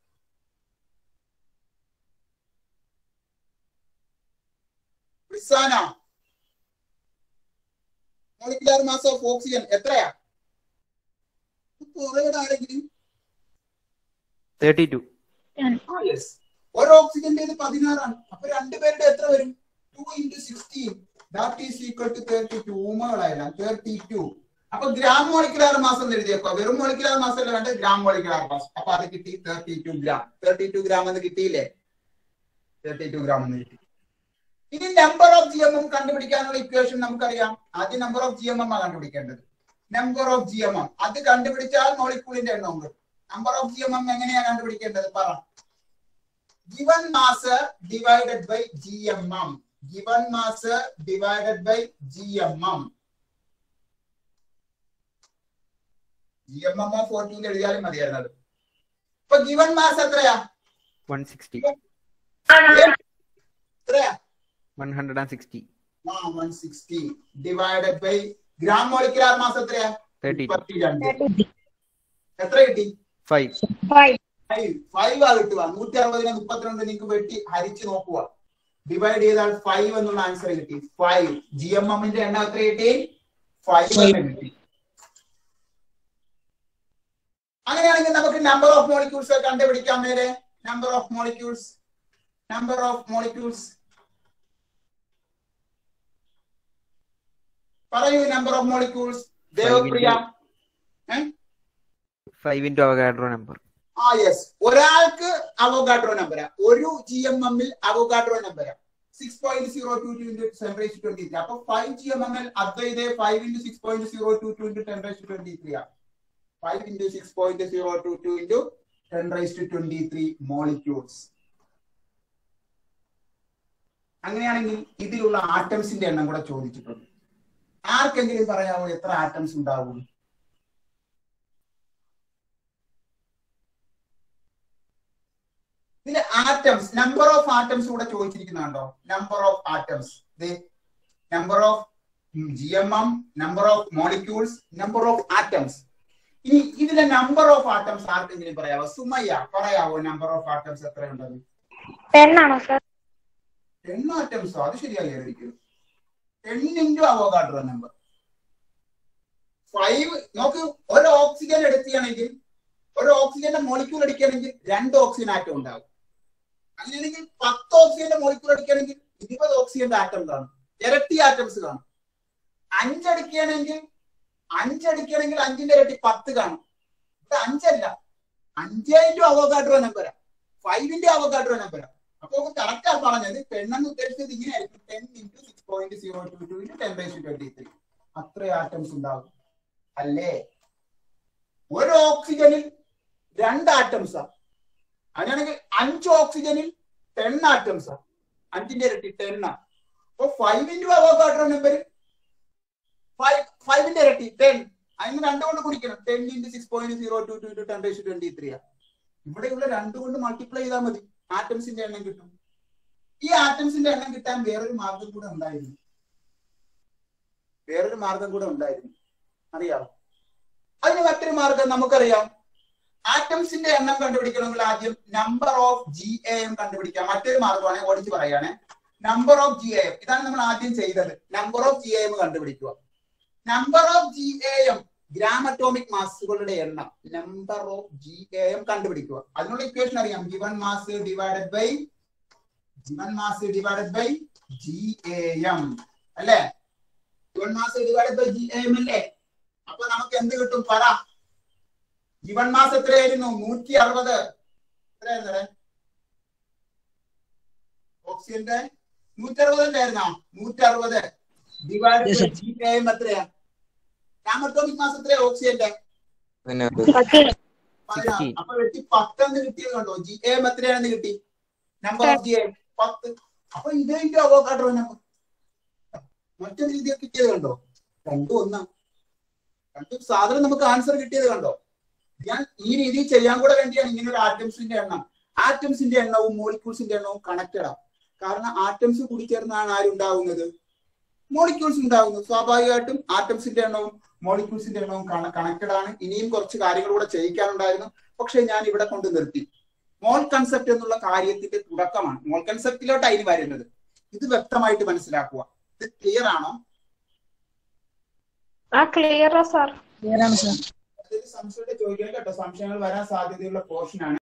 Rizana molecular mass of oxygen എത്രയാ കുറയുടെ ആരെങ്കിലും തേർട്ടി ടു ആ യെസ് ഒരു ഓക്സിജന്റെ പതിനാറാണ് അപ്പൊ രണ്ടുപേരുടെ എത്ര വരും two into sixteen that is equal to thirty two ഉമ്മകളായില്ല തേർട്ടി ടു അപ്പൊ ഗ്രാം മോളിക്കുലാർ മാസം എന്ന് എഴുതിയേക്കോ വെറും മോളിക്കുലാർ മാസം അല്ല വേണ്ട ഗ്രാം മോളിക്കുലാർ മാസം അപ്പൊ അത് കിട്ടി thirty two gram thirty two gram എന്ന് കിട്ടിയില്ലേ തേർട്ടി ടു ഗ്രാം എന്ന് കിട്ടി ഇനി number of G M M കണ്ടുപിടിക്കാനുള്ള ഇക്വേഷൻ നമുക്കറിയാം ആദ്യം number of G M M ആ കണ്ടുപിടിക്കേണ്ടത് number of G M M അത് കണ്ടുപിടിച്ചാൽ മോളിക്കൂളിന്റെ എണ്ണം കിട്ടും number of G M M എങ്ങനെയാ കണ്ടുപിടിക്കേണ്ടത് പറ given mass divided by gmm given mass divided by gmm gmm of 14 എന്ന് എഴുതിയാലും മതിയായിരുന്നത് ഇപ്പൊ given mass എത്രയാ വൺ സിക്സ്റ്റി എത്രയാ വൺ ഹൺഡ്രഡ് ആൻഡ് സിക്സ്റ്റി ആ one sixty divided by gram molecular mass എത്രയാ തേർട്ടി ടു മുപ്പത്തിരണ്ട് എത്ര കിട്ടി ഫൈവ് Five. ഫൈവ് ഫൈവ് ആ കിട്ടുക നൂറ്റി അറുപതിനെ മുപ്പത്തിരണ്ട് നിങ്ങൾക്ക് വെട്ടി ഹരിച്ച് നോക്കുക ഡിവൈഡ് ചെയ്താൽ ഫൈവ് എന്നുള്ള ആൻസർ കിട്ടി ഫൈവ് ജി എം എമ്മിന്റെ എണ്ണം എത്ര കിട്ടി ഫൈവ് എന്ന് കിട്ടി അങ്ങനെയാണെങ്കിൽ നമുക്ക് നമ്പർ ഓഫ് മോളിക്യൂൾസ് കണ്ടുപിടിക്കാൻ മേലെ number of molecules number of molecules പറയൂ നമ്പർ ഓഫ് മോളിക്യൂൾസ് ദേവപ്രിയ ഏഹ് ഫൈവ് ഇൻറ്റു അവഗാഡ്രോ നമ്പർ ആ യെസ് ഒരാൾക്ക് അവോഗാഡ്രോ നമ്പരാ ഒരു ജി എം എമ്മിൽ അവോഗാഡ്രോ നമ്പരാ six point zero two two into ten raise twenty three അപ്പൊ ഫൈവ് ജി എം എമ്മിൽ Advaita five into six point zero two two into ten raise twenty three ആ five into six point zero two two into ten raise to twenty three molecules അങ്ങനെയാണെങ്കിൽ ഇതിലുള്ള ആറ്റംസിന്റെ എണ്ണം കൂടെ ചോദിച്ചിട്ടുണ്ട് ആർക്കെങ്കിലും പറയാമോ എത്ര ആറ്റംസ് ഉണ്ടാവും ഇതിൽ ആറ്റംസ് നമ്പർ ഓഫ് ആറ്റംസ് കൂടെ ചോദിച്ചിരിക്കുന്നുണ്ടോ number of atoms number of G M M number of molecules number of atoms ഇനി ഇതിലെ നമ്പർ ഓഫ് ആറ്റംസ് ആർക്കെങ്കിലും പറയാവോ സുമയ്യ പറയാവോ നമ്പർ ഓഫ് ആറ്റംസ് എത്രയുണ്ടെന്ന് Ten ആണോ സർ ടെൻ ആറ്റംസോ അത് ശരിയായിരിക്കും ten into Avogadro number five നോക്ക് ഒരു ഓക്സിജൻ എടുക്കുകയാണെങ്കിൽ ഒരു ഓക്സിജന്റെ മോളിക്യൂൾ എടുക്കുകയാണെങ്കിൽ രണ്ട് ഓക്സിജൻ ആറ്റം ഉണ്ടാവും അങ്ങനെയാണെങ്കിൽ പത്ത് ഓക്സിജന്റെ മോളിക്യൂൾ എടുക്കുകയാണെങ്കിൽ ഇരുപത് ഓക്സിജന്റെ ആറ്റം കാണും ഇരട്ടി ആറ്റംസ് കാണും അഞ്ചടിക്കുകയാണെങ്കിൽ അഞ്ചടിക്കുകയാണെങ്കിൽ അഞ്ചിന്റെ ഇരട്ടി പത്ത് കാണും ഇത് അഞ്ചല്ല അഞ്ചേ ഇൻറ്റു അവോഗാഡ്രോ നമ്പരാ ഫൈവിന്റെ അവോഗാഡ്രോ നമ്പരാ അപ്പൊ കറക്റ്റ് ആ പറഞ്ഞത് പെണ്ണെന്ന് ഉദ്ദേശിച്ചത് ഇങ്ങനെയായിരിക്കും ten into six point zero two two into ten raise twenty three അത്ര ആറ്റംസ് ഉണ്ടാകും അല്ലേ ഒരു ഓക്സിജനിൽ രണ്ട് ആറ്റംസാ അങ്ങനെയാണെങ്കിൽ അഞ്ച് ഓക്സിജനിൽ ടെൻ ആറ്റംസാ അഞ്ചിന്റെ ഇരട്ടി ടെൻ ആ അപ്പൊ five into Avogadro number five ഫൈവിന്റെ ഇരട്ടി ടെൻ അതിന് രണ്ട് കൊണ്ട് കുടിക്കണം ten into six point zero two two two ten raise twenty three ആ ഇവിടെയുള്ള രണ്ട് കൊണ്ട് മൾട്ടിപ്ലൈ ചെയ്താൽ മതി ആറ്റംസിന്റെ എണ്ണം കിട്ടും ഈ ആറ്റംസിന്റെ എണ്ണം കിട്ടാൻ വേറൊരു മാർഗം കൂടെ ഉണ്ടായിരുന്നു വേറൊരു മാർഗം കൂടെ ഉണ്ടായിരുന്നു അറിയാമോ അതിന് മറ്റൊരു മാർഗം നമുക്കറിയാം ആറ്റംസിന്റെ എണ്ണം കണ്ടുപിടിക്കണമെങ്കിൽ ആദ്യം number of G A M കണ്ടുപിടിക്കാം മറ്റൊരു മാർഗമാണ് ഓടിച്ച് പറയാണ് number of G A M ഇതാണ് നമ്മൾ ആദ്യം ചെയ്തത് number of G A M കണ്ടുപിടിക്കുക number of G A M gram atomic മാസുകളുടെ എണ്ണം number of G A M കണ്ടുപിടിക്കുക അതിനുള്ള ഇക്വേഷൻ അറിയാം given mass divided by given mass divided by G A M അല്ലേ given mass divided by G A M അല്ലേ അപ്പൊ നമുക്ക് എന്ത് കിട്ടും പറ ഗിവൺ മാസ് എത്രയായിരുന്നു നൂറ്റി അറുപത് എത്രയായിരുന്നേ ഓക്സിജന്റെ നൂറ്റി അറുപതിന്റെ ആയിരുന്നോ നൂറ്റി അറുപത് divide Yes, by sir. G A M എത്രയാ ഗ്രാമറ്റോമിക് മാസ് എത്രയാ ഓക്സിജന്റെ പത്ത് പതിനാറ്. 16. അപ്പൊ വെട്ടി പത്തെന്ന് കിട്ടിയത് കണ്ടോ ജി എം എത്രയാണെന്ന് കിട്ടി നമ്പർ ഓഫ് ജി എം പത്ത് അപ്പൊ ഇതിന്റെ അവോക്കാട്ടോ നമ്പർ മറ്റൊരു രീതിയിൽ കിട്ടിയത് കണ്ടോ രണ്ടും ഒന്നാ രണ്ടും സാധനം നമുക്ക് ആൻസർ കിട്ടിയത് കണ്ടോ ഞാൻ ഈ രീതിയിൽ ചെയ്യാൻ കൂടെ വേണ്ടിയാണ് ഇങ്ങനെ ഒരു ആറ്റംസിന്റെ എണ്ണം ആറ്റംസിന്റെ എണ്ണവും മോളിക്യൂൾസിന്റെ എണ്ണവും കണക്റ്റഡ് ആണ് കാരണം ആറ്റംസ് കൂടി ചേർന്നാണ് ആരുണ്ടാവുന്നത് മോളിക്യൂൾസ് ഉണ്ടാകുന്നു സ്വാഭാവികമായിട്ടും ആറ്റംസിന്റെ എണ്ണവും മോളിക്യൂൾസിന്റെ എണ്ണവും കണക്റ്റഡ് ആണ് ഇനിയും കുറച്ച് കാര്യങ്ങൾ കൂടെ ചെയ്യിക്കാനുണ്ടായിരുന്നു പക്ഷെ ഞാൻ ഇവിടെ കൊണ്ട് നിർത്തി മോൾ കൺസെപ്റ്റ് എന്നുള്ള കാര്യത്തിന്റെ തുടക്കമാണ് മോൾ കൺസെപ്റ്റിലോട്ടാണ് ഇനി വരുന്നത് ഇത് വ്യക്തമായിട്ട് മനസ്സിലാക്കുക ഇത് ക്ലിയർ ആണോ ആ ക്ലിയറാ സാർ ക്ലിയർ ആണ് സാർ അതിൽ സംശയത്തെ ചോദിക്കണം കേട്ടോ സംശയങ്ങൾ വരാൻ സാധ്യതയുള്ള പോർഷൻ ആണ്